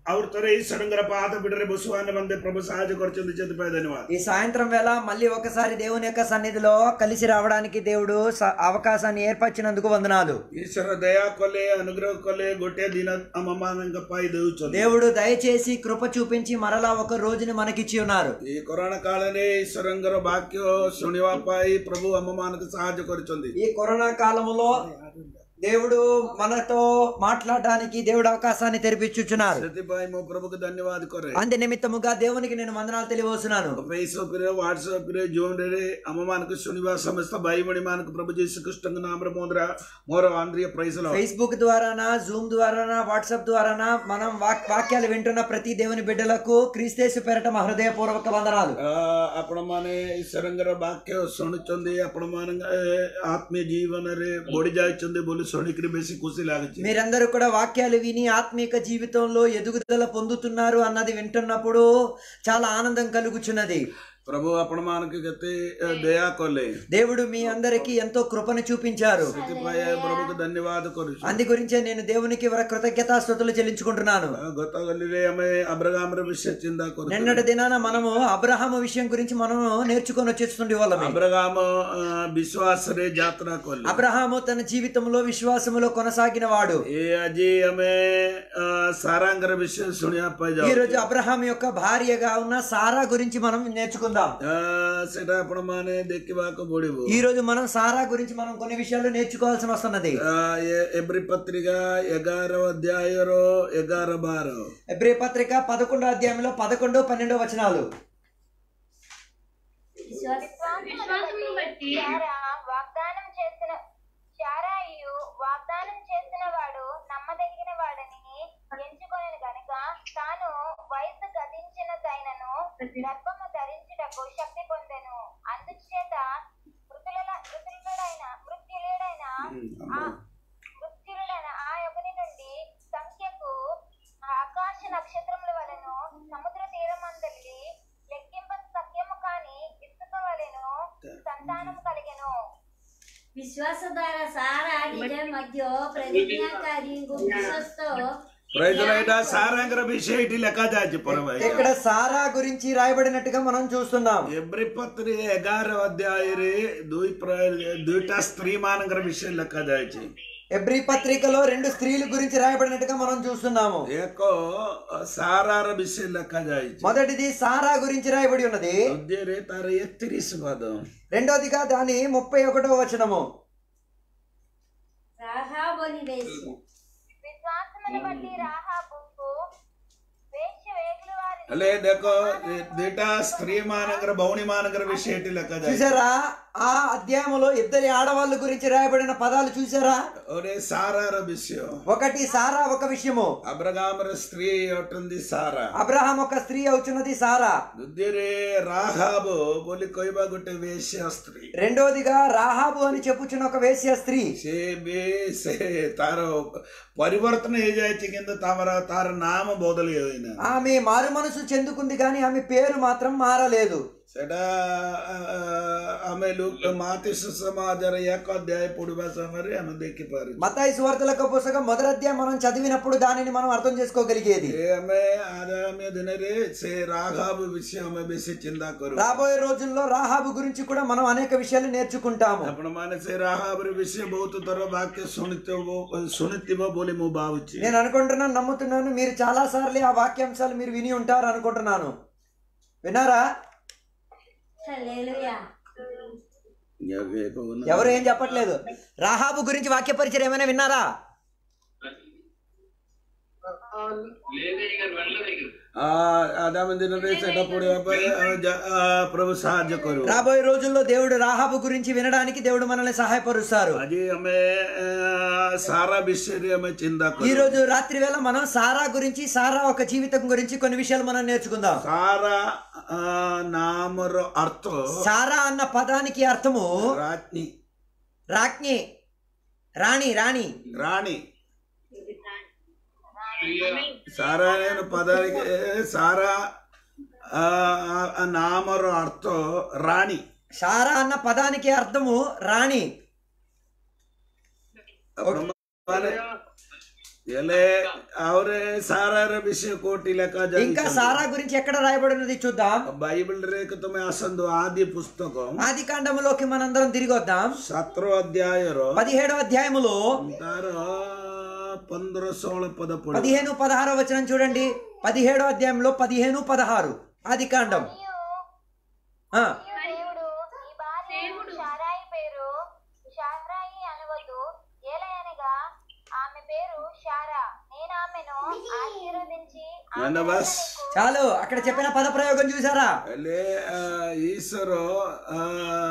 ಅವ್ರ ತರ ಈಶ್ವರಂಗರ ಪಾದ ಬಿಡರೆ ಬಸವಾನ ಬಂದೆ ಪ್ರಭು ಸಹಾಯ ಕೊರಚಂದು చెందిపోయి ధన్యవాద ఈ సాయంత్రం వేళ మళ్ళీ ఒకసారి దేవుని యొక్క సన్నిధిలో కలిసి రావడానికి దేవుడు స- అవకాశాన్ని ఏర్పరిచినందుకు వందనాలు ಈಶ್ವರ ದಯಾ ಕೊಲೆ ಅನುಗ್ರಹ ಕೊಲೆ ಗೊಟ್ಟೆ ದಿನ ಅಮ್ಮಮ್ಮನಂಗಪ್ಪ ಇದು ಚೊಂದು. దేవుడు దయచేసి కృప చూపించి మరలా ఒక రోజుని మనకిచ్చి ఉన్నారు ఈ కరోనా కాలనే ఈశ్వరంగర వాక్యం శునివాపాయి ప్రభు అమ్మమానకు సహాయ కొరచుంది ఈ కరోనా కాలంలో దేవుడు మనతో మాట్లాడడానికి దేవుడు అవకాశాన్ని తెరిపించుచున్నారు ସେଥିପାଇଁ ମୋ ପ୍ରଭୁକୁ ଧନ୍ୟବାଦ କରେ అందు నిమిత్తముగా దేవునికి నేను వందనాలు తెలియవస్తున్నాను ଫେସବୁକ୍ ରେ ହ୍ୱାଟ୍ସଆପ୍ ରେ ଜୁମ୍ ରେ ଆମମାନଙ୍କୁ ଶୁଣିବା ସମସ୍ତ ଭାଇ ଭଉଣୀ ମାନଙ୍କୁ ପ୍ରଭୁ ଯୀଶୁ କୃଷ୍ଣଙ୍କ ନାମରେ ମୋର ମୋର ଆନ୍ଦ୍ରିୟ ପ୍రైజ్ లో ఫేస్బుక్ ద్వారానా జూమ్ ద్వారానా వాట్సాప్ ద్వారానా మనం వాక్- వాక్యాలు వింటున్న ప్రతి దేవుని బిడ్డలకు క్రీస్తేసు పేరట మా హృదయపూర్వక వందనాలు ଆପଣମାନେ ଈଶ୍ୱରଙ୍କର ବାକ୍ୟ ଶୁଣୁଛନ୍ତି ଆପଣମାନେ ଆତ୍ମୀୟ ଜୀବନରେ ବଢି ଯାଇଛନ୍ତି ବୋଲି ଶୁଣିକିରି ବେଶୀ ଖୁସି ଲାଗୁଛି మీరందరూ కూడా వాక్యాలు విని ఆత్మీక జీవితంలో ఎదుగుదల పొందుతున్నారు అన్నది వింటున్నప్పుడు చాలా ఆనందం కలుగుచున్నది ପ୍ରଭୁ ଆପଣମାନଙ୍କୁ କେତେ ଦୟା କଲେ దేవుడు మీ అందరికీ ఎంతో కృపను చూపించారు ସେଥିପାଇଁ ପ୍ରଭୁକୁ ଧନ୍ୟବାଦ କରୁଛୁ అందు గురించే నేను దేవునికి వర కృతజ్ఞతాస్తుతులు చెల్లించుకుంటున్నాను ଗତ ଗଲିରେ ଆମେ అబ్రగామର విషయ చిందా କରୁ నిన్నటి దినాన మనము అబ్రహాము విషయం గురించి మనము నేర్చుకొని వచ్చేస్తుండే వాళ్ళమే అబ్రగామ ఆ, విశ్వాసରେ ଯାତ୍ରା କଲେ అబ్రహాము తన జీవితంలో విశ్వాసములో కొనసాగిన వాడు ଏ ଆଜି ଆମେ ଆ, ସାରାଙ୍କର ବିଷୟ ଶୁଣିବା ପାଇଁ ఈ ଯାଉ రోజు అబ్రహాం యొక్క భార్యగా ఉన్న సారా గురించి మనం నేర్చుకుందాం ସେଟା ଆପଣ ମାନେ ଦେଖିବାକୁ ପଡିବ ఈ రోజు మనం సారా గురించి మనం కొన్ని విషయాలు నేర్చుకోవాల్సి వస్తున్నది ଆ, ଏ- ଏବ୍ରି పత్రిక ఎగార అధ్యాయର ఎగార ବାର ఎబ్రి పత్రిక పదకొండో అధ్యాయంలో పదకొండు పన్నెండో వచనాలు విశ్వాసమును బట్టి శారా వాగ్దానం చేసిన శారాయియు వాగ్దానం చేసిన వాడు నమ్మదగిన వాడని ఎంచుకొనెను గనుక తాను వయసు గతించినదైనను గర్భము ధరించుటకు శక్తి పొందెను అందుచేత మృతుల మృతులుడైన మృత్యులుడైన ఆ మృత్యులుడైన ఆ యొక్కని నుండి సంఖ్యకు ఆకాశ నక్షత్రముల వలెను సముద్ర తీరమందలి లెక్కింప సత్యము కాని ఇసుక వలెను సంతానము కలిగెను વિશ્વાસ દ્વારા સારા નિજ મધ્ય પ્રતિજ્ઞાકારી વિશ્વસ્તો ప్రైజ్లో ଏଇଟା ସାରାଙ୍କର ବିଷୟ ଏଠି ଲେଖାଯାଇଛି ପରଭାଇ ఇక్కడ సారా గురించి రాయబడినట్టుగా మనం చూస్తున్నాం ଏବ୍ରି ପତ୍ରିକ ଏଗାର ଅଧ୍ୟାୟରେ ଦୁଇ ପ୍ର- ଦୁଇଟା ସ୍ତ୍ରୀ ମାନଙ୍କର ବିଷୟ ଲେଖାଯାଇଛି ఎబ్రి పత్రికలో రెండు స్త్రీల గురించి రాయబడినట్టుగా మనం చూస్తున్నాము ଏକ ସାରାର ବିଷୟ ଲେଖାଯାଇଛି మొదటిది సారా గురించి రాయబడి ఉన్నది ଦ୍ୱିତୀୟରେ ତାର ଏକତିରିଶ ପଦ రెండోదిగా దాని ముప్పై ఒకటో వచనము રાહાબોની વેશ્યા విశ్వాసమును బట్టి రాహాబు వేశ్య వేగుల వారిని ହେଲେ ଦେଖ ଦି- ଦିଟା ସ୍ତ୍ରୀ ମାନଙ୍କର ଭଉଣୀ ମାନଙ୍କର ବିଷୟ ଏଠି ଲେଖାଯାଇଛି చూసారా ఆ అధ్యాయంలో ఇద్దరి ఆడవాళ్ళ గురించి రాయబడిన పదాలు చూసారా ଗୋଟେ ସାରାର ବିଷୟ ఒకటి సారా ఒక విషయము అబ్రగామର ସ୍ତ୍ରୀ ଅଟନ୍ତି ସାରା అబ్రహాం ఒక స్త్రీ అవుతున్నది సారా ଦ୍ୱିତୀୟରେ ରାହାବ ବୋଲି କହିବା ଗୋଟେ ବେଶ୍ୟା ସ୍ତ୍ରୀ రెండోదిగా రాహాబు అని చెప్పుచున్న ఒక వేశ్య స్త్రీ ସେ ବି ସେ ତାର ପରିବର୍ତ୍ତନ ହେଇଯାଇଛି କିନ୍ତୁ ତାର ତାର ନାମ ବଦଳି ହୋଇନା ఆమె మారు మనసు చెందుకుంది కానీ ఆమె పేరు మాత్రం మారలేదు ସେଟା ଆ, ଆମେ ଲୋକ ମାତିସ ସମାଜର ଏକ ଅଧ୍ୟାୟ ପଢିବା ସମୟରେ ଆମେ ଦେଖିପାରୁଛୁ మతాయి సువార్తలకు పుస్తకం మొదటి అధ్యాయం మనం చదివినప్పుడు దానిని మనం అర్థం చేసుకోగలిగేది ଏ ଆମେ ଆଗାମୀ ଦିନରେ ସେ ରାଘବ ବିଷୟ ଆମେ ବେଶୀ ଚିନ୍ତା କରୁ రాబోయే రోజుల్లో రాహాబు గురించి కూడా మనం అనేక విషయాలు నేర్చుకుంటాము ଆପଣମାନେ ସେ ରାହାବର ବିଷୟ ବହୁତ ଥର ବାକ୍ୟ ଶୁଣିଥିବ ଶୁଣିଥିବ ବୋଲି ମୁଁ ଭାବୁଛି నేను అనుకుంటున్నాను నమ్ముతున్నాను మీరు చాలా సార్లు ఆ వాక్యాంశాలు మీరు విని ఉంటారు అనుకుంటున్నాను విన్నారా హల్లెలూయా ఎవరు ఏం చెప్పట్లేదు రాహాబు గురించి వాక్య పరిచయం ఏమైనా విన్నారా ଆଗାମୀ ଦିନରେ ସେଟା ପଢିବା ପାଇଁ ଆମେ ଯା- ଆ, ପ୍ରଭୁ ସାହାଯ୍ୟ କରୁ రాబోయే రోజుల్లో దేవుడు రాహాబు గురించి వినడానికి దేవుడు మనల్ని సహాయపరుస్తారు ଆଜି ଆମେ ଆ, ସାରା ବିଷୟରେ ଆମେ ଚିନ୍ତା ఈ କରୁ రోజు రాత్రి వేళ మనం సారా గురించి సారా ఒక జీవితం గురించి కొన్ని విషయాలు మనం నేర్చుకుందాం ସାରା ଆ, ନାମର ଅର୍ଥ సారా అన్న పదానికి అర్థము ରାଜ୍ഞୀ రాజ్ఞి రాణి రాణి ରାଣୀ ସାରା ଏନ ପଦାనికి ସାରା ଆ, ଆ, ନାମର ଅର୍ଥ ରାଣୀ సారా అన్న పదానికి అర్థము రాణి ଆପଣମାନେ ಎಲೆ ಅವರೇ ಸಾರಾರ ವಿಷಯ ಕೋಟಿ ಲೆಕ್ಕ ఇంకా సారా గురించి ఎక్కడ రాయబడి ఉన్నది చూద్దాం బైబిల్ రేఖ తొమ్మిది అసందు ఆది పుస్తకం ఆది కాండములోకి మనందరం తిరిగి వద్దాం సత్రో అధ్యాయరు పదిహేడవ అధ్యాయములో ତାର ପନ୍ଦର ଷୋହଳ ପଦ ପଡିବ పదిహేను పదహారో వచనం చూడండి పదిహేడో అధ్యాయంలో పదిహేను పదహారు ఆది కాండం మరియు ఆ, దేవుడు ఈ భార్య షారాయి పేరు షారాయి అనవద్దు ఏలయనగా ఆమె పేరు షారా నేను ఆమెను ఆశీర్వదించి ఆమె ನನ್ನ వలన బస్ నీకు చాలు అక్కడ చెప్పిన పద ప్రయోగం చూసారా ಅಲ್ಲಿ ಆ, ಈಶ್ವರು ಆ,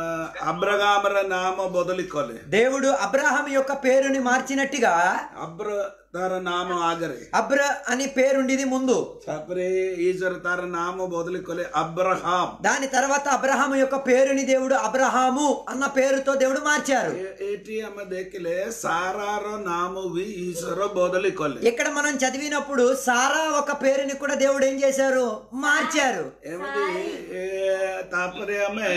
ಅಬ್ರಗಾಮರ ನಾಮ ಬದಲಿಕೊಲೆ దేవుడు అబ్రహాం యొక్క పేరుని మార్చినట్టుగా ಅಬ್ರ ತರ ನಾಮ ಆಗರೆ అబ్ర అని పేరుండిది ముందు ತಾಪರೆ ಈಶ್ವರ ತರ ನಾಮ ಬದಲಿಕೊಲೆ ಅಬ್ರಹಾಂ దాని తర్వాత అబ్రహాము యొక్క పేరుని దేవుడు అబ్రహాము అన్న పేరుతో దేవుడు మార్చారు ఏ- ఏటి అమ్మ దేకిలే సారారో నామవి ఈశ్వర బదలికొలే ఇక్కడ మనం చదివినప్పుడు సారా ఒక పేరుని కూడా దేవుడు ఏం చేశారు మార్చారు ଏମିତି ଏ, ତାପରେ ଆମେ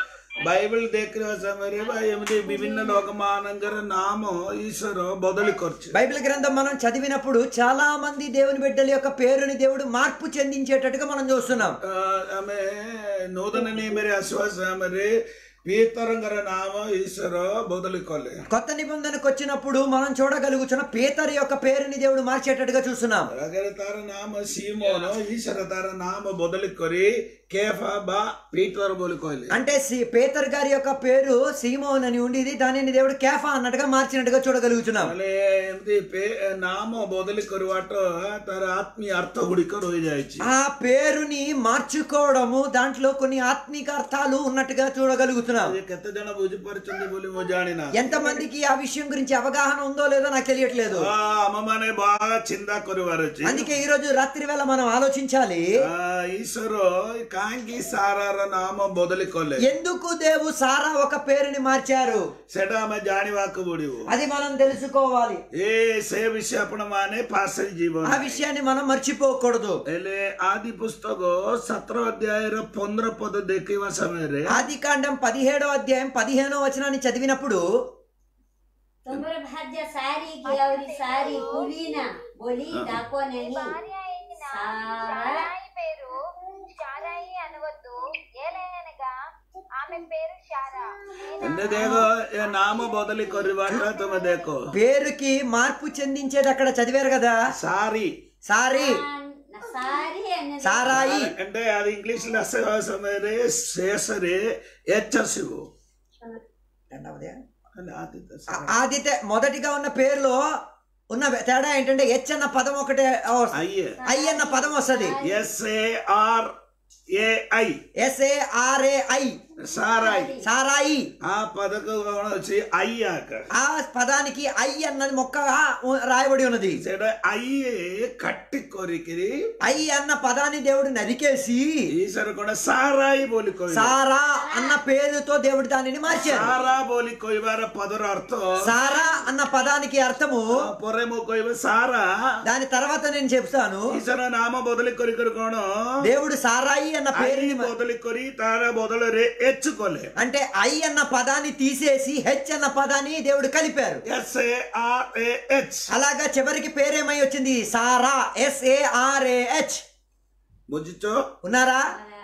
ବାଇବଲ ଦେଖିବା ସମୟରେ ବା ଏମିତି ବିଭିନ୍ନ ଲୋକମାନଙ୍କର ନାମ ଈଶ୍ୱର ବଦଳି କରିଛି బైబిల్ గ్రంథం మనం చదివినప్పుడు చాలా మంది దేవుని బిడ్డల యొక్క పేరుని దేవుడు మార్పు చెందించేటట్టుగా మనం చూస్తున్నాం ଅ, ଆମେ ନୂତନ ନିୟମରେ ଆସିବା ସମୟରେ ପୀତରଙ୍କର ନାମ ଈଶ୍ୱର ବଦଳି କଲେ కొత్త నిబంధనకు వచ్చినప్పుడు మనం చూడగలుగుతున్న పీతర్ యొక్క పేరుని దేవుడు మార్చేటట్టుగా చూస్తున్నాం ଆଗରେ ତାର ନାମ ସିମୋନ ଈଶ୍ୱର ତାର ନାମ ବଦଳି କରି କେଫା ବା ପୀତର ବୋଲି କହିଲେ అంటే సి- పేతర్ గారి యొక్క పేరు సీమోన్ అని ఉండేది దానిని దేవుడు కేఫా అన్నట్టుగా మార్చినట్టుగా చూడగలుగుతున్నాం ହେଲେ ଏମିତି ପେ- ନାମ ବଦଳି କରିବାଟ ତାର ଆତ୍ମୀୟ ଅର୍ଥ ଗୁଡ଼ିକ ରହିଯାଇଛି ఆ పేరుని మార్చుకోవడము దాంట్లో కొన్ని ఆత్మిక అర్థాలు ఉన్నట్టుగా చూడగలుగుతున్నాం అది କେତେ ଜଣ ବୁଝିପାରୁଛନ୍ତି ବୋଲି ମୁଁ ଜାଣିନା ఎంతమందికి ఆ విషయం గురించి అవగాహన ఉందో లేదో నాకు తెలియట్లేదు ఆ, ଆମମାନେ బాగా ଚିନ୍ତା କରିବାର ଅଛି అందుకే ఈ రోజు రాత్రి వేళ మనం ఆలోచించాలి ఆ, ଈଶ୍ୱର କାହିଁକି ସାରାର ନାମ ବଦଳି କଲେ ఎందుకు దేవు సారా ఒక పేరుని మార్చారు ସେଟା ଆମେ ଜାଣିବାକୁ ପଡିବ అది మనం తెలుసుకోవాలి ଏ ସେ ବିଷୟ ଆପଣ ମାନେ ପାଶରି ଯିବ ఆ విషయాన్ని మనం మర్చిపోకూడదు ହେଲେ ଆଦି ପୁସ୍ତକ ସତର ଅଧ୍ୟାୟର ପନ୍ଦର ପଦ ଦେଖିବା ସମୟରେ ఆది కాండం పదిహేడో అధ్యాయం పదిహేనో వచనాన్ని చదివినప్పుడు ତମର ଭାର୍ଯ୍ୟ ସାରି କି ଆହୁରି ସାରି କୁଲିନା ବୋଲି ଡାକ ఈ ନାହିଁ భార్య అయిన సారా షారాయి పేరు షారాయి అనవద్దు ఏలయనగా ఆమె పేరు షారా నేను ଏନେ ଦେଖ ଏ ନାମ ବଦଳି କରିବାଟା ତମେ ଦେଖ పేరుకి మార్పు చెందించేది అక్కడ చదివారు కదా ସାରି సారీ ସାରି ଏନେ సారాయి అంటే అది ఇంగ్లీష్ ଆସିବା ସମୟରେ ଶେଷରେ ଏଚ୍ ଆସିବ రెండవదే ହେଲେ ଆଦି ତ ఆ- ఆదితే మొదటిగా ఉన్న పేరులో ఉన్న తేడా ఏంటంటే హెచ్ అన్న పదం ఒకటే వస్తుంది. అయ్యే ఐ అన్న పదం వస్తుంది S A R A I SARAI Sarai Sarai ఆ పదకు వచ్చి అయ్యాక ఆ పదానికి ఐ అన్నది మొక్క రాయబడి ఉన్నది ସେଟା ଆଇଏ କାଟି କରିକିରି ఐ అన్న పదాన్ని దేవుడు నరికేసి ଈଶ୍ୱର କଣ ସାରାଇ ବୋଲି କହିଲେ సారా అన్న పేరుతో దేవుడు దానిని మార్చారు ସାରା ବୋଲି କହିବାର ପଦର ଅର୍ଥ సారా అన్న పదానికి అర్థము ପରେ ମୁଁ କହିବି ସାରା దాని తర్వాత నేను చెప్తాను ଈଶ୍ୱର ନାମ ବଦଳି କରି କରି କଣ దేవుడు సారాయి అన్న ଆଇ పేరుని మ- ବଦଳି କରି ତାର ବଦଳରେ ଏଚ୍ କଲେ అంటే ఐ అన్న పదాన్ని తీసేసి హెచ్ అన్న పదాన్ని దేవుడు కలిపారు S A R A H అలాగా చివరికి పేరేమై వచ్చింది సారా ఎస్ఏఆర్ఏహెచ్ ବୁଝୁଛ ఉన్నారా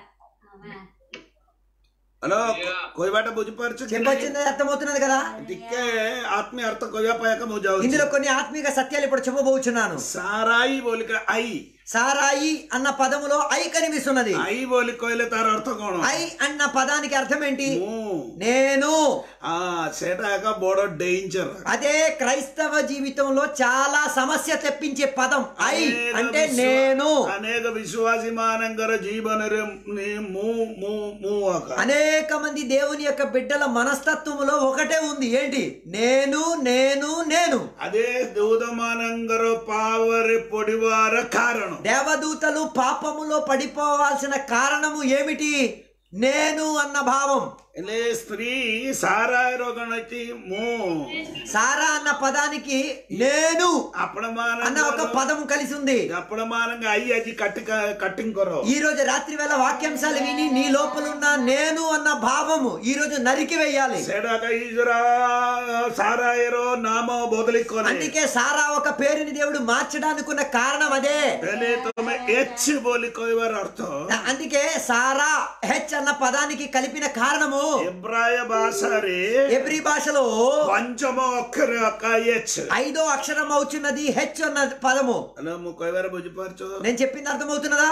ହ୍ୟାଲୋ କହିବାଟା ବୁଝିପାରୁଛ చెప్పొచ్చింది అర్థమవుతున్నది కదా ଟିକେ ଆତ୍ମୀୟ ଅର୍ଥ କହିବା ପାଇଁ ଏକା ମୁଁ ଯାଉଛି ఇందులో కొన్ని ఆత్మీక సత్యాలు ఇప్పుడు చెప్పబోచున్నాను ସାରାଇ ବୋଲିକି ଆଇ సారాయి అన్న పదములో ఐ కనిపిస్తున్నది ଆଇ ବୋଲି କହିଲେ ତାର ଅର୍ଥ କଣ ఐ అన్న పదానికి అర్థం ఏంటి ମୁଁ నేను ఆ ସେଟା ଏକ ବଡ ଡେଞ୍ଜର అదే క్రైస్తవ జీవితంలో చాలా సమస్య తెప్పించే పదం ఐ అంటే నేను అనేక విశ్వాసి ମାନଙ୍କର ଜୀବନରେ ନି- ମୁଁ ମୁଁ ମୁଁ ଆକା అనేక మంది దేవుని యొక్క బిడ్డల మనస్తత్వములో ఒకటే ఉంది ఏంటి నేను నేను నేను అదే దూత ମାନଙ୍କର ପାୱରେ ପଡିବାର କାରଣ దేవదూతలు పాపములో పడిపోవాల్సిన కారణము ఏమిటి నేను అన్న భావం એટલે સ્ત્રી સારા રોગણ હતી મો సారా అన్న పదానికి నేను అప్పడమాన అన్న ఒక పదం కలిసి ఉంది అప్పడమానంగా అయ్యి అది కట్టి కట్టింగ్ కొరో ఈ రోజు రాత్రి వేళ వాక్యాంశాలు విని నీ లోపల ఉన్న నేను అన్న భావము ఈ రోజు నరికి వేయాలి సేడాక ఈజురా సారాయరో నామ బోదలిక్కోనే అందుకే సారా ఒక పేరుని దేవుడు మార్చడానికి ఉన్న కారణం అదే పहले तो मैं एच बोली कोई बार अर्थ అందుకే సారా హెచ్ అన్న పదానికి కలిపిన కారణము ఎబ్రాయ భాష రే ఎబ్రి భాషలో పంచమ అక్షర యొక్క ఎచ్ ఐదో అక్షరం అవుతున్నది హెచ్ అన్న పదము అలా కోయి బార్ బుజ్జిపరచు నేను చెప్పింది అర్థమవుతున్నదా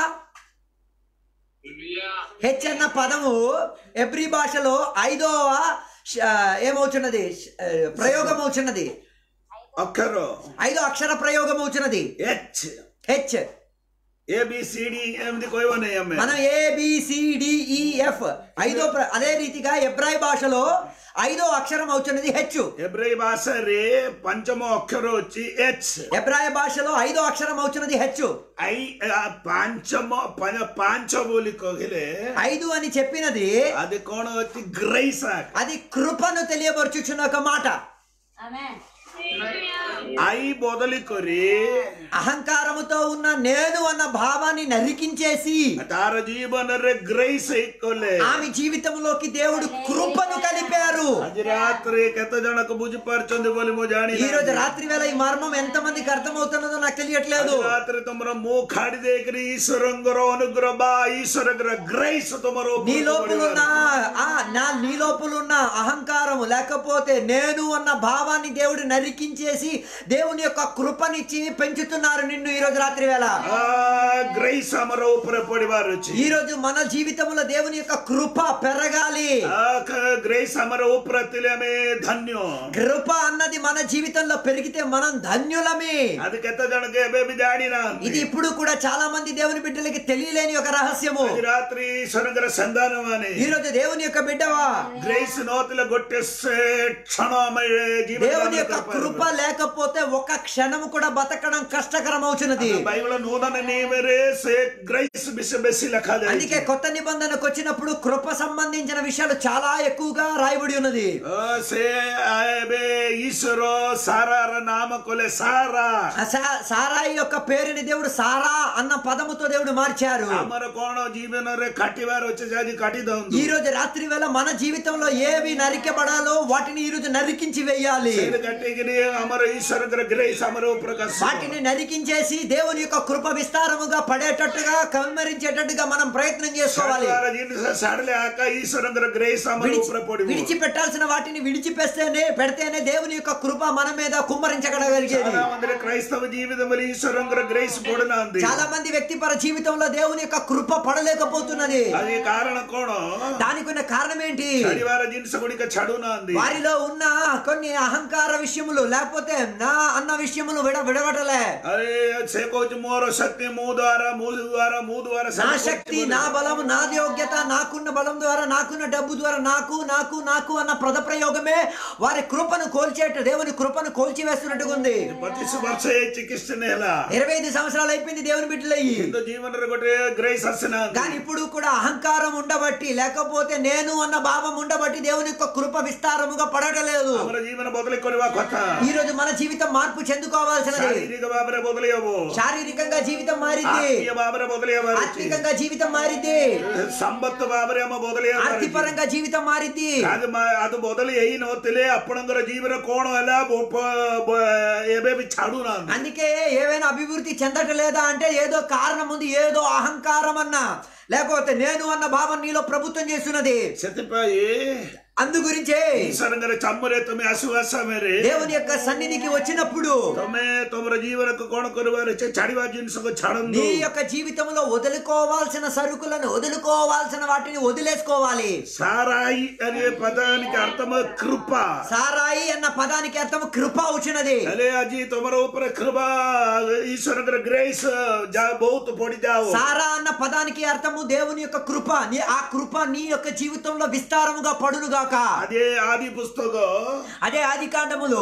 హెచ్ అన్న పదము ఎబ్రి భాషలో ఐదవ శ- ఏమవుతున్నది శ- ప్రయోగం అవుతున్నది అక్షరం ఐదో అక్షర ప్రయోగం అవుతున్నది ఎచ్ హెచ్ ఏబిసిడి ఎనిమిది కోయవన్నాయి అమ్మే మనం ఏబిసిడిఈఎఫ్ ఐదో ప్ర- అదే రీతిగా ఎబ్రాయి భాషలో ఐదో అక్షరం అవుతున్నది హెచ్ ఎబ్రై భాష రే పంచమ అక్షరం వచ్చి ఎచ్ ఎబ్రాయ భాషలో ఐదో అక్షరం అవుతున్నది హెచ్ ఐ ఆ పంచమ పన పాంచ బోలి కోగిలే ఐదు అని చెప్పినది అది కోణ వచ్చి గ్రైస్ అది కృపను తెలియబరుచుచున్న ఒక మాట Amen. ఐ బొదలి కొరి అహంకారముతో ఉన్న నేను అన్న భావాన్ని నరికించేసి తార జీవన రే గ్రైస్ ఇక్కోలే ఆమె జీవితంలోకి దేవుడు కృపను కలిపారు ଆଜି ରାତିରେ କେତେ ଜଣକୁ ବୁଝିପାରୁଛନ୍ତି ବୋଲି ମୁଁ ଜାଣି ఈ రోజు రాత్రి వేళ ఈ మర్మం ఎంత మందికి అర్థమవుతున్నదో నాకు తెలియట్లేదు ରାତିରେ ତମର ମୁହ ଖାଡ଼ି ଦେଇକରି ଈଶ୍ୱରଙ୍କର ଅନୁଗ୍ରହ ବା ଈଶ୍ୱରଙ୍କର ଗ୍ରେସ୍ ତମର నీ ଉପରକୁ లోపల ఉన్న ପଡ଼ିବାର। ఆ నా నీ లోపల ఉన్న అహంకారము లేకపోతే నేను అన్న భావాన్ని దేవుడు నరికించేసి దేవుని యొక్క కృపనిచ్చి పెంచుతున్నారు నిన్ను ఈ రోజు రాత్రి వేళ ఆ గ్రేస్ ଆମର ଉପରେ ପଡ଼ିବାର ଅଛି ఈ రోజు మన జీవితంలో దేవుని యొక్క కృప పెరగాలి ఆ గ్రేస్ ଆମର ଉପରେ ଥିଲେ ଆମେ ଧନ୍ୟ కృప అన్నది మన జీవితంలో పెరిగితే మనం ధన్యులమే అది କେତେ ଜଣକୁ ଏବେ ବି ଜାଣିନାହାନ୍ତି ఇది ఇప్పుడు కూడా చాలా మంది దేవుని బిడ్డలకి తెలియలేని ఒక రహస్యము ଆଜି ରାତ୍ରି ଈଶ୍ୱରଙ୍କର ସନ୍ତାନ ମାନେ ఈ రోజు దేవుని యొక్క బిడ్డవా ଗ୍ରେସ୍ ନଥିଲେ ଗୋଟେ ସେ କ୍ଷଣ ଆମେ దేవుని ଜୀବନ యొక్క కృప లేకపోతే ఒక క్షణము కూడా బతకడం కష్టకరం అవుతున్నది బైబిల్ నూతన నియమరే సే గ్రేస్ విషయం బెసి లెక్కాలి అందుకే కొత్త నిబంధనకు వచ్చినప్పుడు కృప సంబంధించిన విషయాలు చాలా ఎక్కువగా రాయబడి ఉన్నది ସେ ଏବେ ଈଶ୍ୱର ସାରାର ନାମ କଲେ ସାରା ఆ సా- సారాయి యొక్క పేరుని దేవుడు సారా అన్న పదముతో దేవుడు మార్చారు ଆମର କଣ ଜୀବନରେ କାଟିବାର ଅଛି ଯେ ଆଜି କାଟି ଦିଅନ୍ତୁ ఈ రోజు రాత్రి వేళ మన జీవితంలో ఏవి నరికబడాలో వాటిని ఈ రోజు నరికించి వేయాలి ସେଇଠି କାଟିକିରି ଆମର ଈଶ୍ୱରଙ୍କର ଗ୍ରେସ୍ ଆମର ପ୍ରକାଶ వాటిని నరికించేసి దేవుని యొక్క కృప విస్తారముగా పడేటట్టుగా కమ్మరించేటట్టుగా మనం ప్రయత్నం చేసుకోవాలి ଛାଡ଼ିବାର ଜିନିଷ ଛାଡ଼ିଲେ ଆକା ଈଶ୍ୱରଙ୍କର ଗ୍ରେସ୍ ଆମର విడిచి- ଉପରେ ପଡିବ విడిచిపెట్టాల్సిన వాటిని విడిచిపెస్తేనే పెడితేనే దేవుని యొక్క కృప మన మీద కుమ్మరించగలిగేది చాలా మంది క్రైస్తవ జీవితం వల్ల ఈశ్వరంగర గ్రేస్ పడునాంది చాలా మంది వ్యక్తిపర జీవితంలో దేవుని యొక్క కృప పడలేకపోతున్నది అది కారణ కోణ దానికి ఉన్న కారణం ఏంటి ଛାଡ଼ିବାର ଜିନିଷ ଗୁଡ଼ିକ ଛାଡୁନାହାନ୍ତି వారిలో ఉన్న కొన్ని అహంకార విషయములు లేకపోతే నా అన్న విషయములు విడ విడవటలే అరే ସେ କହୁଛି ମୋର ଶକ୍ତି ମୋ ଦ୍ୱାରା ମୋ ଦ୍ୱାରା ମୋ ଦ୍ୱାରା నా ସବୁ శక్తి କରୁଛି నా ବୋଲି। బలం నా యోగ్యత నాకున్న బలం ద్వారా నాకున్న డబ్బు ద్వారా నాకు నాకు నాకు అన్న పద ప్రయోగమే వారి కృపను కోల్చేట దేవుని కృపను కోల్చివేస్తున్నట్టుగా ఉంది ପଚିଶ ବର୍ଷ ଏଇ ଚିକିତ୍ସା ହେଲା ఇరవై ఐదు సంవత్సరాలు అయిపోయింది దేవుని బిడ్డలయ్యి କିନ୍ତୁ ଜୀବନରେ ଗୋଟେ ଗ୍ରେସ୍ ଆସିନାହାନ୍ତି కానీ ఇప్పుడు కూడా అహంకారం ఉండబట్టి లేకపోతే నేను అన్న భావం ఉండబట్టి దేవుని యొక్క కృప విస్తారముగా పడటలేదు ଆମର ଜୀବନ ବଦଳି କରିବା କଥା ఈ రోజు మన జీవితం మార్పు చెందుకోవాల్సినది ଶାରୀରିକ ଭାବରେ ବଦଳି ହବ శారీరకంగా జీవితం మారింది ଆତ୍ମୀୟ ଭାବରେ ବଦଳି ହବାର ଅଛି ఆత్మికంగా జీవితం మారింది ସମ୍ବତ ଭାବରେ ଆମ ବଦଳି ହବାର ଅଛି ఆర్థిపరంగా జీవితం మారింది ಅದು ಮ- ಅದು ಬದಲು ಏನ್ ಹೋಗ್ತಿಲ್ಲ ಅಪ್ಪಣಂಗರ ಜೀವನ ಕೋಣ ಎಲ್ಲ ಬೊ- ಪ- ಬ- ଏବେ ବି ଛାଡୁନାହାନ୍ତି అందుకే ఏవైనా అభివృద్ధి చెందటలేదా అంటే ఏదో కారణం ఉంది ఏదో అహంకారం అన్నా లేకపోతే నేను అన్న భావం నీలో ప్రభుత్వం చేస్తున్నది ସେଥିପାଇଁ అందు గురించే ଈଶ୍ୱରଙ୍କର ଚମରେ ତମେ ଆସିବା ସମୟରେ దేవుని యొక్క సన్నిధికి వచ్చినప్పుడు ତମେ ତମର ଜୀବନକୁ କଣ କରିବାର ଅଛି ଛାଡିବା ଜିନିଷକୁ ଛାଡନ୍ତୁ నీ యొక్క జీవితంలో వదులుకోవాల్సిన సరుకులను వదులుకోవాల్సిన వాటిని వదిలేసుకోవాలి సారాయి అనే పదానికి అర్థం కృప సారాయి అన్న పదానికి అర్థం కృప వచ్చినది ହେଲେ ଆଜି ତମର ଉପରେ କୃପା ଈଶ୍ୱରଙ୍କର ଗ୍ରେସ୍ ବହୁତ ପଡିଯାଉ సారా అన్న పదానికి అర్థము దేవుని యొక్క కృప నీ ఆ కృప నీ యొక్క జీవితంలో విస్తారముగా పడునుగాక అదే ఆది పుస్తక అదే ఆది కాండములో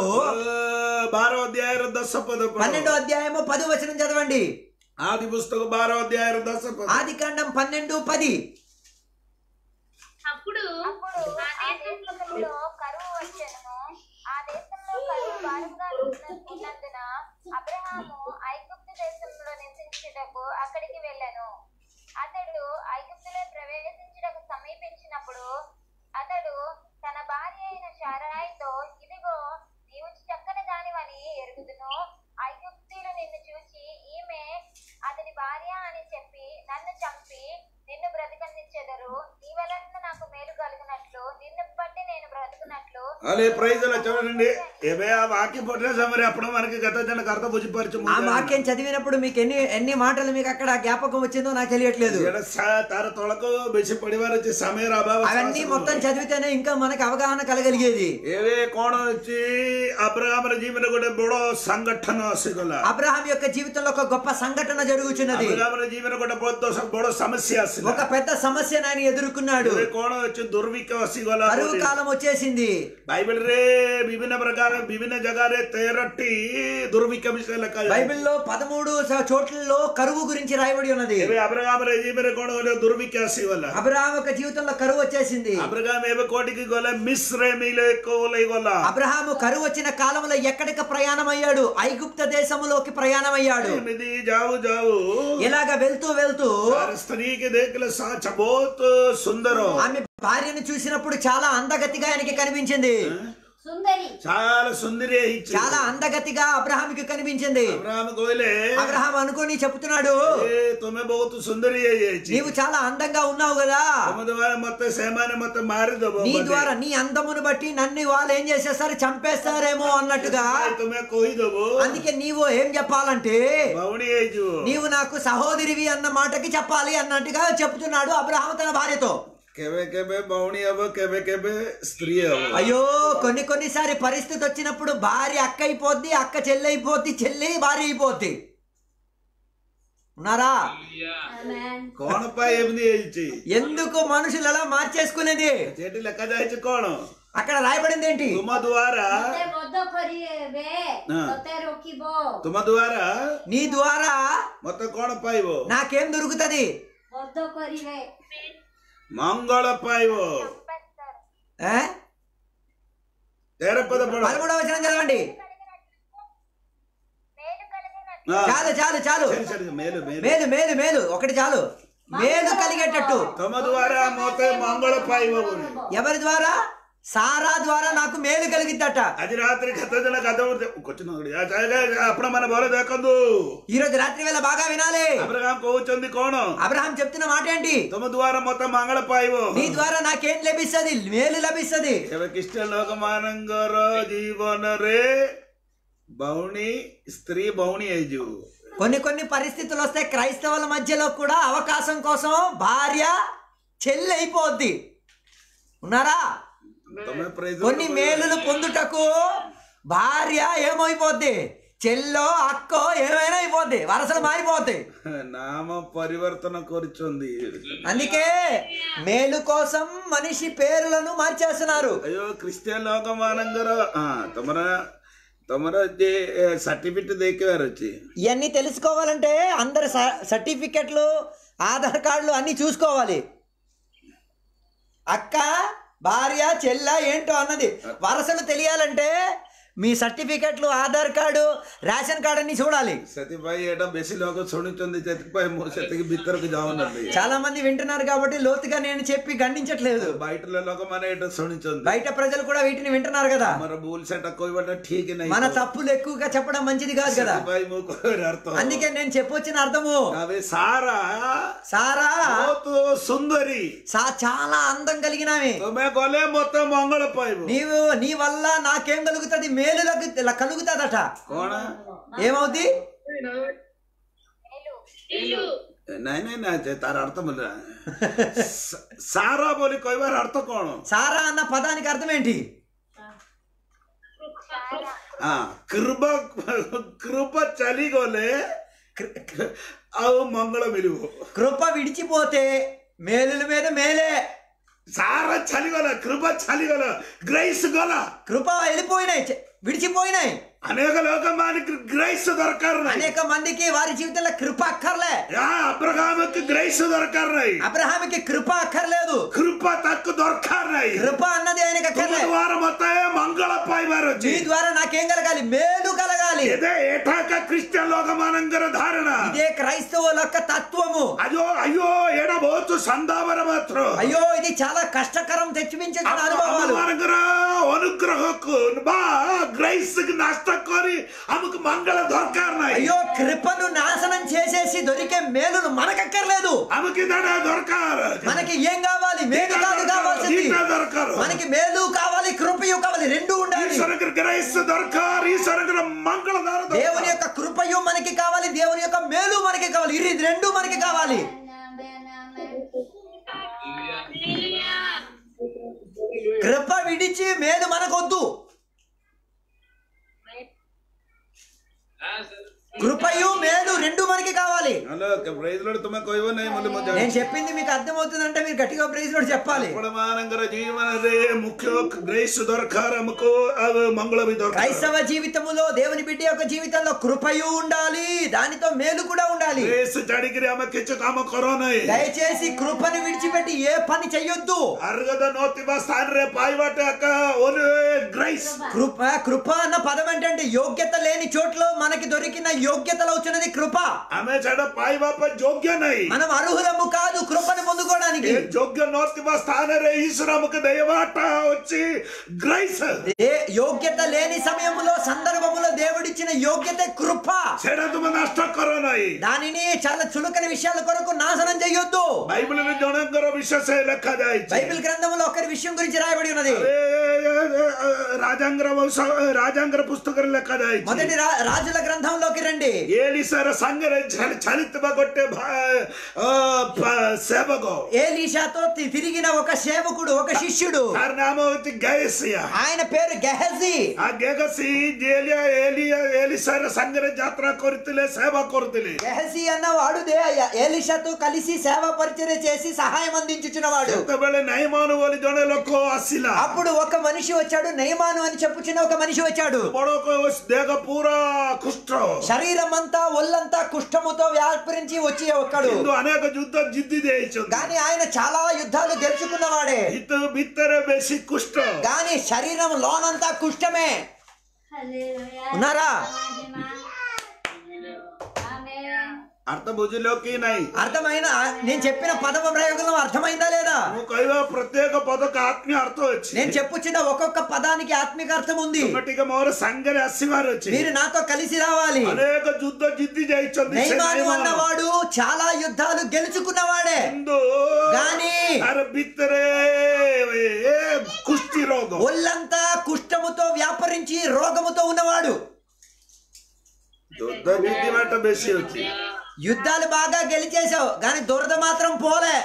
బారో అధ్యాయ దశ పద పన్నెండో అధ్యాయము పది వచనం చదవండి ఆది పుస్తక బారో అధ్యాయ దశ పద ఆది కాండం పన్నెండు పది అప్పుడు ఆ దేశములో కరువు వచ్చెను ఆ దేశంలో కరువు భారంగా ఉన్న- ఉన్నందున అబ్రహాము ఐగుప్తు దేశంలో నివసించుటకు అక్కడికి వెళ్ళాను అతడు ఐగుప్తులో ప్రవేశించుటకు సమీపించినప్పుడు అతడు తన భార్య అయిన శారాయితో ఇదిగో నీవు చక్కని దానివని ఎరుగుదును ఐగుప్తీయులు నిన్ను చూచి ఈమె అతని భార్య అని చెప్పి నన్ను చంపి నిన్ను బ్రతికనిచ్చెదరు నీ వలన నాకు మేలు కలుగునట్లు నిన్ను బట్టి నేను బ్రతుకున్నట్లు అలే ప్రైజ్ అలా చూడండి ఏవే ఆ వాక్యం పట్టిన మరి అప్పుడు మనకి గత జనకు అర్థం బుజ్జిపరచు ఆ వాక్యం చదివినప్పుడు మీకు ఎన్ని ఎన్ని మాటలు మీకు అక్కడ జ్ఞాపకం వచ్చిందో నాకు తెలియట్లేదు తార తొలకు బెసి పడివారు వచ్చి సమయ అభావ అవన్నీ మొత్తం చదివితేనే ఇంకా మనకు అవగాహన కలగలిగేది ఏవే కోణ వచ్చి అబ్రహామర జీవన కూడా బొడో సంఘటన ఆసిగల అబ్రహాం యొక్క జీవితంలో ఒక గొప్ప సంఘటన జరుగుతున్నది అబ్రహామర జీవన కూడా బొద్ద బొడో సమస్య ఆసిగల ఒక పెద్ద సమస్యను ఆయన ఎదుర్కొన్నాడు ఏవే కోణ వచ్చి దుర్విక ఆసిగల కరువు కాలం వచ్చేసింది బైబిల్ రే విభిన్న ప్రకార విభిన్న జగారే తేరట్టి దుర్విక విషయ లెక్క బైబిల్లో పదమూడు స- చోట్లలో కరువు గురించి రాయబడి ఉన్నది ఏవే అబ్రహామర జీవన కోణ దుర్విక ఆసిగల అబ్రహాం యొక్క జీవితంలో కరువు వచ్చేసింది అబ్రహాం ఏవే కోటికి గొల మిశ్రమిలే కోలై గొల అబ్రహాము కరువు వచ్చిన కాలంలో ఎక్కడికి ప్రయాణం అయ్యాడు ఐగుప్త దేశములోకి ప్రయాణం అయ్యాడు ఎనిమిది జావు జావు ఇలాగ వెళ్తూ వెళ్తూ और स्त्री के देख ले साच बहुत सुंदर हो ఆమె భార్యను చూసినప్పుడు చాలా అందగతిగా ఆయనకి కనిపించింది సుందరి చాలా సుందరి ఇచ్చి చాలా అందగతిగా అబ్రహాంకి కనిపించింది అబ్రాహం కోయిలే అబ్రహాం అనుకొని చెప్తున్నాడు ఏ తుమ్మె बहुत సుందరి అయ్యేచి నీవు చాలా అందంగా ఉన్నావు కదా తమ ద్వారా మొత్తం సేమాన్ని మొత్తం మారిదో నీ ద్వారా నీ అందమును బట్టి నన్ను వాళ్ళు ఏం చేసేస్తారు చంపేస్తారేమో అన్నట్టుగా తుమ్మె కోయిదవు అందుకే నీవు ఏం చెప్పాలంటే బౌణి అయ్యు నీవు నాకు సహోదరివి అన్న మాటకి చెప్పాలి అన్నట్టుగా చెప్తున్నాడు అబ్రహాం తన భార్యతో కేవే కేవే బౌణి అవ్వ కేవే కేవే స్త్రీ అవ్వ అయ్యో కొన్ని కొన్నిసారి పరిస్థితి వచ్చినప్పుడు భార్య అక్క అయిపోద్ది అక్క చెల్లి అయిపోద్ది చెల్లి భార్య అయిపోద్ది ఉన్నారా ఆమేన్ కోణప ఏమిది అయ్యి ఎందుకు మనుషులు ఎలా మార్చేసుకునేది చేటి లెక్క దాచి కోణం అక్కడ రాయబడింది ఏంటి తుమ ద్వారా ତତେ ବଧ କରିବେ ହଁ। ତତେ ରୋକିବ తుమ ద్వారా నీ ద్వారా మొత్తం కోణ పాయివో నాకేం దొరుకుతది ବଧ କରିବେ మంగళ పాయివో చంపేస్తారు ఏ? తేరపద పడ పదమూడవ వచనం చదవండి మేలు కలిగినట్లు ఆ. చాలు చాలు చాలు సరి సరి మేలు మేలు మేలు మేలు మేలు ఒకటి చాలు మేలు కలిగేటట్టు తమ ద్వారా మొత్తం మంగళ పాయివో ఎవరి ద్వారా సారా ద్వారా నాకు మేలు కలిగిద్దట అది రాత్రి కథ జన కథ కూర్చున్న అప్పుడు మన బోల దేకందు ఈ రోజు రాత్రి వేళ బాగా వినాలి అబ్రహాం కోవచ్చుంది కోణం అబ్రహాం చెప్తున్న మాట ఏంటి తమ ద్వారా మొత్తం మంగళ పాయివో నీ ద్వారా నాకేం లభిస్తుంది మేలు లభిస్తుంది ఎవరికిష్ట లోకమానంగర జీవన రే బౌణి స్త్రీ బౌణి అయ్యు కొన్ని కొన్ని పరిస్థితులు వస్తే క్రైస్తవుల మధ్యలో కూడా అవకాశం కోసం భార్య చెల్లి అయిపోద్ది ఉన్నారా తమ ప్రైజ్ కొన్ని మేలులు పొందుటకు భార్య ఏమైపోద్ది చెల్లో అక్కో ఏమైనా అయిపోద్ది వరసలు మారిపోద్ది నామ పరివర్తన కోరుచుంది అందుకే మేలు కోసం మనిషి పేర్లను మార్చేస్తున్నారు అయ్యో క్రిస్టియన్ లోకమానంగర తమర తమర సర్టిఫికెట్ దేకేవారు వచ్చి ఇవన్నీ తెలుసుకోవాలంటే అందరి స- సర్టిఫికెట్లు ఆధార్ కార్డులు అన్నీ చూసుకోవాలి అక్క భార్య చెల్ల ఏంటో అన్నది వరసలు తెలియాలంటే మీ సర్టిఫికెట్లు ఆధార్ కార్డు రేషన్ కార్డు అన్ని చూడాలి సతిపాయి ఏటో బెసి లోకం సుణిచుంది చతిపాయి సతికి బిత్తరకు జావునండి చాలా మంది వింటున్నారు కాబట్టి లోతుగా నేను చెప్పి ఖండించట్లేదు బయట లోకం మన ఏటో సుణిచుంది బయట ప్రజలు కూడా వీటిని వింటున్నారు కదా మన భూల్ సెట్ కోయి ఠీక్ మన తప్పులు ఎక్కువగా చెప్పడం మంచిది కాదు కదా సతిపాయి మూకు అర్థం అందుకే నేను చెప్పొచ్చిన అర్థము అవి సారా సారా बहुत సుందరి సా చాలా అందం కలిగినవి తుమ్మె కొలే మొత్తం మంగళ పాయివు నీవు నీ వల్ల నాకేం కలుగుతుంది మేలు లగు- కలుగుతుందట కోణ ఏమవుద్ది మేలు नहीं नहीं नहीं तार अर्थ बोल रहा है स- सारा बोली कोई बार अर्थ कौन సారా అన్న పదానికి అర్థం ఏంటి हाँ कृपा कृपा चली गोले అవు మంగళ మిలువు కృప విడిచిపోతే మేలుల మీద మేలే సార చలిగల కృప చలిగల గ్రైస్ గల కృప వెళ్ళిపోయినాయి చె- విడిచిపోయినాయి అనేక లోకమానికి గ్రైస్ దొరకారు అనేక మందికి వారి జీవితంలో కృప అక్కర్లే అబ్రహాముకి గ్రైస్ దొరకారు అబ్రహామికి కృప అక్కర్లేదు కృప କୃପା ତାକୁ ଦରକାର ନାହିଁ కృప అన్నది ఆయనకి ତୁମ అక్కర్లే ଦ୍ୱାରା ମତେ ମଙ୍ଗଳ ପାଇବାର మీ ଅଛି ద్వారా నాకేం కలగాలి మేలు కలగాలి ଏବେ ଏଠାକା ଖ୍ରୀଷ୍ଟିଆନ ଲୋକମାନଙ୍କର ଧାରଣା ఇదే క్రైస్తవుల యొక్క తత్వము అయ్యో అయ్యో ଏଇଟା ବହୁତ ସନ୍ଦାବର ମାତ୍ର అయ్యో ఇది చాలా కష్టకరం తెచ్చిపించిన అనుభవాలు ଆମମାନଙ୍କର ଅନୁଗ୍ରହକୁ ବା ଗ୍ରେସ୍କୁ ନଷ୍ଟ କରି ଆମକୁ ମଙ୍ଗଳ ଦରକାର ନାହିଁ అయ్యో కృపను నాశనం చేసేసి దొరికే మేలును మనకక్కర్లేదు ଆମକୁ ଏଇଟା ଦରକାର మనకి ఏం కావాలి మేలు కాదు కావాల్సింది ଦିଟା ଦରକାର మనకి మేలు కావాలి కృపయు కావాలి రెండు ఉండాలి ଈଶ୍ୱରଙ୍କର ଗ୍ରେସ୍ ଦରକାର ଈଶ୍ୱରଙ୍କର ମଙ୍ଗଳ ଦର దేవుని యొక్క కృపయు మనకి కావాలి దేవుని యొక్క మేలు మనకి కావాలి ఇది రెండు మనకి కావాలి కృప విడిచి మేలు మనకొద్దు కృపయు మేలు రెండు మనకి కావాలి హలో ప్రైజ్ లో ତୁମେ କହିବ ନାହିଁ ମୋତେ ମଜା నేను చెప్పింది మీకు అర్థమవుతుందంటే మీరు గట్టిగా ప్రైజ్ లో చెప్పాలి ଆପଣମାନଙ୍କର ଜୀବନରେ ମୁଖ୍ୟ ଗ୍ରେସ୍ ଦରକାର ଆମକୁ ଆଉ ମଙ୍ଗଳ ବି ଦରକାର క్రైస్తవ జీవితములో దేవుని బిడ్డ యొక్క జీవితంలో కృపయు ఉండాలి దానితో మేలు కూడా ఉండాలి ଗ୍ରେସ୍ ଛାଡିକିରି ଆମେ କିଛି କାମ କର ନାହିଁ దయచేసి కృపను విడిచిపెట్టి ఏ పని చెయ్యొద్దు అర్హత నోతిବା ସ୍ଥାନରେ ପାଇବାଟା ଏକ గ్రైస్ కృప కృప అన్న పదం ఏంటంటే యోగ్యత లేని చోట్ల మనకి దొరికిన యోగ్యతలో వచ్చినది కృప ଆମେ ସେଟା ପାଇବା ପାଇଁ ଯୋଗ୍ୟ ନାହିଁ మనం అర్హులము కాదు కృపను పొందుకోవడానికి ଏ ଯୋଗ୍ୟ ନଥିବା ସ୍ଥାନରେ ଈଶ୍ୱର ଆମକୁ ଦେବାଟା ଅଛି ଗ୍రైସ୍ ఏ యోగ్యత లేని సమయములో సందర్భములో దేవుడిచ్చిన యోగ్యత కృప ସେଟା ତୁମେ ନଷ୍ଟ କର ନାହିଁ దానిని చాలా చులకని విషయాల కొరకు నాశనం చెయ్యొద్దు బైబిల్ରେ ଜଣଙ୍କର ବିଶେଷ ଲେଖାଯାଇଛି బైబిల్ గ్రంథంలో ఒకరి విషయం గురించి రాయబడి ఉన్నది రాజాంగ్ర రాజాంగ్ర పుస్తకରେ ଲେଖାଯାଇଛି మొదటి రా- రాజుల గ్రంథంలోకి రండి ఏలిసాର ସାଙ୍ଗରେ ଛା- ଛାଡ଼ିଥିବା ଗୋଟେ ଭା- ଅ, ପା- ସେବକ ఏలీషాతో తి- తిరిగిన ఒక సేవకుడు ఒక శిష్యుడు ତାର ନାମ ହଉଛି ଗେସିଆ ఆయన పేరు గెహజీ ఆ గେଗସି ଏଲିଆ ଏଲିଆ ଏଲିସାର ସାଙ୍ଗରେ ଯାତ୍ରା କରିଥିଲେ ସେବା କରୁଥିଲେ గెహజీ అన్నవాడు దే- ఏలీషాతో కలిసి సేవ పరిచర్య చేసి సహాయం అందించుచున్నవాడు ସେତେବେଳେ ନାଇମାନ ବୋଲି ଜଣେ ଲୋକ ଆସିଲା అప్పుడు ఒక మనిషి వచ్చాడు నయమాను అని చెప్పుచున్న ఒక మనిషి వచ్చాడు ବଡ ଦେହ ପୁରା କୁଷ୍ଠ శరీరం అంతా ఒళ్ళంతా కుష్ఠముతో వ్యాపరించి వచ్చి ఒక్కడు କିନ୍ତୁ ଅନେକ ଯୁଦ୍ଧ ଜିତି ଦେଇଛନ୍ତି కానీ ఆయన చాలా యుద్ధాలు గెలుచుకున్నవాడే ଭିତ- ଭିତରେ ବେଶୀ କୁଷ୍ଠ కానీ శరీరం లోనంతా కుష్టమే ఉన్నారా? ଅର୍ଥ ବୁଝିଲ କି ନାହିଁ అర్థమైన నేను చెప్పిన పదవ ప్రయోగం అర్థమైందా లేదా ମୁଁ କହିବା ପ୍ରତ୍ୟେକ ପଦକ ଆତ୍ମୀୟ ଅର୍ଥ ଅଛି నేను చెప్పుచున్న ఒక్కొక్క పదానికి ఆత్మిక అర్థం ఉంది ତୁମେ ଟିକେ ମୋର ସାଙ୍ଗରେ ଆସିବାର ଅଛି మీరు నాతో కలిసి రావాలి ଅନେକ ଯୁଦ୍ଧ ଜିତି ଯାଇଛନ୍ତି ସେ నైమాను ନାଇମାନ। అన్నవాడు చాలా యుద్ధాలు గెలుచుకున్నవాడే କିନ୍ତୁ కానీ ତାର ଭିତରେ ଏ କୁଷ୍ଟି ରୋଗ ఒళ్ళంతా కుష్టముతో వ్యాపరించి రోగముతో ఉన్నవాడు ଯୁଦ୍ଧ ଜିତିବାଟା ବେଶୀ ଅଛି యుద్ధాలు బాగా గెలిచేశావు కానీ దురద మాత్రం పోలే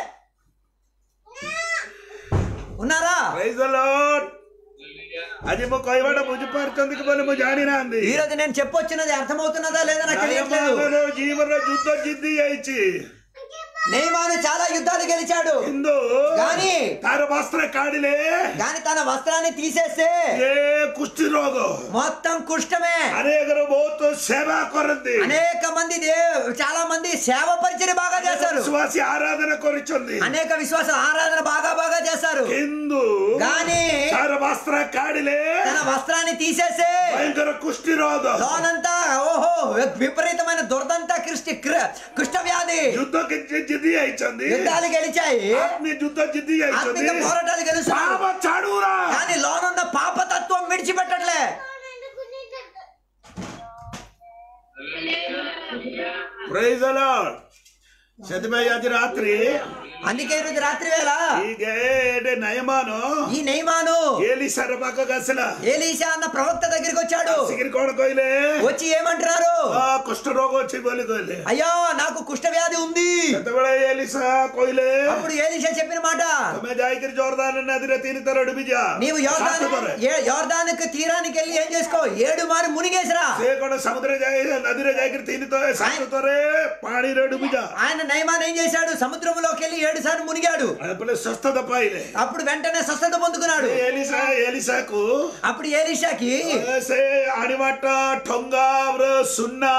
ఉన్నారా Praise the Lord. ଆଜି ମୁଁ କହିବାଟା ବୁଝିପାରୁଛନ୍ତି କି ବୋଲି ମୁଁ ଜାଣିନାହାନ୍ତି ఈ రోజు నేను చెప్పొచ్చినది అర్థమవుతున్నదా లేదా నాకు తెలియట్లేదు ନାଇମାନର ଜୀବନରେ ଯୁଦ୍ଧ ଜିତି ଯାଇଛି నయమాను చాలా యుద్ధాలు గెలిచాడు କିନ୍ତୁ కానీ ତାର ବସ୍ତ୍ର କାଢିଲେ కానీ తన వస్త్రాన్ని తీసేస్తే ଏ କୁଷ୍ଟି ରୋଗ మొత్తం కుష్టమే ଅନେକର ବହୁତ ସେବା କରନ୍ତି అనేక మంది దే- చాలా మంది సేవ పరిచయం బాగా చేస్తారు ବିଶ୍ୱାସୀ ଆରାଧନା କରିଛନ୍ତି అనేక విశ్వాస ఆరాధన బాగా బాగా చేస్తారు କିନ୍ତୁ కానీ ତାର ବସ୍ତ୍ର କାଢିଲେ తన వస్త్రాన్ని తీసేసే భయంకର କୁଷ୍ଟି ରୋଗ లోనంతా ఓహో విపరీతమైన దురదంతా కృష్టి కృష్ణ వ్యాధి ଯୁଦ୍ଧ କିଛି ଜିତି ଯାଇଛନ୍ତି యుద్ధాలు గెలిచాయి ଆତ୍ମୀୟ ଯୁଦ୍ଧ ଜିତି ఆత్మిక ଯାଇଛନ୍ତି పోరాటాలు గెలుస్తారు ପାପ ଛାଡୁରା కానీ లోనున్న పాపతత్వం విడిచిపెట్టట్లే ప్రైజ్ the Lord. ସେଥିପାଇଁ ଆଜି ରାତ୍ରି అందుకే ఈరోజు రాత్రి వేళ ఈ గేడే నయమాను ఈ నయమాను ఏలిసార ପାଖକୁ ଆସିଲା ఏలీషా అన్న ప్రవక్త దగ్గరికి వచ్చాడు ଆସିକିରି କଣ କହିଲେ వచ్చి ఏమంటున్నారు ఆ କୁଷ୍ଠ ରୋଗ ଅଛି ବୋଲି କହିଲେ అయ్యో నాకు కుష్ఠ వ్యాధి ఉంది ସେତେବେଳେ ଏଲିସା କହିଲେ అప్పుడు ఏలీషా చెప్పిన మాట ତମେ ଯାଇକିରି ଜର୍ଦାନ ନଦୀରେ ତିନି ଥର ଡୁବିଯା నీవు యోర్దాను ସାତ ଥର। ఏ- యోర్దానుకు తీరానికి వెళ్ళి ఏం చేసుకో ఏడు మారి మునిగేసిరా ସେ କଣ ସମୁଦ୍ରରେ ଯାଇ ନଦୀରେ ଯାଇକିରି ତିନି ଥର ସାତ ଥରେ ପାଣିରେ ଡୁବିଯା ఆయన నయమాన్ ఏం చేశాడు సముద్రంలోకి వెళ్ళి ఏడు సార్లు మునిగాడు ଏପଟେ ସ୍ୱସ୍ଥତା ପାଇଲେ అప్పుడు వెంటనే స్వస్థత పొందుకున్నాడు ଏଲିସା ଏଲିସାକୁ అప్పుడు ఏలీషాకి ସେ ଆଣିବାଟା ଠଙ୍ଗା ସୁନା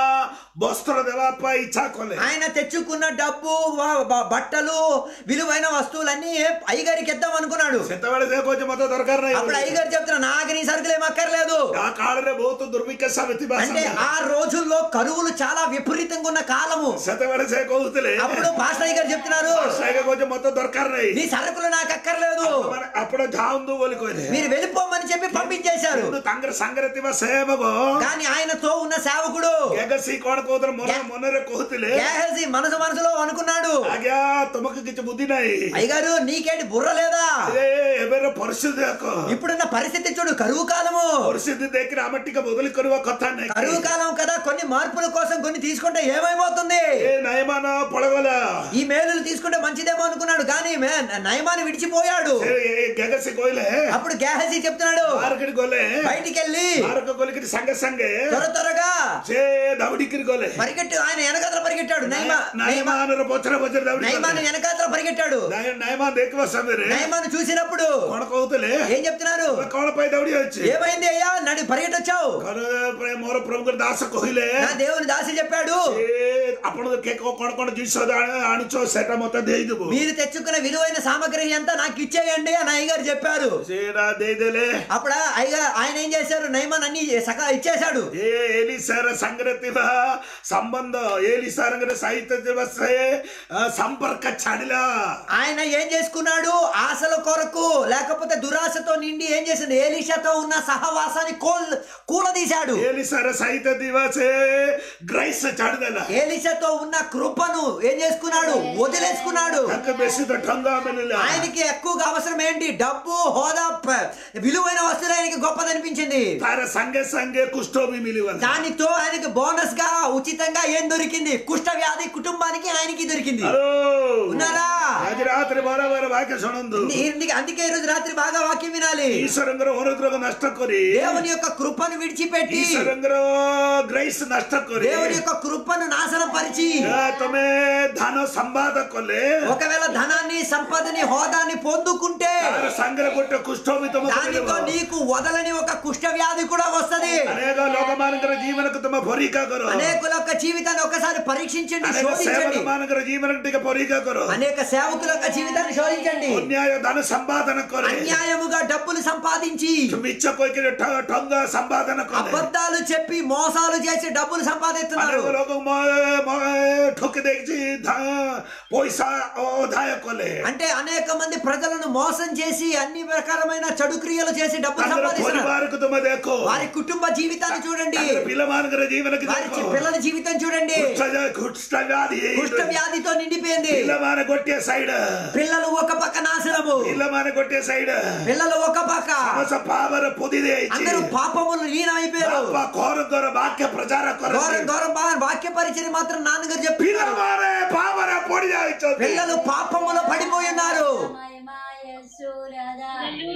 ବସ୍ତ୍ର ଦେବା ପାଇଁ ଇଚ୍ଛା କଲେ ఆయన తెచ్చుకున్న డబ్బు వ- బ- బట్టలు విలువైన వస్తువులన్నీ అయ్యగారికి ఇద్దాం అనుకున్నాడు ସେତେବେଳେ ସେ କହୁଛି ମତେ ଦରକାର అప్పుడు ନାହିଁ అయ్యగారు చెప్తున్నా నాకు నీ సరుకులు ఏం అక్కర్లేదు ఆ కాଳରେ ବହୁତ ଦୁର୍ଭିକ୍ଷ ସାବିଥିବା అంటే ସମୟ। ఆ రోజుల్లో కరువులు చాలా విపరీతంగా ఉన్న కాలము ସେତେବେଳେ ସେ କହୁଥିଲେ అప్పుడు పాస్టర్ అయ్య గారు చెప్తున్నారు ସାହେବ କହୁଛି ମତେ ଦରକାର ନାହିଁ నీ సరుకులు నాకు అక్కర్లేదు ମାନେ ଆପଣ ଯାଆନ୍ତୁ ବୋଲି କହିଲେ మీరు వెళ్ళిపోమని చెప్పి పంపించేశారు କିନ୍ତୁ ତାଙ୍କର ସାଙ୍ଗରେ ଥିବା ସେବକ కానీ ఆయనతో ఉన్న సేవకుడు ଗେଗସି କଣ କହୁଥିଲେ ମନ ମନରେ କହୁଥିଲେ గేహజీ మనసు మనసులో అనుకున్నాడు ଆଜ୍ଞା ତମକୁ କିଛି ବୁଦ୍ଧି ନାହିଁ అయ్యగారు నీకేంటి బుర్ర లేదా ଏ ଏବେର ପରିସ୍ଥିତି ଦେଖ ఇప్పుడున్న పరిస్థితి చూడు కరువు కాలము ପରିସ୍ଥିତି ଦେଖିରେ ଆମେ ଟିକେ ବଦଳି କରିବା କଥା ନାହିଁ కరువు కాలం కదా కొన్ని మార్పుల కోసం కొన్ని తీసుకుంటే ఏమైపోతుంది ଏ ନାଇମାନ ପଳେଇଗଲା ఈ మేలులు తీసుకుంటే మంచిదేమో అనుకున్నాడు కానీ మే- నయమాన్ని విడిచిపోయాడు ସେ ଗେଗସି କହିଲେ అప్పుడు గేహజీ చెప్తున్నాడు ବାହାରକରି ଗଲେ బయటికి వెళ్ళి ବାହାରକୁ ଗଲିକିରି ସାଙ୍ଗେ ସାଙ୍ଗେ త్వర త్వరగా ସେ ଦୌଡ଼ିକିରି ଗଲେ పరిగెట్టు ఆయన వెనకాతల పరిగెట్టాడు నయమా నయమా ନାଇମାନର ପଛରେ ପଛରେ ଦୌଡ଼ି నయమాన్ని వెనకాతల పరిగెట్టాడు ନାଇମାନ ଦେଖିବା ସମୟରେ నయమాన్ని చూసినప్పుడు କଣ କହୁଥିଲେ ఏం చెప్తున్నారు କଣ ପାଇଁ ଦୌଡ଼ି ଅଛି ఏమైంది అయ్యా నడి పరిగెట్టొచ్చావు କଣ ପ୍ରାୟ ମୋର ପ୍ରଭୁଙ୍କର ଦାସ କହିଲେ నా దేవుని దాసి చెప్పాడు ଏ ଆପଣ କେ କଣ କଣ ଜିନିଷ ଆଣି- ଆଣିଛ ସେଟା ମତେ ଦେଇଦେବୁ మీరు తెచ్చుకున్న విలువైన సామగ్రి అంతా నాకు ఇచ్చేయండి అని అయ్యగారు చెప్పారు ସେଟା ଦେଇଦେଲେ అప్పుడు అయ్యగా ఆయన ఏం చేశారు నయమాన్ అన్ని సకా ఇచ్చేశాడు ଏ ଏଲିସାର ସାଙ୍ଗରେ ଥିବା ସମ୍ବନ୍ଧ ଏଲିସାର ସହିତ ଥିବା ସେ ଅ, ସମ୍ପର୍କ ଛାଡ଼ିଲା ఆయన ఏం చేసుకున్నాడు ఆశల కొరకు లేకపోతే దురాశతో నిండి ఏం చేసిండు ఏలిషాతో ఉన్న సహవాసాన్ని కోల్ కూలదీశాడు ଏଲିସାର ସହିତ ଥିବା ସେ ଗ୍ରେସ୍ ଛାଡ଼ିଦେଲା ఏలిషాతో ఉన్న కృపను ఏం చేసుకున్నాడు వదిలేసుకున్నాడు ତାକୁ ବେଶୀ ତ ଠଙ୍ଗା ମିଳିଲା ఆయనకి ఎక్కువగా అవసరం ఏంటి డబ్బు హోదా ప- విలువైన వస్తువులు ఆయనకి గొప్పదనిపించింది ତାର ସାଙ୍ଗେ ସାଙ୍ଗେ କୁଷ୍ଠ ବି ମିଳିଗଲା దానితో ఆయనకి బోనస్ గా ఉచితంగా ఏం దొరికింది కుష్ఠ వ్యాధి కుటుంబానికి ఆయనకి దొరికింది హలో ఉన్నారా ଆଜି ରାତିରେ ବରାବର వాక్య ଶୁଣନ୍ତୁ ఇందుకే- అందుకే ఈ రోజు రాత్రి బాగా వాక్యం వినాలి ଈଶ୍ୱରଙ୍କର ଅନୁଗ୍ରହ ନଷ୍ଟ କରି దేవుని యొక్క కృపను విడిచిపెట్టి ଈଶ୍ୱରଙ୍କର ଗ୍ରେସ୍ ନଷ୍ଟ କରି దేవుని యొక్క కృపను నాశనం పరిచి ଆ, ତମେ ଧାନ ସମ୍ବାଦ କଲେ ఒకవేళ ధనాన్ని సంపదని హోదాని పొందుకుంటే ତାର ସାଙ୍ଗରେ ଗୋଟେ କୁଷ୍ଠ ବି ତମକୁ దానితో ମିଳିବ నీకు వదలని ఒక కుష్ఠ వ్యాధి కూడా వస్తది ଅନେକ ଲୋକମାନଙ୍କର ଜୀବନକୁ ତମେ ପରୀକ୍ଷା କର అనేకుల యొక్క జీవితాన్ని ఒకసారి పరీక్షించండి ଅନେକ శోధించండి ସେବକ ମାନଙ୍କର జୀవనକୁ ଟିକେ ପରୀକ୍ଷା କର అనేక సేవకుల యొక్క జీవితాన్ని శోధించండి ଅନ୍ୟାୟ ଧନ ସମ୍ପାଦନ କରେ అన్యాయముగా డబ్బులు సంపాదించి ମିଛ କହିକିରି ଠ- ଠଙ୍ଗା ସମ୍ପାଦନ କରେ అబద్ధాలు చెప్పి మోసాలు చేసి డబ్బులు సంపాదిస్తున్నారు ଅନେକ ଲୋକ ମ- ମ- ଠକି ଦେଇଛି ଧା- ପଇସା ଅଧାୟ କଲେ అంటే అనేక మంది ప్రజలను మోసం చేసి అన్ని ప్రకారమైన చెడు క్రియలు చేసి డబ్బులు ତାଙ୍କର సంపాదిస్తున్నారు ପରିବାରକୁ ତମେ ଦେଖ వారి కుటుంబ జీవితాన్ని చూడండి ତାଙ୍କର ପିଲାମାନଙ୍କର ଜୀବନକୁ వారి ଦେଖ చి- పిల్లల జీవితం చూడండి କୁଷ୍ଠ- କୁଷ୍ଠ వ్యాధి కుష్ఠ వ్యాధితో నిండిపోయింది ପିଲାମାନେ ଗୋଟିଏ ସାଇଡ పిల్లలు ఒక పక్క నాశనము ପିଲାମାନେ ଗୋଟିଏ ସାଇଡ పిల్లలు ఒక పక్క ସମସ୍ତ ପାପରେ ପୋଦି ଦେଇଛି అందరూ పాపములు లీనమైపోయారు ବାପା ଘରଙ୍କର ବାକ୍ୟ ପ୍ରଚାର କରେ ఘోరం ఘోరం బా- వాక్య పరిచయం మాత్రం నాన్నగారు చెప్పారు ପିଲାମାନେ ପାପରେ ପଡି ଯାଇଛନ୍ତି పిల్లలు పాపములో పడిపోయి ఉన్నారు మాయ సూరదా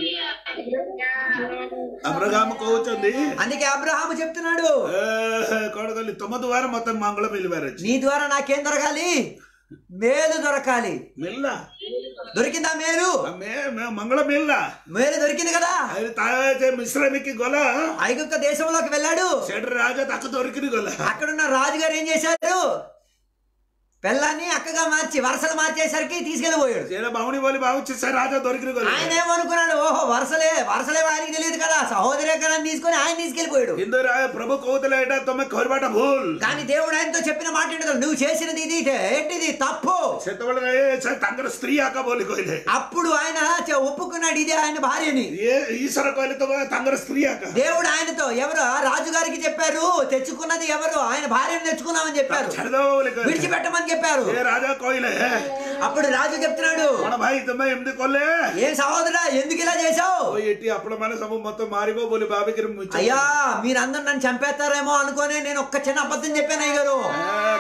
అబ్రహాం କହୁଛନ୍ତି అందుకే అబ్రహాము చెప్తున్నాడు "ଏ, କଣ କହିଲି ତମ ଦ୍ୱାରା ମତେ ମଙ୍ଗଳ ମିଳିବାର ଅଛି నీ ద్వారా నాకేం దొరకాలి మేలు దొరకాలి ମିଳିଲା దొరికిందా మేలు ମେ- ମେ- ମଙ୍ଗଳ ମିଳିଲା మేలు దొరికింది కదా ଆଉ ତା ଯେ ମିଶ୍ରମିକି ଗଲା ఐగుప్త దేశంలోకి వెళ్ళాడు ସେଠି ରାଜା ତାକୁ ଧରିକିରି ଗଲା అక్కడున్న రాజుగారు ఏం చేశారు పిల్లాన్ని అక్కగా మార్చి వరుసలు మార్చేసరికి తీసుకెళ్ళిపోయాడు ସେଇଟା ବାହୁଣି ବୋଲି ଭାବୁଛି ସେ రాజా ଧରିକିରି ଗଲା ఆయన ఏమనుకున్నాడు ఓహో వరుసలే వరుసలే ఆయనకి తెలియదు కదా సహోదరి కదా తీసుకొని ఆయన తీసుకెళ్ళిపోయాడు କିନ୍ତୁ రా- ప్రభు କହୁଥିଲେ ଏଇଟା ତମେ କରିବାଟା ଭୁଲ కానీ దేవుడు ఆయనతో చెప్పిన మాట ఏంటో నువ్వు చేసినది ఇది ఏంటిది తప్పు ସେତେବେଳେ ସେ ତାଙ୍କର ସ୍ତ୍ରୀ ଆକା ବୋଲି କହିଲେ అప్పుడు ఆయన చె- ఒప్పుకున్నాడు ఇది ఆయన భార్యని ଇଏ ଈଶ୍ୱର କହିଲେ ତମ ତାଙ୍କର ସ୍ତ୍ରୀ ଆକା దేవుడు ఆయనతో ఎవరు ఆ రాజుగారికి చెప్పారు తెచ్చుకున్నది ఎవరు ఆయన భార్యను తెచ్చుకున్నామని చెప్పారు ଛାଡ଼ିଦବ ବୋଲି କହିଲେ విడిచిపెట్టమని చెప్పారు ଏ ରାଜା କହିଲେ అప్పుడు రాజు చెప్తున్నాడు କଣ ଭାଇ ତମେ ଏମିତି କଲେ ఏ సహోదరా ఎందుకు ఇలా చేశావు ଓ ଏଠି ଆପଣ ମାନେ ସବୁ ମତେ ମାରିବ ବୋଲି ଭାବିକିରି ମିଛ అయ్యా మీరందరూ నన్ను చంపేస్తారేమో అనుకోనే నేను ఒక్క చిన్న అబద్ధం చెప్పాను అయ్యగారు ଏ,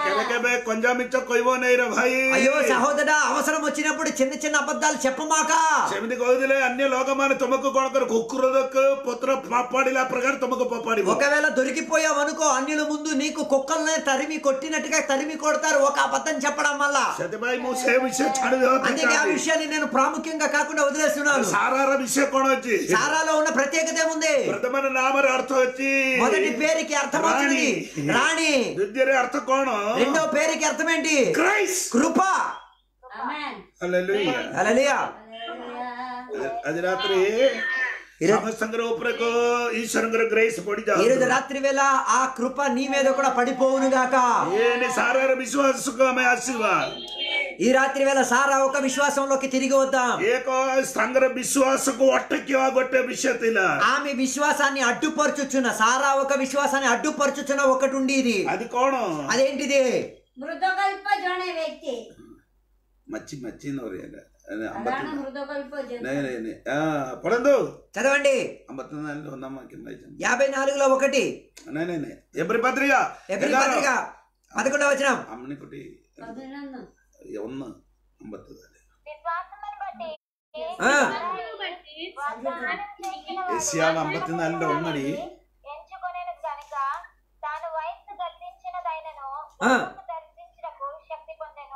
କେବେ କେବେ କଞ୍ଜା ମିଛ କହିବ ନାହିଁ ରେ ଭାଇ అయ్యో సహోదరా అవసరం వచ్చినప్పుడు చిన్న చిన్న అబద్ధాలు చెప్పమాక ସେମିତି କହିଥିଲେ ଅନ୍ୟ ଲୋକମାନେ ତୁମକୁ କଣ କର କୁକୁର ପତ୍ର ଫାପାଡ଼ିଲା ପ୍ରକାର ତୁମକୁ ଫାପାଡ଼ିବ ఒకవేళ దొరికిపోయావు అనుకో అన్యుల ముందు నీకు కుక్కల్ని తరిమి కొట్టినట్టుగా తరిమి కొడతారు ఒక అబద్ధం చెప్పడం వల్ల ସେଥିପାଇଁ ମୁଁ ସେ ବିଷୟ ଛାଡ଼ି ଦେବା ପାଇଁ అందుకే ఆ ଚାହୁଁଛି। విషయాన్ని నేను ప్రాముఖ్యంగా కాకుండా వదిలేస్తున్నాను ସାରାର ବିଷୟ କଣ ଅଛି సారాలో ఉన్న ప్రత్యేకత ఏముంది ପ୍ରଥମ ନାମରେ ଅର୍ଥ ଅଛି మొదటి పేరుకి అర్థం అవుతుంది రాణి ଦ୍ୱିତୀୟରେ ଅର୍ଥ କଣ రెండో పేరుకి అర్థం ఏంటి କ୍ରାଇଷ୍ଟ కృప Amen. ହାଲେଲୁୟା హల్లెలూయా ଆଜି ରାତିରେ ఈరోజు ସମସ୍ତଙ୍କର ଉପରେ ଈଶ୍ୱରଙ୍କର ଗ୍ରେସ୍ ఈ ପଡିଯାଉ రోజు రాత్రి వేళ ఆ కృప నీ మీద కూడా పడిపోవును గాక ଏନେ ସାରାର ବିଶ୍ୱାସକୁ ଆମେ ଆସିବା ఈ రాత్రి వేళ సారా ఒక విశ్వాసంలోకి తిరిగి వద్దాం ଏକ ସାଙ୍ଗର ବିଶ୍ୱାସକୁ ଅଟକିବା ଗୋଟେ ବିଷୟ ଥିଲା ఆమె విశ్వాసాన్ని అడ్డుపరుచుచున్న సారా ఒక విశ్వాసాన్ని అడ్డుపరుచుచున్న ఒకటి ఉంది ఇది ଆଜି କଣ అదేంటిది మృదకల్ప జଣେ వ్యక్తి ମଚି ମଚି ନରିଆ అదాన మృదకల్ప జన ନାଇଁ ନାଇଁ ନାଇଁ ପଢନ୍ତୁ చదవండి അമ്പത്തിനാലിൽ ഒന്നാം വാക്യം വായിച്ചു యాభై నాలుగులో ఒకటి ନାଇଁ ନାଇଁ ନାଇଁ എബ്രി പത്രിക ఎబ్రి పత్రిక పదకొండవ వచనం അമ്മണിക്കുട്ടി పదునన్ను ഒന്ന് അമ്പത്തിനാല് విశ్వాసమును బట్టి ఆ. వాగ్దానం చేసిన ఏషియాలో అമ്പത്തിനാലിന്റെ ഒന്നടി ఎంచుకొనేను గనుక తాను వయస్సు గర్భించినదైనను ఆ. ప్రభువును దర్శించుటకు శక్తి పొందెను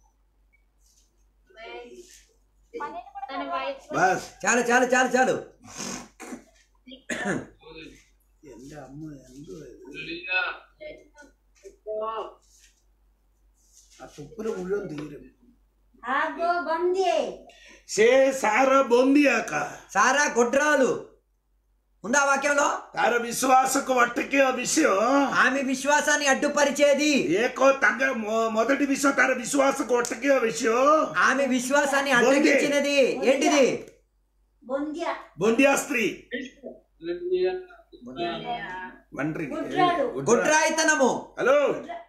పన్నెండు కూడా చదవాలి. ബസ് చాలు చాలు చాలు చాలు എന്റെ അമ്മ എന്തോ ആ തുപ്പല് മുഴുവൻ തീരും ఆగో బంది സേ സാറ ബൊന്തിയാക്ക సారా గొడ్రాలు ఉందా వాక్యంలో താര വിശ്വാസക്ക് ഒറ്റയ്ക്ക് വിഷയം ఆమె విశ్వాసాన్ని అడ్డుపరిచేది ఏకో తగ్గ మొ- మొదటి విషయం తన విశ్వాసకు ఒట్టకే విషయం ఆమె విశ్వాసాన్ని అడ్డగించినది ఏంటిది బొంద్య బొందియా స్త్రీ వండ్రి గుడ్రాలు. గొడ్రాయితనము హలో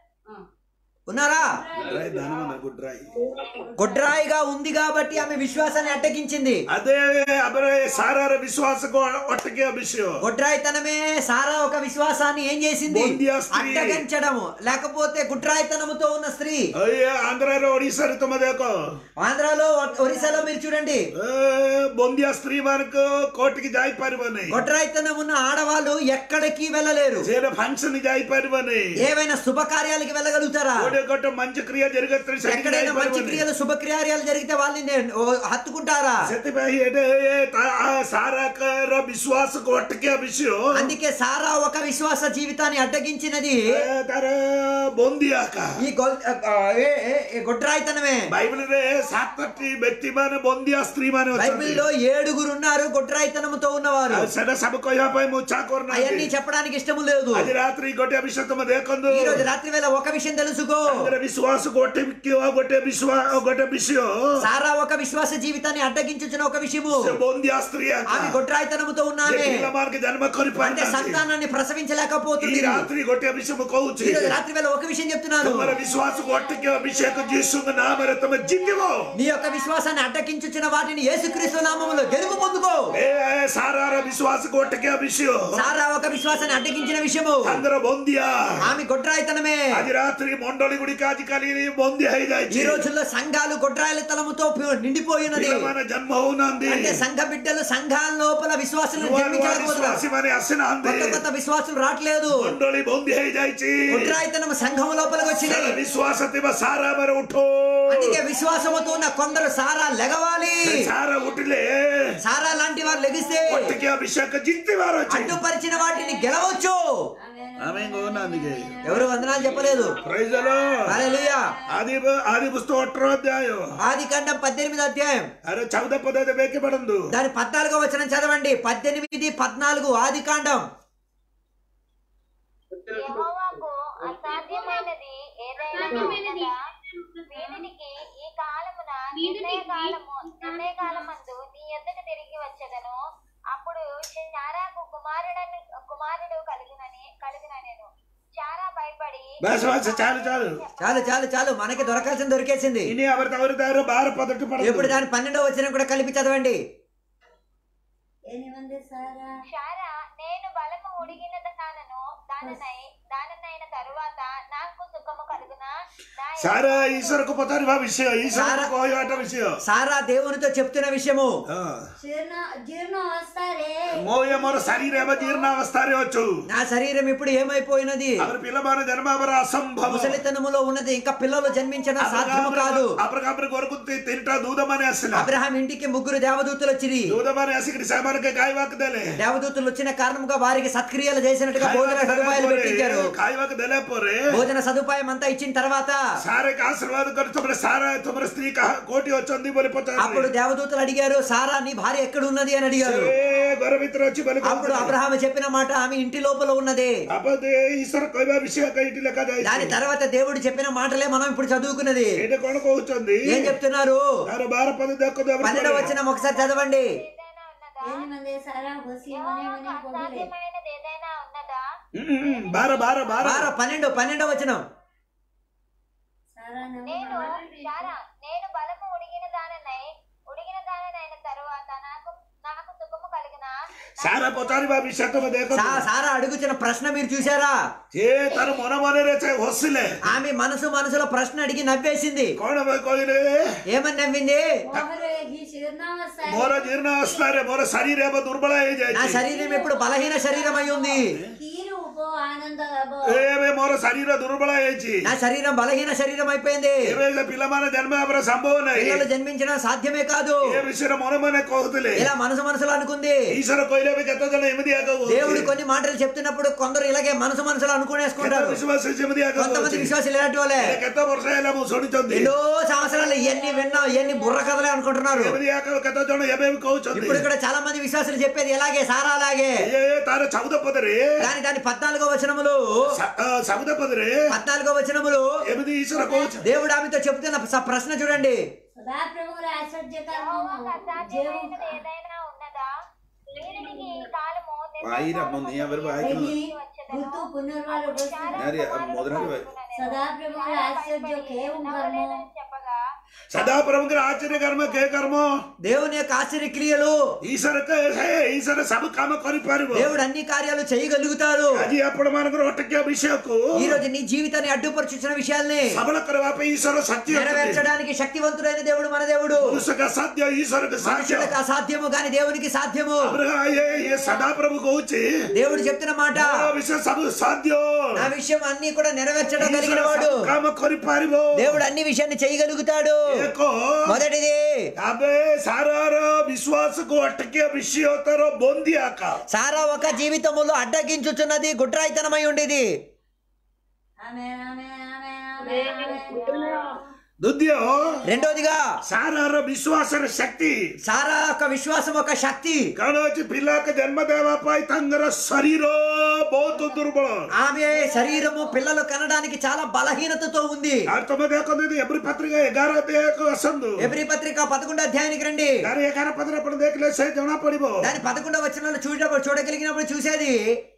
ఉన్నారా గుడ్రాయి దానమన్న గుడ్రాయి గొడ్రాయిగా ఉంది కాబట్టి ఆమె విశ్వాసాన్ని అడ్డగించింది అదే అబరే సారార విశ్వాసకు ఒట్టకే విషయం గొడ్రాయితనమే సారా ఒక విశ్వాసాన్ని ఏం చేసింది బొందియా స్త్రీ. అడ్డగించడము లేకపోతే గుడ్రాయితనముతో ఉన్న స్త్రీ అయ్యే ఆంధ్రాలో ఒడిశారు తమదేకో ఆంధ్రాలో ఒరిస్సాలో మీరు చూడండి బొందియా స్త్రీ మనకు కోటికి జాయిపారివని గొడ్రాయితనం ఉన్న ఆడవాళ్ళు ఎక్కడికి వెళ్ళలేరు చేర ఫంక్షన్ జాయిపారివని ఏవైనా శుభకార్యాలకి వెళ్ళగలుగుతారా కోడి కొట్ట మంచి క్రియ జరగత్రి ఎక్కడైనా మంచి క్రియలు శుభక్రియాలు జరిగితే వాళ్ళని నే- ఓ, హత్తుకుంటారా ସେଥିପାଇଁ ଏଟେ ତା- ଆ ସାରାର ବିଶ୍ୱାସକୁ ଅଟକିବା ବିଷୟ అందుకే సారా ఒక విశ్వాస జీవితాన్ని అడ్డగించినది ଏ ତାର ବନ୍ଦିଆକା ఈ గొల్- ఆ, ఏ- ఏ- ఏ గొడ్రాయితనమే ବାଇବଲରେ ସାତଟି ବ୍ୟକ୍ତି ମାନେ ବନ୍ଦିଆ ସ୍ତ୍ରୀ ମାନେ ଅଛନ୍ତି బైబిల్లో ఏడుగురు ఉన్నారు గొడ్రాయితనముతో ఉన్నవారు ଆଉ ସେଟା ସବୁ କହିବା ପାଇଁ ମୁଁ ଚା అవన్నీ କରୁନାହିଁ చెప్పడానికి ఇష్టము లేదు ଆଜି ରାତ୍ରି ଗୋଟେ ବିଷୟ ତମେ ଦେଖନ୍ତୁ ఈ రోజు రాత్రి వేళ ఒక విషయం తెలుసుకో ତାଙ୍କର ବିଶ୍ୱାସକୁ ଅଟକିବା ଗୋଟେ ବିଶ୍ୱାସ ଗୋଟେ ବିଷୟ సారా ఒక విశ్వాస జీవితాన్ని అడ్డగించుచున్న ఒక విషయము ସେ ବନ୍ଦିଆ ସ୍ତ୍ରୀ ଆକା। ఆమె గొడ్రాయితనముతో ଯେ ఉన్నామే ପିଲାମାନଙ୍କୁ ଜନ୍ମ అంటే କରିପାରିନାହାନ୍ତି సంతానాన్ని ఈ ప్రసవించలేకపోతుంది ରାତ୍ରି ଗୋଟେ ବିଷୟ ମୁଁ କହୁଛି ఈ రోజు రాత్రి వేళ ఒక విషయం చెప్తున్నాను ତମର ବିଶ୍ୱାସକୁ ଅଟକିବା ବିଷୟକୁ ଯୀଶୁଙ୍କ ନାମରେ ତମେ ଜିତିବ నీ యొక్క విశ్వాసాన్ని అడ్డగించుచున్న వాటిని యేసుక్రీస్తు నామములో గెలుపు పొందుకో ଏ ସାରାର ବିଶ୍ୱାସକୁ ଅଟକିବା ବିଷୟ సారా ఒక విశ్వాసాన్ని అడ్డగించిన విషయము ତାଙ୍କର ବନ୍ଦିଆ ఆమె గొడ్రాయితనమే ଆଜି ରାତ୍ରି ମଣ୍ଡଳୀ ଗୁଡିକ ଆଜିକାଲି ବନ୍ଦୀ ఈ ହେଇଯାଇଛି రోజుల్లో సంఘాలు గొడ్రాయిల తలముతో పి- నిండిపోయినది ପିଲାମାନେ ଜନ୍ମ ହଉନାହାନ୍ତି అంటే సంఘ బిడ్డలు సంఘాల లోపల విశ్వాసులు ନୂଆ ନୂଆ జన్మించలేకపోతున్నారు ବିଶ୍ୱାସୀ ମାନେ ଆସିନାହାନ୍ତି కొత్త కొత్త విశ్వాసులు రావట్లేదు ମଣ୍ଡଳୀ ବନ୍ଦୀ ହେଇଯାଇଛି గొడ్రాయితనం సంఘం లోపలికి ସେ వచ్చినాయి ବିଶ୍ୱାସ ଥିବା ସାରା ଆମର ଉଠ అందుకే విశ్వాసముతో ఉన్న కొందరు సారా లెగవాలి ସାରା ଉଠିଲେ సారా లాంటి వారు లెగిస్తే ଅଟକିବା ବିଷୟକୁ ଜିତିବାର ଅଛି అడ్డుపరిచిన వాటిని గెలవచ్చు ଆମେ କହୁନାହାନ୍ତି କି ఎవరు వందనాలు చెప్పలేదు Praise the Lord. హల్లెలూయా ఆది ఆది పుస్తకం ଅଠର ଅଧ୍ୟାୟ ఆది కాండం పద్దెనిమిది అధ్యాయం అరే చౌద పదవి వేకి పడందు దాని పద్నాలుగో వచనం చదవండి పద్దెనిమిది పద్నాలుగు ఆది కాండం యెహోవాకు అసాధ్యమైనది ఏదైనా ఉన్నదా వీరికి ఈ కాలమున నిర్ణయ కాలము నిర్ణయ కాలమందు నీ యొద్దకు తిరిగి వచ్చేదను అప్పుడు చారాకు కుమారుడని కుమారుడు కలుగునని కలుగుననేను చారా భయపడి బస్ బస్ చాలు చాలు చాలు చాలు చాలు మనకి దొరకాల్సింది దొరికేసింది ఇని ఎవరి తవరి దారు బార పదట్టు ఇప్పుడు పడదు దాని పన్నెండో వచనం కూడా కలిపి చదవండి ఏనిమంది సారా శారా నేను బలము ఉడిగిన దానను దాననై దానినైన తరువాత నాకు సుఖము కలుగునా నా ସାରା ଈଶ୍ୱରକୁ ପଚାରିବା ବିଷୟ ଈଶ୍ୱରକୁ ସାରା- କହିବାଟା ବିଷୟ సారా దేవునితో చెప్తున్న విషయము ହଁ। జీర్ణ జీర్ణ అవస్థରେ ମୋ ଏ ମୋର ଶରୀର ଏବେ ଜୀର୍ଣ୍ଣ ଅବସ୍ଥାରେ ଅଛୁ నా శరీరం ఇప్పుడు ఏమైపోయినది ଆମର ପିଲାମାନେ ଜନ୍ମ ହେବାର ଅସମ୍ଭବ ముసలితనములో ఉన్నది ఇంకా పిల్లలు జన్మించడం సాధ్యము కాదు ଆବ୍ରକାମର ଘରକୁ ତି- ତିନିଟା ଦୂତ ମାନେ ଆସିଲା అబ్రహాం ఇంటికి ముగ్గురు దేవదూతలు వచ్చిరి ଦୂତ ମାନେ ଆସିକିରି ସେମାନଙ୍କୁ ଖାଇବାକୁ ଦେଲେ దేవదూతలు వచ్చిన కారణంగా వారికి సత్క్రియలు చేసినట్టుగా భోజన ଖାଇବାକୁ ଦେଲା సదుపాయాలు ପରେ పెట్టించారు ଖାଇବାକୁ ଦେଲା ପରେ భోజన సదుపాయం అంతా ఇచ్చిన తర్వాత ସାରେକୁ ଆଶୀର୍ବାଦ କରି ତମର ସାରା ତମର ସ୍ତ୍ରୀ କାହା କୋଉଠି ଅଛନ୍ତି ବୋଲି అప్పుడు ପଚାରିଲେ దేవదూతలు అడిగారు సారా నీ భార్య ఎక్కడ ఉన్నది అని అడిగారు ସେ ଘର ଭିତରେ ଅଛି ବୋଲି అప్పుడు କହୁଥିଲେ। అబ్రహాం చెప్పిన మాట ఆమె ఇంటి లోపల ఉన్నది ତାପରେ ଈଶ୍ୱର କହିବା ବିଷୟ ଏଇଠି దాని ଲେଖାଯାଇଛି తర్వాత దేవుడు చెప్పిన మాటలే మనం ఇప్పుడు చదువుకున్నది ଏଇଟା କଣ କହୁଛନ୍ତି ఏం చెప్తున్నారు ତାର ବାର ପଦ ଦେଖନ୍ତୁ ଆପଣ పన్నెండవ ପଢିବେ। వచ్చిన ఒకసారి చదవండి ఏదైనా ఉన్నదా ఏది మంది సారా హోసి మనే యెహోవాకు మనే పోగిలే అసాధ్యమైనది ఏదైనా ఉన్నదా ହୁଁ, ହୁଁ, ବାର ବାର ବାର బార పన్నెండు పన్నెండవ వచనం సారా నేను నమ్మ శారా నేను బలము ఉడిగిన దాననై ఉడిగిన దాననైన తరువాత నాకు నాకు సుఖము కలిగిన ସାରା ପଚାରିବା ବିଷୟ ତମେ ଦେଖନ୍ତୁ సా- సారా అడుగుచిన ప్రశ్న మీరు చూసారా ସେ ତାର ମନ ମନରେ ସେ ହସିଲେ ఆమె మనసు మనసులో ప్రశ్న అడిగి నవ్వేసింది କଣ ବେ କହିଲେ ఏమని నవ్వింది ମୋର ଏହି ଜୀର୍ଣ୍ଣାବସ୍ଥା ମୋର ଜୀର୍ଣ୍ଣ ଅବସ୍ଥାରେ ମୋର ଶରୀର ଏବେ ଦୁର୍ବଳ నా ହେଇଯାଇଛି శరీరం ఇప్పుడు బలహీన శరీరం అయి ఉంది କ୍ଷୀର ଉପ ଆନନ୍ଦ ହେବ ଏବେ ମୋର ଶରୀର ଦୁର୍ବଳ ହେଇଛି నా శరీరం బలహీన శరీరం అయిపోయింది ଏବେ ସେ ପିଲାମାନେ ଜନ୍ମ ହେବାର ସମ୍ଭବ ନାହିଁ పిల్లలు జన్మించడం సాధ్యమే కాదు ଏ ବିଷୟରେ ମନେ ମନେ କହୁଥିଲେ ఇలా మనసు మనసులో అనుకుంది ଈଶ୍ୱର କହିଲେ ଏବେ କେତେ ଜଣ ଏମିତି ଆଗ దేవుడు కొన్ని మాటలు చెప్తున్నప్పుడు కొందరు ఇలాగే మనసు మనసులో అనుకునేసుకుంటారు ବିଶ୍ୱାସ ସେମିତି ଆଗ కొంతమంది విశ్వాసులు ఇలాంటి వాళ్ళే କେତେ ବର୍ଷ ହେଲା ମୁଁ ଶୁଣିଛନ୍ତି ఎన్నో సంవత్సరాలు ఎన్ని విన్నాం ఎన్ని బుర్ర కథలే అనుకుంటున్నారు ଏମିତି ଆଗ କେତେ ଜଣ ଏବେ ବି କହୁଛନ୍ତି ఇప్పుడు ఇక్కడ చాలా మంది విశ్వాసులు చెప్పేది ఎలాగే సారా అలాగే ଏ ତାର ଚଉଦ ପଦରେ కానీ దాని పద్నాలుగో వచనములు ଚଉଦ ପଦରେ పద్నాలుగో వచనములు ଏମିତି ଈଶ୍ୱର କହୁଛନ୍ତି దేవుడు ఆమెతో చెప్తున్న స- ప్రశ్న చూడండి సదాప్రభువుల ఆశ్చర్యకరము యెహోవాకు జేవు అసాధ్యమైనది ఏదైనా ఉన్నదా వీరికి ఈ కాలము వాయిరమ్మ, నీ ఎవరు వాయిద్యం? వెళ్ళి ఋతు పునర్వారు అరే, మొదటి వాయి. సదాప్రభువుల ఆశ్చర్య కేవం కర్మ చెప్పగా ସଦାପ୍ରଭୁଙ୍କର ଆଶ୍ଚର୍ଯ୍ୟ କର୍ମ କେ କର୍ମ దేవుని యొక్క ఆశ్చర్య క్రియలు ଈଶ୍ୱର କେ- ହେ, ଈଶ୍ୱର ସବୁ କାମ କରିପାରିବ దేవుడు అన్ని కార్యాలు చేయగలుగుతారు ଆଜି ଆପଣ ମାନଙ୍କର ଅଟକିଆ ବିଷୟକୁ ఈ రోజు నీ జీవితాన్ని అడ్డుపరుచున్న విషయాల్ని ସବଳ କରିବା ପାଇଁ ଈଶ୍ୱର ସାଧ୍ୟ ଅଛନ୍ତି। నెరవేర్చడానికి శక్తివంతుడైన దేవుడు మన దేవుడు ମନୁଷ୍ୟକୁ ସାଧ୍ୟ ଈଶ୍ୱରକୁ ସାଧ୍ୟ మనుషులకు అసాధ్యము కానీ దేవునికి సాధ్యము అబ్రహా, ఏ- ఏ సదాప్రభు କହୁଛି దేవుడు చెప్తున్న మాట ମୋର ବିଷୟ ସବୁ ସାଧ୍ୟ నా విషయం అన్ని కూడా నెరవేర్చడం కలిగిన ଈଶ୍ୱର వాడు ସବୁ କାମ କରିପାରିବ దేవుడు అన్ని విషయాన్ని చేయగలుగుతాడు ଏକ మొదటిది ଏବେ ସାରାର ବିଶ୍ୱାସକୁ ଅଟକିଆ ବିଷୟ ତାର ବନ୍ଦୀ ଆକା సారా ఒక జీవితములో అడ్డగించుచున్నది గుడ్రాయితనమై ఉండేది ఆమె ఆమె ఆమె ఆమె ఆమె ଦ୍ୱିତୀୟ రెండోదిగా ସାରାର ବିଶ୍ୱାସର ଶକ୍ତି సారా యొక్క విశ్వాసం ఒక శక్తి କାରଣ ଅଛି ପିଲାକୁ ଜନ୍ମ ଦେବା ପାଇଁ ତାଙ୍କର ଶରୀର ବହୁତ ଦୁର୍ବଳ ఆమె శరీరము పిల్లలు కనడానికి చాలా బలహీనతతో ఉంది ଆଉ ତମେ ଦେଖନ୍ତୁ ଯଦି ଏଭଳି ପତ୍ରିକା ଏଗାର ଅଧ୍ୟାୟକୁ ଆସନ୍ତୁ ఎబ్రి పత్రిక పదకొండో అధ్యాయానికి రండి ଏଗାର ଏଗାର ପଦରେ ଆପଣ ଦେଖିଲେ ସେ ଜଣା ପଡିବ దాని పదకొండో వచనంలో చూడప్పుడు చూడగలిగినప్పుడు చూసేది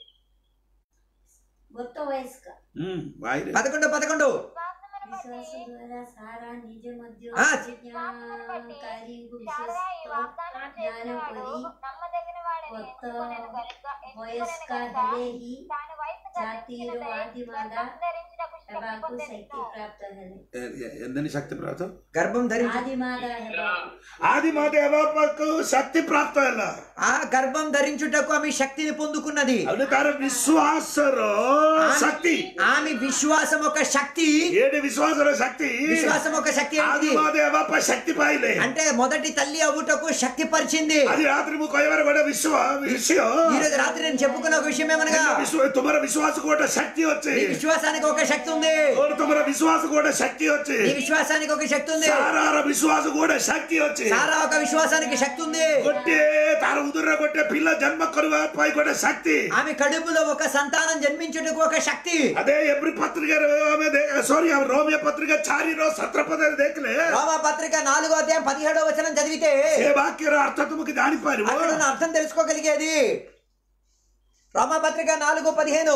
గొప్ప వయస్క ହୁଁ ଭାଇରେ పదకొండు పదకొండు విశ్వాస ద్వారా సారా నిజ మధ్య ఆ. జ్ఞానకారి చాలా ఈ వాగ్దానం జ్ఞానం చేసినవాడు పొంది నమ్మదగిన వాడని కొత్త ఎంచుకొనెను గనుక వయస్క ఎంచుకొనెను గనుక హలేహి తాను వయసు జాతీయులు గతించినదై ఆదిమాద గర్భం ధరించుటకు శక్తి ହେବାକୁ పొందెను. శక్తి ప్రాప్త ହେଲେ ఎందని శక్తి ప్రాప్ତ గర్భం ధరించి ఆదిమాద ହେବାକୁ ଆଦି ମତେ ହେବା ପାଖକୁ ଶକ୍ତି ପ୍ରାପ୍ତ ହେଲା ఆ గర్భం ధరించుటకు ఆమె శక్తిని పొందుకున్నది ଆଉ ତାର ବିଶ୍ୱାସର ଶକ୍ତି ఆమె విశ్వాసం ఒక శక్తి ଏଠି ବିଶ୍ୱାସର ଶକ୍ତି విశ్వాసం ఒక శక్తి ଆଦି ఏంటిది ମତେ ହେବା ପାଇଁ ଶକ୍ତି ପାଇଲେ అంటే మొదటి తల్లి అవ్వుటకు శక్తి పరిచింది ଆଜି ରାତିରେ ମୁଁ କହିବାର ଗୋଟେ ବିଶ୍వ ବିଷୟ ఈ రోజు రాత్రి నేను చెప్పుకున్న ఒక విషయం ఏమనగా ବିଶ୍వ- ତୁମର ବିଶ୍ୱାସକୁ ଗୋଟେ ଶକ୍ତି ଅଛି నీ విశ్వాసానికి ఒక శక్తి ఉంది ମୋର ତୁମର ବିଶ୍ୱାସକୁ ଗୋଟେ ଶକ୍ତି ଅଛି నీ విశ్వాసానికి ఒక శక్తి ఉంది ସାରାର ବିଶ୍ୱାସକୁ ଗୋଟେ ଶକ୍ତି ଅଛି సారా ఒక విశ్వాసానికి శక్తి ఉంది ଗୋଟିଏ ତାର ଉଦରରେ ଗୋଟେ ପିଲା ଜନ୍ମ କରିବା ପାଇଁ ଗୋଟେ ଶକ୍ତି ఆమె కడుపులో ఒక సంతానం జన్మించుటకు ఒక శక్తి అదే ఎవ్రీ పత్రికରେ ଆମେ సారీ రోమియ పత్రిక చారిର సత్ర పଦରେ ଦେଖିଲେ రోమా పత్రిక నాలుగో అధ్యాయం పదిహేడో వచనం చదివితే ସେ ବାକ୍ୟର ଅର୍ଥ ତୁମକୁ ଜାଣିପାରିବ అక్కడ ఉన్న అర్థం తెలుసుకోగలిగేది రోమా పత్రిక నాలుగు పదిహేను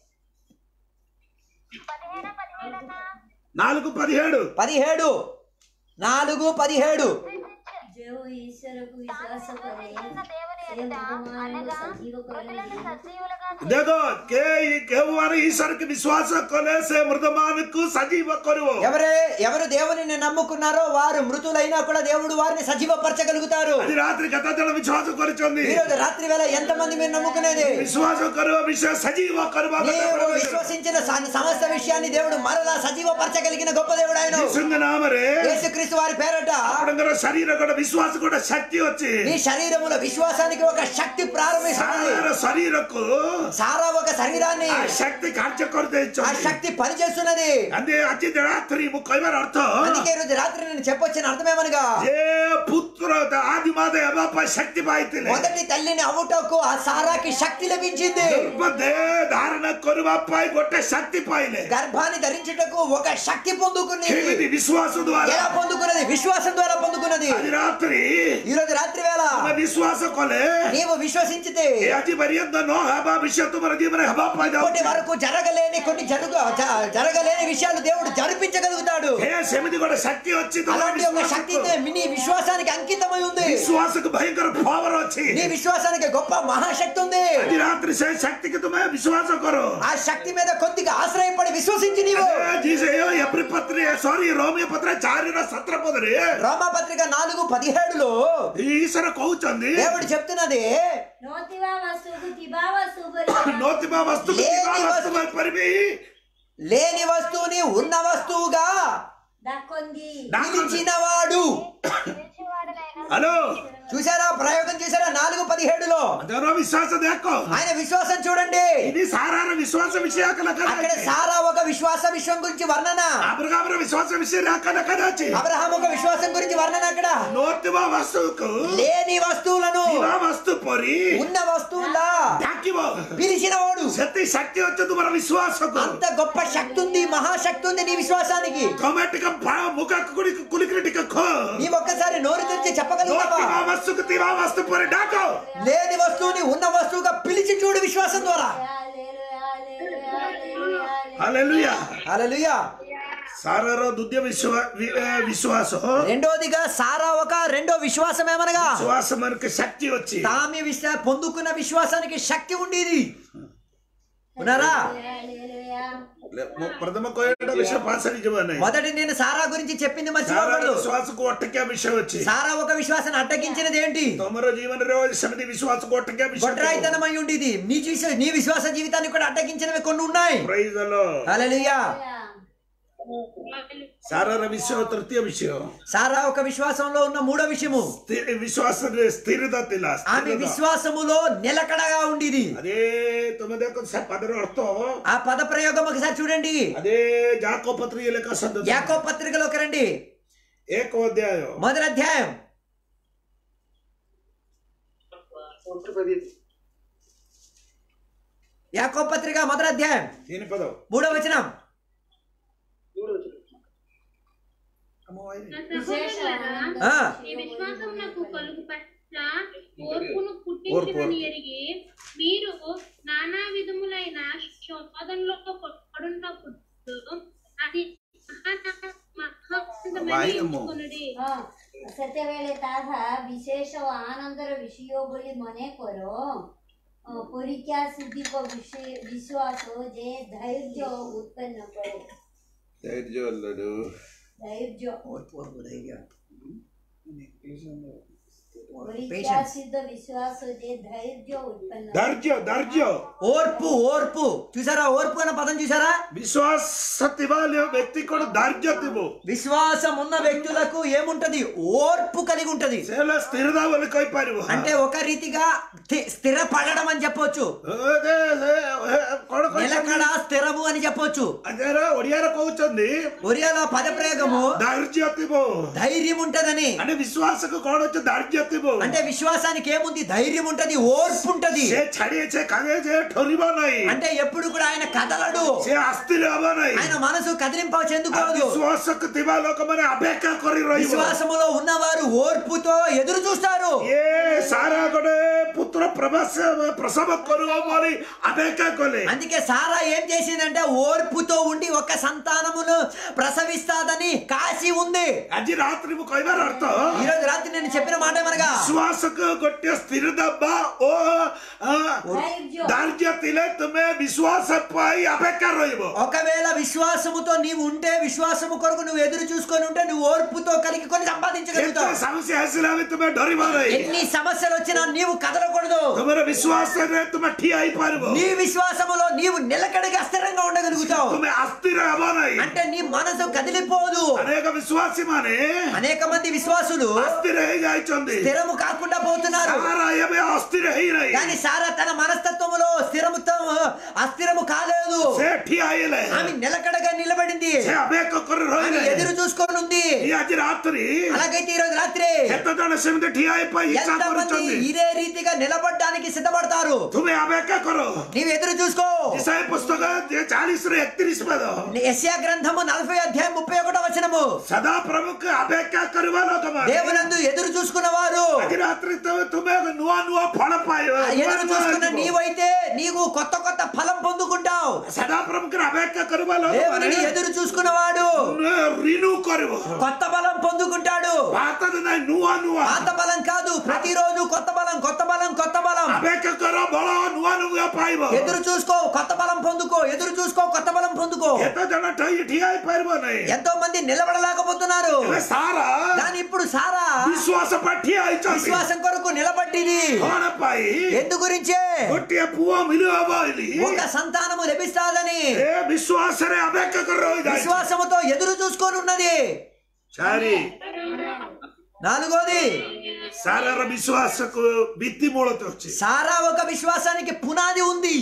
పదిహేన పదిహేడన్నా నాలుగు పదిహేడు పదిహేడు నాలుగు పదిహేడు જેઓ ઈશ્વરକୁ વિશ્વાસ કરે ఉన్న దేవుని તે ఎదుట મૃતમાનવને అనగా સજીવ మృతులను કરે సజీవులుగా देखो के కేవలం ఈశ్వరికి విశ్వాస కొలే సే మృతమానకు సజీవ కొరువు ఎవరే ఎవరు దేవుని నమ్ముకున్నారో వారు మృతులైనా కూడా దేవుడు వారిని సజీవపరచగలుగుతారు అది రాత్రి గత జన విశ్వాస కొరుచుంది ఈ రోజు రాత్రి వేళ ఎంతమంది మీరు నమ్ముకునేది విశ్వాస కొరువ విశ్వ సజీవ కొరువ నీవు విశ్వసించిన స- సమస్త విషయాన్ని దేవుడు మరలా సజీవపరచగలిగిన గొప్ప దేవుడు ఆయన విశ్వంగ నామరే యేసుక్రీస్తు వారి పేరట అప్పుడంగర శరీరం కూడా విశ్వాస కూడా శక్తి వచ్చి నీ శరీరములో విశ్వాసానికి ఒక శక్తి ప్రారంభిస్తుంది సాధారణ శరీరకు సారా ఒక శరీరాన్ని ఆ శక్తి కార్యకర్త ఆ శక్తి పనిచేస్తున్నది అందే అతి రాత్రి ముఖ్యమైన అర్థం అందుకే ఈ రోజు రాత్రి నేను చెప్పొచ్చిన అర్థమేమనగా ఏ పుత్ర ఆది మాత అబాప శక్తి పాయితిలే మొదటి తల్లిని అవుటకు ఆ సారాకి శక్తి లభించింది గర్భదే ధారణ కొరువాపాయి గొట్టే శక్తి పాయిలే గర్భాన్ని ధరించుటకు ఒక శక్తి పొందుకున్నది కేవలి విశ్వాస ద్వారా ఎలా పొందుకున్నది విశ్వాసం ద్వారా పొందుకున్నది అది రాత్రి ఈ రోజు రాత్రి వేళ మన విశ్వాస కొలే నీవు విశ్వసించితే ఏ అతి పర్యంత నో హబా విషయ తుమర జీవన హబా పాయి ఇప్పటి వరకు జరగలేని కొన్ని జరుగు జ- జరగలేని విషయాలు దేవుడు జరిపించగలుగుతాడు ఏ సెమిది కూడా శక్తి వచ్చి తుమర అలాంటి ఒక శక్తి విశ్వాసకు- నీ విశ్వాసానికి అంకితమై ఉంది విశ్వాసకు భయంకర పవర్ వచ్చి నీ విశ్వాసానికి గొప్ప మహాశక్తి ఉంది అది రాత్రి సే శక్తికి తుమే విశ్వాస కొరు ఆ శక్తి మీద కొద్దిగా ఆశ్రయపడి విశ్వసించి నీవు జీసయో ఎప్రి పత్రి సారీ రోమియ పత్ర చారిన సత్ర పదరి రోమాపత్రిక నాలుగు పదిహేడులో ఈశ్వర కౌచంది దేవుడు చెప్తున్నది નોતીવા વસ્તુకు તિબા વસ્તુ પર నోతిమా వస్తు లేని వస్తు పరిమి లేని వస్తువుని ఉన్న వస్తువుగా દાખોંદી పిలిచినవాడు పిలిచేవాడనైనా హలో చూసారా ప్రయోగం చేశారా నాలుగు పదిహేడులో అదనో విశ్వాస దేకో ఆయన విశ్వాసం చూడండి ఇది సారార విశ్వాస విషయాకల అక్కడ కదా సారా ఒక విశ్వాస విషయం గురించి వర్ణన అబ్రగాబ్ర విశ్వాస విషయాకల కదాచి అబ్రహాం ఒక విశ్వాసం గురించి వర్ణన అక్కడ నోతిమా వస్తువుకు లేని వస్తువులను ఇవా వస్తు పొరి ఉన్న వస్తువులా డాకివో పిలిచినవాడు శక్తి శక్తి వచ్చేది మన విశ్వాసకు అంత గొప్ప శక్తి ఉంది మహాశక్తి ఉంది నీ విశ్వాసానికి టొమాటిక ముఖ కుడి కులికిరిటిక ఖో నీ ఒక్కసారి నోరు తెరిచి చెప్పగలుగుతావా నోతిమా వస్తుకు తివా వస్తు పొరి డాకో లేని వస్తువుని ఉన్న వస్తువుగా పిలిచి చూడు విశ్వాసం ద్వారా హల్లెలూయా హల్లెలూయా సారారో దుద్య విశ్వ వి- ఆ, విశ్వాసం రెండోదిగా సారా ఒక రెండో విశ్వాసం ఏమనగా విశ్వాసం మనకు శక్తి వచ్చి తామి విశ్వ పొందుకున్న విశ్వాసానికి శక్తి ఉండేది ఉన్నారా లే, ము- ప్రథమ కోయట విషయ పాసరి జవానే మొదటి నేను సారా గురించి చెప్పింది సారా మర్చిపోకూడదు విశ్వాసకు ఒట్టకే విషయం వచ్చి సారా ఒక విశ్వాసాన్ని అడ్డగించినది ఏంటి తొమర జీవన రోజు సమితి విశ్వాసకు ఒట్టకే విషయం గొడ్రాయితనమై ఉండేది నీ విశ్వ- నీ విశ్వాస జీవితాన్ని కూడా అడ్డగించినవి కొన్ని ఉన్నాయి ప్రైజలో హల్లెలూయా సారార విషయం తృతీయ విషయం సారా ఒక విశ్వాసంలో ఉన్న మూడో విషయము స్థి- విశ్వాస స్థిరత తిల ఆమె స్థిరత. విశ్వాసములో నిలకడగా ఉండేది అదే తొమ్మిది పదర అర్థం ఆ పద ప్రయోగం ఒకసారి చూడండి అదే జాకో పత్రిక లెక్క సద్దు యాకో పత్రికలోకి రండి ఏకో అధ్యాయం మొదటి అధ్యాయం యాకో పత్రిక మొదటి అధ్యాయం దీని పదం మూడో వచనం ఆ, ఈ విశ్వాసమునకు కలుగు పట్ల ఓర్పును పుట్టించునని ఎరిగి మీరు నానా విధములైన శోధనలో పడున్నప్పుడు అది మహానందమని వాయిదము. ఎంచుకొనుడి. ସେତେବେଳେ ତାହା ବିଶେଷ ଓ ଆନନ୍ଦର ବିଷୟ ବୋଲି ମନେ କର ଅ, ପରୀକ୍ଷା ସିଦ୍ଧିକ ବିଷୟ ବିଶ୍ୱାସ ଯେ ଧୈର୍ଯ୍ୟ ଉତ୍ପନ୍ନ କରେ ଧୈର୍ଯ୍ୟ ପରୀକ୍ଷା ସିଦ୍ଧ ବିଶ୍ୱାସ ଯେ ଧୈର୍ଯ୍ୟ ଉତ୍ପନ୍ନ କରେ। ధైర్యం ధైర్యం ఓర్పు ఓర్పు చూసారా ఓర్పు అన్న పదం చూసారా విశ్వాస తివాల వ్యక్తి కూడా ధైర్యం తివు విశ్వాసం ఉన్న వ్యక్తులకు ఏముంటది ఓర్పు కలిగి ఉంటది సేల స్థిరత వాళ్ళు కైపారు అంటే ఒక రీతిగా స్థి- స్థిరపడడం అని చెప్పొచ్చు అదే అదే, కొడ కొడ నిలకడ స్థిరము అని చెప్పొచ్చు అదేరా ఒడియార కହୁచుంది ఒరియాలో పద ప్రయోగము ధైర్యం తివు ధైర్యం ఉంటదని అంటే విశ్వాసకు కోడొచ్చు ధైర్యం ଥିବ అంటే విశ్వాసానికి ఏముంది ధైర్యం ఉంటది ఓర్పు ఉంటది ସେ ଛାଡିଏ ସେ କାଗେ ଯେ ଠରିବ ନାହିଁ అంటే ఎప్పుడు కూడా ఆయన కదలడు ସେ ଆସ୍ଥିର ହବ ନାହିଁ ఆయన మనసు కదిలింప ଆଉ చెందుకోదు ବିଶ୍ୱାସକୁ ଥିବା ଲୋକମାନେ ଅପେକ୍ଷା କରି ରହିବ విశ్వాసములో ఉన్నవారు ఓర్పుతో ఎదురు చూస్తారు ଏ ସାରା ଗୋଟେ ପୁତ୍ର ପ୍ରବାସ ପ୍ରସବ କରିବ ବୋଲି ଅପେକ୍ଷା କଲେ అందుకే సారా ఏం చేసిందంటే ఓర్పుతో ఉండి ఒక సంతానమును ప్రసవిస్తాదని కాసి ఉంది ଆଜି ରାତ୍ରି ମୁଁ କହିବାର ଅର୍ଥ ఈ రోజు రాత్రి నేను చెప్పిన మాట ఏమనగా ବିଶ୍ୱାସକୁ ଗୋଟିଏ ସ୍ଥିରତା ବା ଓ ଆ, ధైర్యం ଧୈର୍ଯ୍ୟ ଥିଲେ ତୁମେ ବିଶ୍ୱାସ ପାଇଁ ଅପେକ୍ଷା ରହିବ ఒకవేళ విశ్వాసముతో నీవు ఉంటే విశ్వాసము కొరకు నువ్వు ఎదురు చూసుకొని ఉంటే నువ్వు ఓర్పుతో కలిగి కొని କେତେ సంపాదించగలుగుతావు ସମସ୍ୟା ଆସିଲା ବି ତୁମେ ଡରିବ ନାହିଁ ఎన్ని సమస్యలు వచ్చినా నీవు కదలకూడదు ତୁମର ବିଶ୍ୱାସରେ ତୁମେ ଠିଆ ହେଇପାରିବ నీ విశ్వాసములో నీవు నిలకడగా స్థిరంగా ఉండగలుగుతావు ତୁମେ ଆସ୍ଥିର ହେବ ନାହିଁ అంటే నీ మనసు కదిలిపోదు ଅନେକ ବିଶ୍ୱାସୀ ମାନେ అనేక మంది విశ్వాసులు ଅସ୍ଥିର ହେଇଯାଇଛନ୍ତି స్థిరము కాకుండా పోతున్నారు ସାରା ଏବେ ଅସ୍ଥିର ହେଇନାହିଁ కానీ సారా తన మనస్తత్వములో స్థిరముతో అస్థిరము కాలేదు ସେ ଠିଆ ହେଇଲେ ఆమె నిలకడగా నిలబడింది ସେ ଅପେକ୍ଷା କରି ఆమె ରହିଲେ ఎదురు చూసుకొని ఉంది ఈ ଆଜି ରାତ୍ରି అలాగైతే ఈ రోజు రాత్రి କେତେ ଜଣ ସେମିତି ଠିଆ ହେଇ ପାଇଁ ଇଚ୍ଛା ఎంతమంది କରୁଛନ୍ତି ఇదే రీతిగా నిలబడడానికి సిద్ధపడతారు ତୁମେ ଅପେକ୍ଷା କର నీవు ఎదురు చూసుకో ଇସାయ పుస్తକ ଚାଳିଶ ରୁ ଏକତିରିଶ ପଦ యెషయా గ్రంథము నలభై అధ్యాయం ముప్పై ఒకటో వచనము ସଦା ପ୍ରଭୁକୁ ଅପେକ୍ଷା କରିବା ଲୋକମାନେ దేవునందు ఎదురు చూసుకున్న వారు ଆଜି ରାତ୍ରି ତୁମେ ତୁମେ ନୂଆ ନୂଆ ଫଳ ପାଇବ ఎదురు చూసుకున్న నీవైతే నీవు కొత్త కొత్త ఫలం పొందుకుంటావు ସଦା ପ୍ରଭୁକୁ ଅପେକ୍ଷା କରିବା దేవుని ଲୋକମାନେ ఎదురు చూసుకున్నవాడు ରିନୁ କରିବ కొత్త బలం పొందుకుంటాడు ଭାତ ନାହିଁ ନୂଆ ନୂଆ పాత బలం కాదు ప్రతిరోజు కొత్త బలం కొత్త బలం కొత్త బలం ଅପେକ୍ଷା କର ବଳ ନୂଆ ନୂଆ ପାଇବ ఎదురు చూసుకో కొత్త బలం పొందుకో ఎదురు చూసుకో కొత్త బలం పొందుకో କେତେ ଜଣ ଠି- ଠିଆ ହେଇପାରିବ ନାହିଁ ఎంతో మంది నిలబడలేకపోతున్నారు ଏବେ ସାରା కానీ ఇప్పుడు సారా ବିଶ୍ୱାସ ପାଇଁ ଠିଆ ହେଇଛନ୍ତି విశ్వాసం కొరకు నిలబట్టింది କଣ ପାଇଁ ఎందు గురించే ଗୋଟିଏ ପୁଅ ମିଳିବ ବୋଲି ఒక సంతానము లభిస్తాదని ଏ ବିଶ୍ୱାସରେ ଅପେକ୍ଷା କରି ରହିଯାଇଛି విశ్వాసముతో ఎదురు చూసుకొని ఉన్నది ଚାରି నాలుగోది ସାରାର ବିଶ୍ୱାସକୁ ଭିତ୍ତି ମୂଳ ଅଛି సారా ఒక విశ్వాసానికి పునాది ఉంది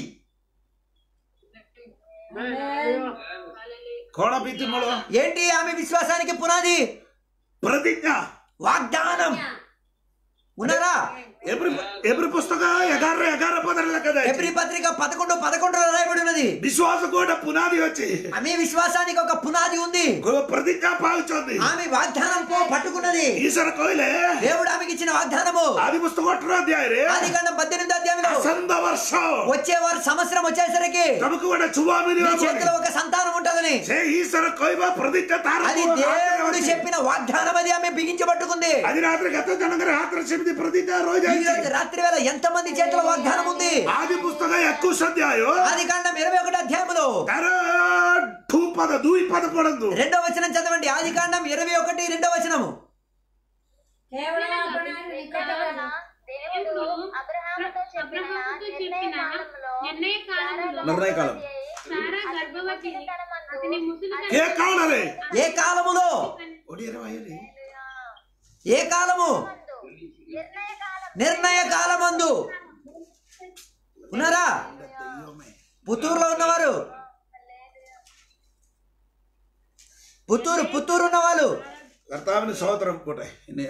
କଣ ଭିତ୍ତି ମୂଳ ఏంటి ఆమె విశ్వాసానికి పునాది ପ୍ରତିଜ୍ଞା వాగ్దానం ఉన్నారా ଏଭ୍ରି ଏଭ୍ରି ପୁସ୍ତକ ଏଗାରରେ ଏଗାର ପଦରେ ଲେଖାଯାଇଛି ఎబ్రి పత్రిక పదకొండు పదకొండులో రాయబడి ఉన్నది ବିଶ୍ୱାସକୁ ଗୋଟେ పునాది ଅଛି ఆమె విశ్వాసానికి ఒక పునాది ఉంది ପ୍ରତିଜ୍ଞା ପାଉଛନ୍ତି ఆమె వాగ్దానం పో- పట్టుకున్నది ଈଶ୍ୱର କହିଲେ దేవుడు ఆమెకి ఇచ్చిన వాగ్దానము ଆଦି ପୁସ୍ତକ ଅଠର ଅଧ୍ୟାୟରେ ఆది కాండం పద్దెనిమిది అధ్యాయంలో ଆସନ୍ତା ବର୍ଷ వచ్చే వారు సంవత్సరం వచ్చేసరికి ତମକୁ ଗୋଟେ ଛୁଆ ମିଳିବ నీ ବୋଲି। చేతిలో ఒక సంతానం ఉంటదని ସେ ଈଶ୍ୱର କହିବା ପ୍ରତିଜ୍ଞା ତାର అది ପୁଅ ହାତରେ దేవుడు ଅଛି। చెప్పిన వాగ్దానం అది ఆమె బిగించి పట్టుకుంది ଆଜି ରାତିରେ କେତେ ଜଣଙ୍କର ହାତରେ ସେମିତି ପ୍ରତିଜ୍ଞା ఈ ରହିଯାଇଛି రోజు రాత్రి వేళ ఎంత మంది చేతిలో వాగ్దానం ఉంది ଆଦି పుସ୍ତକ ଏକୋଇଶ ଅଧ୍ୟାୟ ఆది కాండం ఇరవై ఒకటి అధ్యాయములో ତାର ଠୁ ପଦ ଦୁଇ పଦ ପଢନ୍ତୁ రెండో వచనం చదవండి ఆది కాండం ఇరవై ఒకటి రెండో వచనము కేవలం అబ్రహాము నికటమైన దేవుడు అబ్రహాముతో చెప్పిన అబ్రహాముతో నిర్ణయ చెప్పిన కాలంలో నిర్ణయ కాలంలో నిర్ణయ కాలం. సారా గర్భవతి అతని ముసలి ଏ କାଳରେ ఏ కాలములో ଓଡ଼ିଆରେ ଭାଇରେ ఏ కాలము నిర్ణయ కాలం నిర్ణయ కాలమందు ఉన్నారా పుత్తూరులో ఉన్నవారు పుత్తూరు పుత్తూరు ఉన్నవాళ్ళు కర్తావిని సోదరం కూడా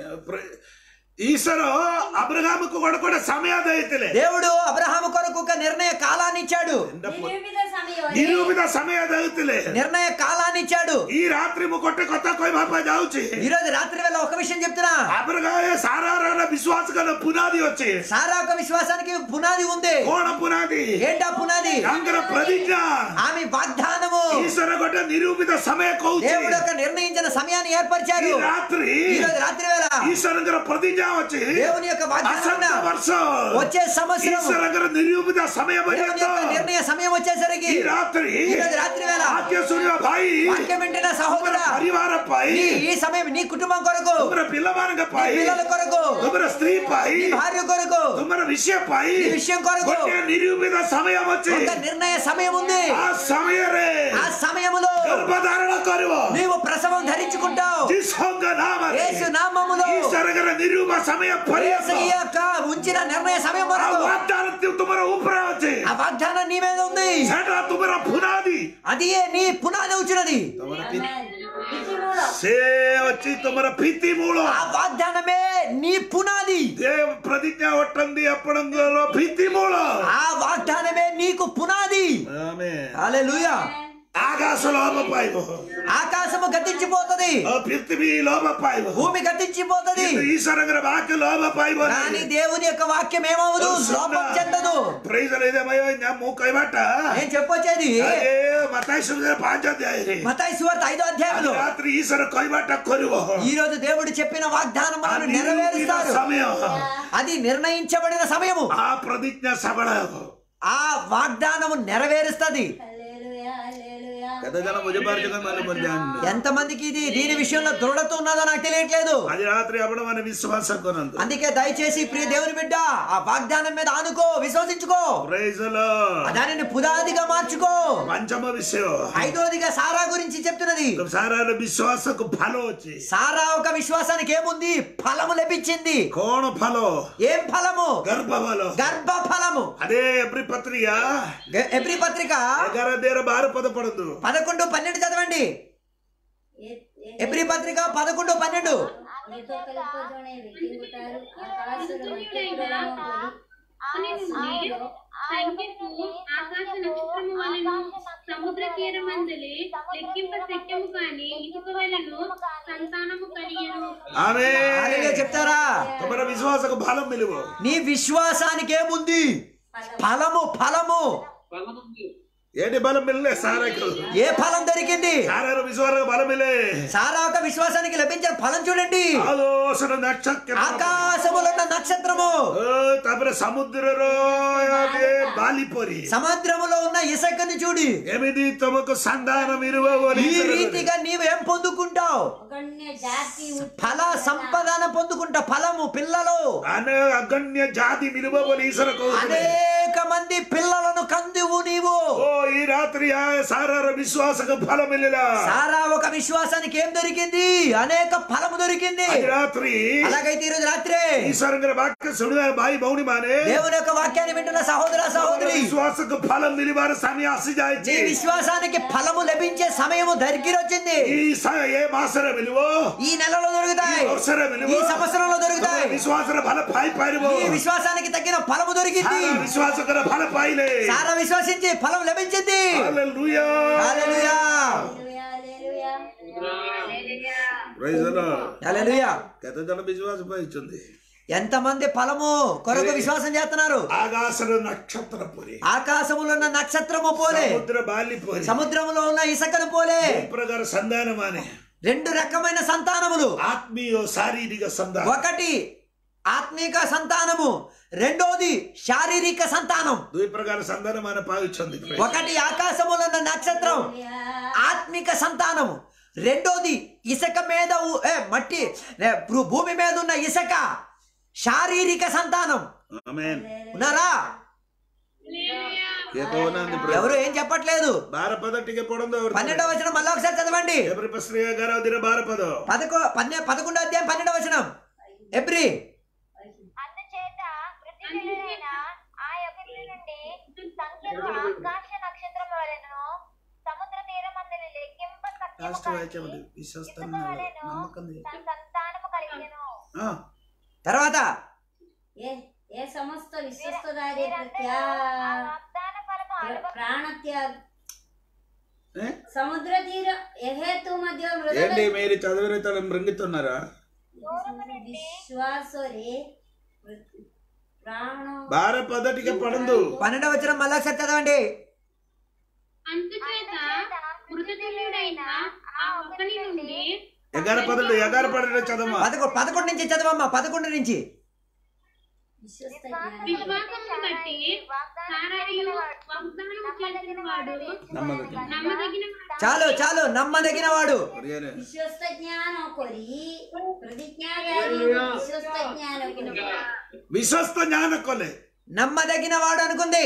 ఈశ్వర అబ్రహాముకు కూడా కూడా సమయ దయతలే దేవుడు అబ్రహాము కొరకు ఒక నిర్ణయ కాలాన్ని ఇచ్చాడు నిరూపిత సమయం నిరూపిత సమయ దయతలే నిర్ణయ కాలాన్ని ఇచ్చాడు ఈ రాత్రి ମୁଁ ଗୋଟେ କଥା କହିବା ପାଇଁ ଯାଉଛି ఈ రోజు రాత్రి వేళ ఒక విషయం చెప్తున్నా అబ్రహాయ సారారాయణ విశ్వాస కల పునాది వచ్చి సారా ఒక విశ్వాసానికి పునాది ఉంది కోణ పునాది ఏంటా పునాది ତାଙ୍କର ପ୍ରତିଜ୍ଞା ఆమె వాగ్దానము ଈଶ୍ୱର ଗୋଟେ ନିରୂପିତ ସମୟ କହୁଛି దేవుడు ఒక నిర్ణయించిన సమయాన్ని ఏర్పరిచారు ఈ రాత్రి ఈ రోజు రాత్రి వేళ ఈశ్వరంగర ପ୍ରତିଜ୍ଞା ଅଛି దేవుని యొక్క వాగ్దానం ଆସନ୍ତା ବର୍ଷ వచ్చే సంవత్సరం ఈశ్వరంగର ନିରୂପିତ ସମୟ దేవుని ପର୍ଯ୍ୟନ୍ତ యొక్క నిర్ణయ సమయం వచ్చేసరికి ఈ రాత్రి ఈ రోజు రాత్రి వేళ వాక్య ଶୁଣିବା ଭାଇ వాక్యం వింటున్న ତୁମର సహోదరా ପରିବାର ପାଇଁ నీ ఈ సమయం నీ కుటుంబం కొరకు ତୁମର ପିଲାମାନଙ୍କ నీ ପାଇଁ పిల్లల కొరకు ତୁମର ସ୍ତ୍ରୀ ପାଇଁ నీ భార్య కొరకు ତୁମର విషୟ ପାଇଁ నీ విషయం కొరకు ଗୋଟିଏ ନିରୂପିତ ସମୟ ଅଛି ఒక నిర్ణయ సమయం ఉంది ఆ సమୟରେ ఆ సమయములో ଗର୍ଭଧାରଣ କରିବ నీవు ప్రసవం ధరించుకుంటావు ଯୀଶୁଙ୍କ ନାମରେ యేసు నామములో ఈశ్వରଙ୍କର నిరూప సమయ యేసు పర్యంତ యొక్క ఉంచిన నిర్ణయ సమయం ఆ వరకు వాగ్దాన ତୁମର ଉପରେ ଅଛି ఆ వాగ్దానం నీ మీద ఉంది ସେଟା ତୁମର ପୁନାଦି అది నీ పునాది వచ్చినది ఇచ్చిన ମୂଳ ସେ ଅଛି ତମର ଭିତ୍ତି ମୂଳ ఆ వాగ్దానమే నీ పునాది ଦେବ ପ୍ରତିଜ୍ଞା ଅଟନ୍ତି ଆପଣଙ୍କର ଭିତ୍ତି ମୂଳ ఆ వాగ్దానమే నీకు పునాది ଆମେ హల్లెలూయా ଆକାଶ ଲୋଭ ପାଇବ ఆకాశము గతించిపోతది ଆଉ ପୃଥିବୀ ଲୋଭ ପାଇବ భూమి గతించిపోతది କିନ୍ତୁ ଈଶ୍ୱରଙ୍କର ବାକ୍ୟ ଲୋଭ ପାଇବ కానీ దేవుని యొక్క వాక్యం ఏమవదు లోపం చెందదు ମୁଁ କହିବାଟା నేను చెప్పొచ్చేది ଏ ମତାଇ ସୁବିଧା ପାଞ୍ଚ ଅଧ୍ୟାୟରେ మతాయి సువార్త ఐదో అధ్యాయంలో ରାତ୍ରି ଈଶ୍ୱର କହିବାଟା କରିବ ఈ రోజు దేవుడు చెప్పిన వాగ్దానములను నెరవేరుస్తారు ସମୟ అది నిర్ణయించబడిన సమయము ఆ ପ୍ରତିଜ୍ଞା ସଫଳ ହେବ ఆ వాగ్దానము నెరవేరుస్తది హల్లెలూయా హల్లెలూయా କେତେ ଜଣ ବୁଝିପାରୁଛ ମାନେ ବୁଝିଯାଆନ୍ତି ఎంతమందికి ఇది దీని విషయంలో దృఢత ఉన్నదో నాకు తెలియట్లేదు ଆଜି ରାତ୍ରି ଆପଣ ମାନେ విశ్వాସ କରନ୍ତୁ అందుకే దయచేసి ప్రియ దేవుని బిడ్డ ఆ వాగ్దానం మీద ఆనుకో విశ్వసించుకో Praise the Lord. దానిని పునాదిగా మార్చుకో పంచమ విషୟ ఐదోదిగా సారా గురించి చెప్తున్నది ସାରାର ବିଶ୍ୱାସକୁ ଫାଲ ଅଛି సారా ఒక విశ్వాసానికి ఏముంది ఫలము లభించింది କଣ ଫାଲ ఏం ఫలము ଗର୍ଭ ଫାଲ గర్భ ఫలము అదే ఎబ్రి పత్రిక గ- ఎబ్రి పత్రిక ఎగార దేర బారు పద పడదు పదకొండు పన్నెండు చదవండి ఏ- ఏ- ఎబ్రి పత్రిక పదకొండు పన్నెండు ఏతో కల్ప జଣେ వ్యక్తిగుటారు ఆకాశର నక్షత్రములను ఆని నుండి సంఖ్యకు ఆకాశ నక్షత్రము వలెను సముద్ర తీరమందలి లెక్కింప శక్యము కాని ఇసుక వలెను సంతానము కలిగెను ఆమె హల్లెలూయా చెప్తారా తమర విశ్వాసకు ఫలం మిలువ నీ విశ్వాసానికి ఏముంది ఫలము ఫలము ఏంటి బలం మిల్లే సారకు ఏ ఫలం దొరికింది సారార విశ్వాసకు బలం మిలే సారా ఒక విశ్వాసానికి లభించిన ఫలం చూడండి ఆలోచన నక్షత్రం ఆకాశములో ఉన్న నక్షత్రము ఓ, ତାପରେ ସମୁଦ୍ରର ଏ ବାଲି ପରି సముద్రములో ఉన్న ఇసుకని చూడి ଏମିତି ତମକୁ ସନ୍ଧାନ ମିଳିବ ବୋଲି ఈ రీతిగా నీవేం పొందుకుంటావు అగణ్య జాతి ఉత్పత్తి ఫల సంపదన పొందుకుంటా ఫలము పిల్లలు ଆନେ ଅଗଣ୍ୟ ଜାତି ମିଳିବ ବୋଲି ଈଶ୍ୱର କହୁଥିଲେ అనేక మంది పిల్లలను కందువు నీవు ଓ ఈ రాత్రి ఆ సారాର ବିଶ୍ୱାସକୁ ଫଳ ମିଳିଲା సారా ఒక విశ్వాసానికి ఏం దొరికింది అనేక ఫలము దొరికింది ଆଜି ରାତ୍ରି అలాగైతే ఈ రోజు రాత్రే ଈଶ୍ୱରଙ୍କର ବାକ୍ୟ ଶୁଣିବା ଭାଇ ଭଉଣୀ ମାନେ దేవుని యొక్క వాక్యాన్ని వింటున్న సహోదర సహోదరి ବିଶ୍ୱାସକୁ ଫଳ ମିଳିବାର ସମୟ ଆସିଯାଇଛି నీ విశ్వాసానికి ఫలము లభించే సమయము దగ్గర వచ్చింది ఈ స- ఏ మాସରେ ମିଳିବ ఈ నెలలో దొరుకుతాయి ఈ ବର୍ଷରେ ମିଳିବ ఈ సంవత్సరంలో ତମେ దొరుకుతాయి ବିଶ୍ୱାସରେ ଭଲ ପାଇପାରିବ ఈ విశ్వాసానికి తగిన ఫలము దొరికింది ସାରା ବିଶ୍ୱାସ କର ଭଲ ପାଇଲେ సారా విశ్వసించి ఫలం లభించింది Hallelujah. Hallelujah hallelujah hallelujah Praise the Lord. హల్లెలూయా କେତେ ଜଣ ବିଶ୍ୱାସ ପାଇଛନ୍ତି ఎంతమంది ఫలము కొరకు విశ్వాసం చేస్తున్నారు ଆକାଶର ନକ୍ଷତ୍ର ପରି ఆకాశములో ఉన్న నక్షత్రము పోలే ସମୁଦ୍ର ବାଲି ପରି సముద్రములో ఉన్న ఇసుకను పోలే ଏ ପ୍ରକାର ସନ୍ତାନ ମାନେ రెండు రకమైన సంతానములు ఆత్మీయ శారీరక సంతానం ఒకటి ఆత్మీక సంతానము రెండోది శారీరక సంతానం ଦୁଇ ప్రକାର ସନ୍ତାନ ମାନେ ପାଉଛନ୍ତି ఒకటి ఆకాశములో ఉన్న నక్షత్రం ఆత్మిక సంతానము రెండోది ఇసుక మీద ఉ- ఏ, మట్టి ఏ, భూ- భూమి మీద ఉన్న ఇసుక శారీరక సంతానం ఆమేన్ ఉన్నారా କିଏ କହୁନାହାନ୍ତି ବ୍ରତ? ఎవరు ఏం చెప్పట్లేదు ବାର పଦ ଟିକେ ପଢନ୍ତୁ ఎవరు? పన్నెండవ వచనం మళ్ళీ ఒకసారి చదవండి ఎబ్రి పత్రిక ఎగారవ దిన ବାର పଦ పదకొ పన్నె పదకొండో అధ్యాయం పన్నెండవ వచనం ఎబ్రి అందుచేత పృథ్వీలైన ఆ యొక్కటి నుండి సంఖ్యకు ఆకాశ నక్షత్రం వలెను సముద్ర తీరమందలి లెక్కింప సఖ్యము లాస్ట్ కాని వాక్యం విశ్వస్త ఇసుక వలెను నమ్మకం తన సంతానము కలిగెను తర్వాత ఏ ఏ సమస్త విశ్వస్తదారి మీరందరూ ప్రత్యా ఆ వాగ్దాన ఫలము అనుభవ ప్రాణత్యాగ సముద్ర తీర ఎహేతు మధ్య మృద ఏంటి మీరు చదివిన తను మృంగితున్నారా విశ్వాసరే ప్రాణ బార పద ଟିକେ పడందు పన్నెండవ వచనం మళ్ళీ ఒకసారి చదవండి అందుచేత మృతతుల్యుడైన ఆ ఒకని నుండి ఎగార పదలు ఎగార పడ చదవమా పదకొండు పదకొండు నుంచి చదవమ్మా పదకొండు నుంచి విశ్వస్త జ్ఞానం విశ్వాసమును బట్టి సారాయు వాగ్దానము చేసిన వాడు నమ్మదగిన నమ్మదగిన చాలు చాలు నమ్మదగిన వాడు ఒరియనే. విశ్వస్త జ్ఞానం కొరి ప్రతిజ్ఞాగారి విశ్వస్త జ్ఞానం విశ్వస్త జ్ఞాన కొಲೆ నమ్మదగిన వాడు అనుకుంది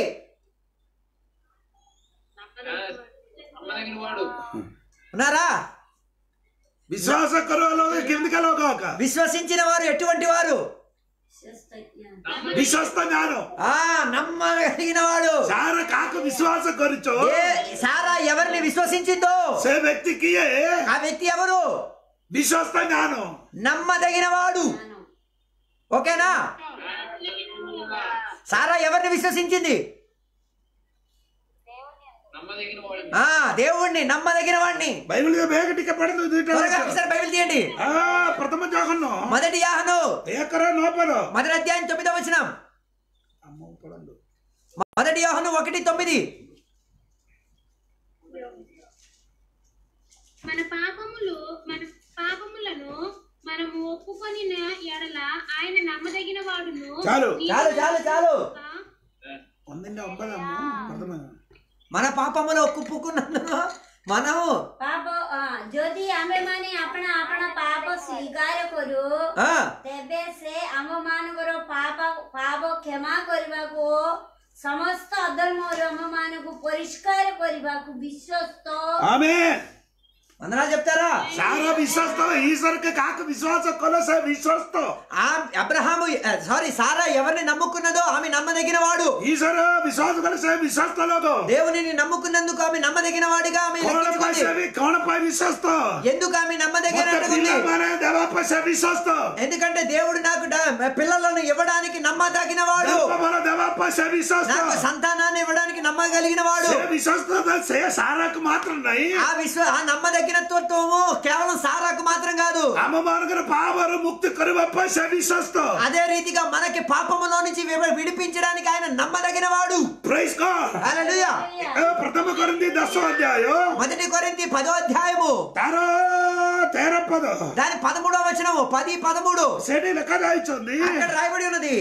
ఉన్నారా విశ్వాస కరువలో కిందికలో కాక విశ్వసించిన వారు ఎటువంటి వారు విశ్వస్త జ్ఞానం విశ్వస్త జ్ఞానం ఆ నమ్మదగిన వాడు సార కాక విశ్వాస కరుచో ఏ సారా ఎవరిని విశ్వసించిందో సే వ్యక్తికి ఆ వ్యక్తి ఎవరు విశ్వస్త జ్ఞానం నమ్మదగిన వాడు ఓకేనా సారా ఎవరిని విశ్వసించింది ఆ దేవుణ్ణి నమ్మదగిన వాడిని బైబిల్ ಬೇಗ ಟಿಕೆ ಪಡೆದು త్వరగా ఒకసారి బైబిల్ తీయండి ఆ ప్రథమ జోహನ್ನು మొదటి యాహను ఏకర నోపరు మొదటి అధ్యాయం తొమ్మిదో వచనం అమ్మ పడండు మొదటి యోహను ఒకటి తొమ్మిది మన పాపములు మన పాపములను మనము ఒప్పుకొని ఎడల ఆయన నమ్మదగిన వాడును చాలు. చాలు చాలు చాలు ಒಂದಿಂದ ಒಂಬದಮ್ಮ ಪ್ರಥಮ మన పాపములు ఒప్పుకున్నందుకు మనము ପାପ ଅ, ଯଦି ଆମେମାନେ ଆପଣା ଆପଣା ପାପ ସ୍ୱୀକାର କରୁ ఆ, ତେବେ ସେ ଆମମାନଙ୍କର ପାପ ପାପ କ୍ଷମା କରିବାକୁ ସମସ୍ତ ଅଧର୍ମରୁ ଆମମାନଙ୍କୁ ପରିଷ୍କାର କରିବାକୁ ବିଶ୍ୱସ୍ତ ఆమె వందనాలు చెప్తారా సారా విశ్వస్త ఈశ్వరకి కాక విశ్వాస కొలస విశ్వస్త ఆ అబ్రహాము సారీ సారా ఎవరిని నమ్ముకున్నదో ఆమె నమ్మదగిన వాడు ఈశ్వర విశ్వాస కొలస విశ్వస్త లోగో దేవునిని నమ్ముకున్నందుకు ఆమె నమ్మదగిన వాడిగా ఆమె కోణపై లెక్కించుకుంది. సేవి కోణపై విశ్వస్త ఎందుకు ఆమె నమ్మదగిన మొత్తం పిల్లమనే దేవపై సే విశ్వస్త ఎందుకంటే దేవుడు నాకు డ- పిల్లలను ఇవ్వడానికి నమ్మదగిన వాడు దేవపల దేవపై సే విశ్వస్త నాకు సంతానాన్ని ఇవ్వడానికి నమ్మగలిగిన వాడు సే విశ్వస్త సే సారాకు మాత్రం నై ఆ విశ్వ ఆ నమ్మదగినత్వము కేవలం సారాకు మాత్రం కాదు అమ్మ మనగర పావరు ముక్తి కరువపై సే విశ్వస్త అదే రీతిగా మనకి పాపములో నుంచి వివ- విడిపించడానికి ఆయన నమ్మదగిన వాడు ప్రైజ్ గాడ్ హల్లెలూయా ప్రథమ కొరింది దశ అధ్యాయం మొదటి కొరింథీ పదో అధ్యాయము తెర తెర పద దాని పదమూడవ వచనము పది పదమూడు సెడి లెక్క రాయించింది అక్కడ రాయబడి ఉన్నది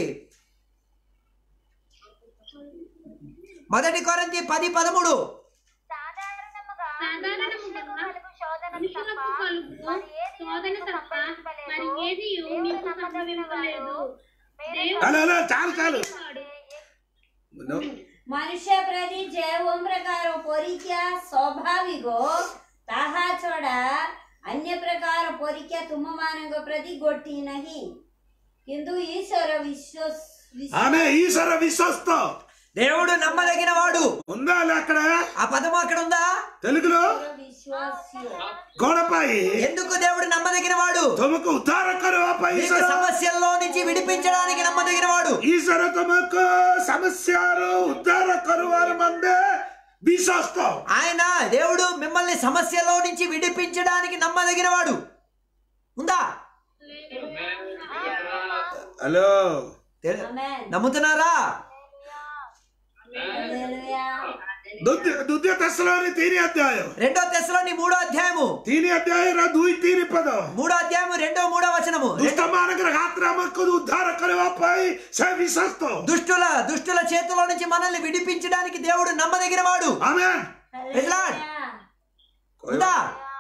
మొదటి కొరింథీ పది పదమూడు సాధారణముగా సాధారణముగా కలుగు శోధన మనుషులకు తప్ప కలుగు మరి ఏది శోధన మీకు తప్ప సంభవింపలేదు. మరి ఏది దేవుడు మీకు నమ్మదగిన సంభవింపలేదు వాడు. దేవుడు అలా అలా చాలు చాలు ମନୁଷ୍ୟ ପ୍ରତି ଯେଉଁ ପ୍ରକାର ପରୀକ୍ଷା ସ୍ୱାଭାବିକ ତାହା ଛଡ଼ା ଅନ୍ୟ ପ୍ରକାର ପରୀକ୍ଷା ତୁମମାନଙ୍କ ପ୍ରତି ଗୋଟିଏ ନାହିଁ କିନ୍ତୁ ଈଶ୍ୱର ବିଶ୍ୱ ఆమె ఈశ్వర విశ్వస్త దేవుడు నమ్మదగిన వాడు ఉందా లే అక్కడ ఆ పదము అక్కడ ఉందా తెలుగులో ବିଶ୍ୱାସ୍ୟ గోడపాయి ఎందుకు దేవుడు నమ్మదగిన వాడు తమకు ఉద్ధార కరువపై మీకు ఈశ్వర సమస్యల్లో నుంచి విడిపించడానికి నమ్మదగిన వాడు ఈశ్వర తమకు సమస్యలు ఉద్ధార కరువారు మందే విశ్వస్త ఆయన దేవుడు మిమ్మల్ని సమస్యలో నుంచి విడిపించడానికి నమ్మదగిన వాడు ఉందా హలో తె- ఆమేన్ నమ్ముతున్నారా హల్లెలూయా దుద్య దశలోని తీని అధ్యాయం రెండో తెశలోని మూడో అధ్యాయము తీని అధ్యాయం దూయి తీని పద మూడో అధ్యాయము రెండో మూడో వచనము దుష్టమానగర గాత్రమకు ఉద్ధార కరువపై సే విశ్వస్త దుష్టుల దుష్టుల చేతిలో నుంచి మనల్ని విడిపించడానికి దేవుడు నమ్మదగిన వాడు ఆమె ప్రజలాడ్. ఉందా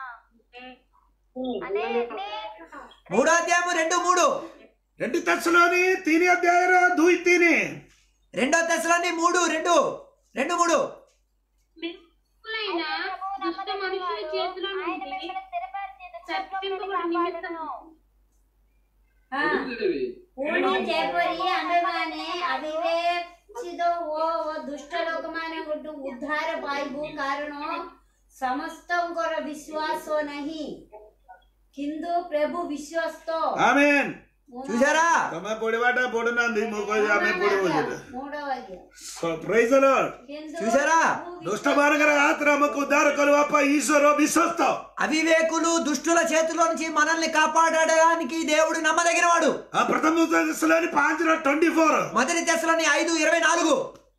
అనే మూడో అధ్యాయము రెండు మూడు రెండు దశలోని తీని అధ్యాయం దూయి తీని రెండో తెశలోని మూడు రెండు రెండు మూడు మెప్పులైన దుష్ట మనుషుల చేతిలో ఆయన నుండి మిమ్మల్ని స్థిరపరిచేది తప్పింపబడు నిమిత్తము ହଁ ପୁଣି ଯେପରି ଆମ୍ଭେମାନେ ଅବିବେଚିତ ଓ ଓ ଦୁଷ୍ଟ ଲୋକମାନଙ୍କଠୁ ଉଦ୍ଧାର ପାଇବୁ କାରଣ ସମସ୍ତଙ୍କର ବିଶ୍ୱାସ ନାହିଁ କିନ୍ତୁ ପ୍ରଭୁ ବିଶ୍ୱସ୍ତ ఆమెన్ చూసారా ତମେ ପଢିବାଟା ପଢୁନାହାନ୍ତି ମୁଁ କହିବି ଆମେ ପଢିବୁ ସେଟା మూడో వాక్యం ପ୍రైଜ ଲାର୍ଡ କିନ୍ତୁ చూసారా? ପ୍ରଭୁ దుଷ୍ଟ ମାନଙ୍କର ହାତରେ ଆମକୁ ଉଦ୍ଧାର କରିବା ପାଇଁ ଈଶ୍ୱର ବିଶ୍ୱସ୍ତ అవివేకులు దుష్టుల చేతిలో నుంచి మనల్ని కాపాడడానికి దేవుడు నమ్మదగిన వాడు ఆ ప్రథమ దశలోని ପାଞ୍ଚ ట్వంటీ ఫోర్ మొదటి తెశలోని ఐదు ఇరవై నాలుగు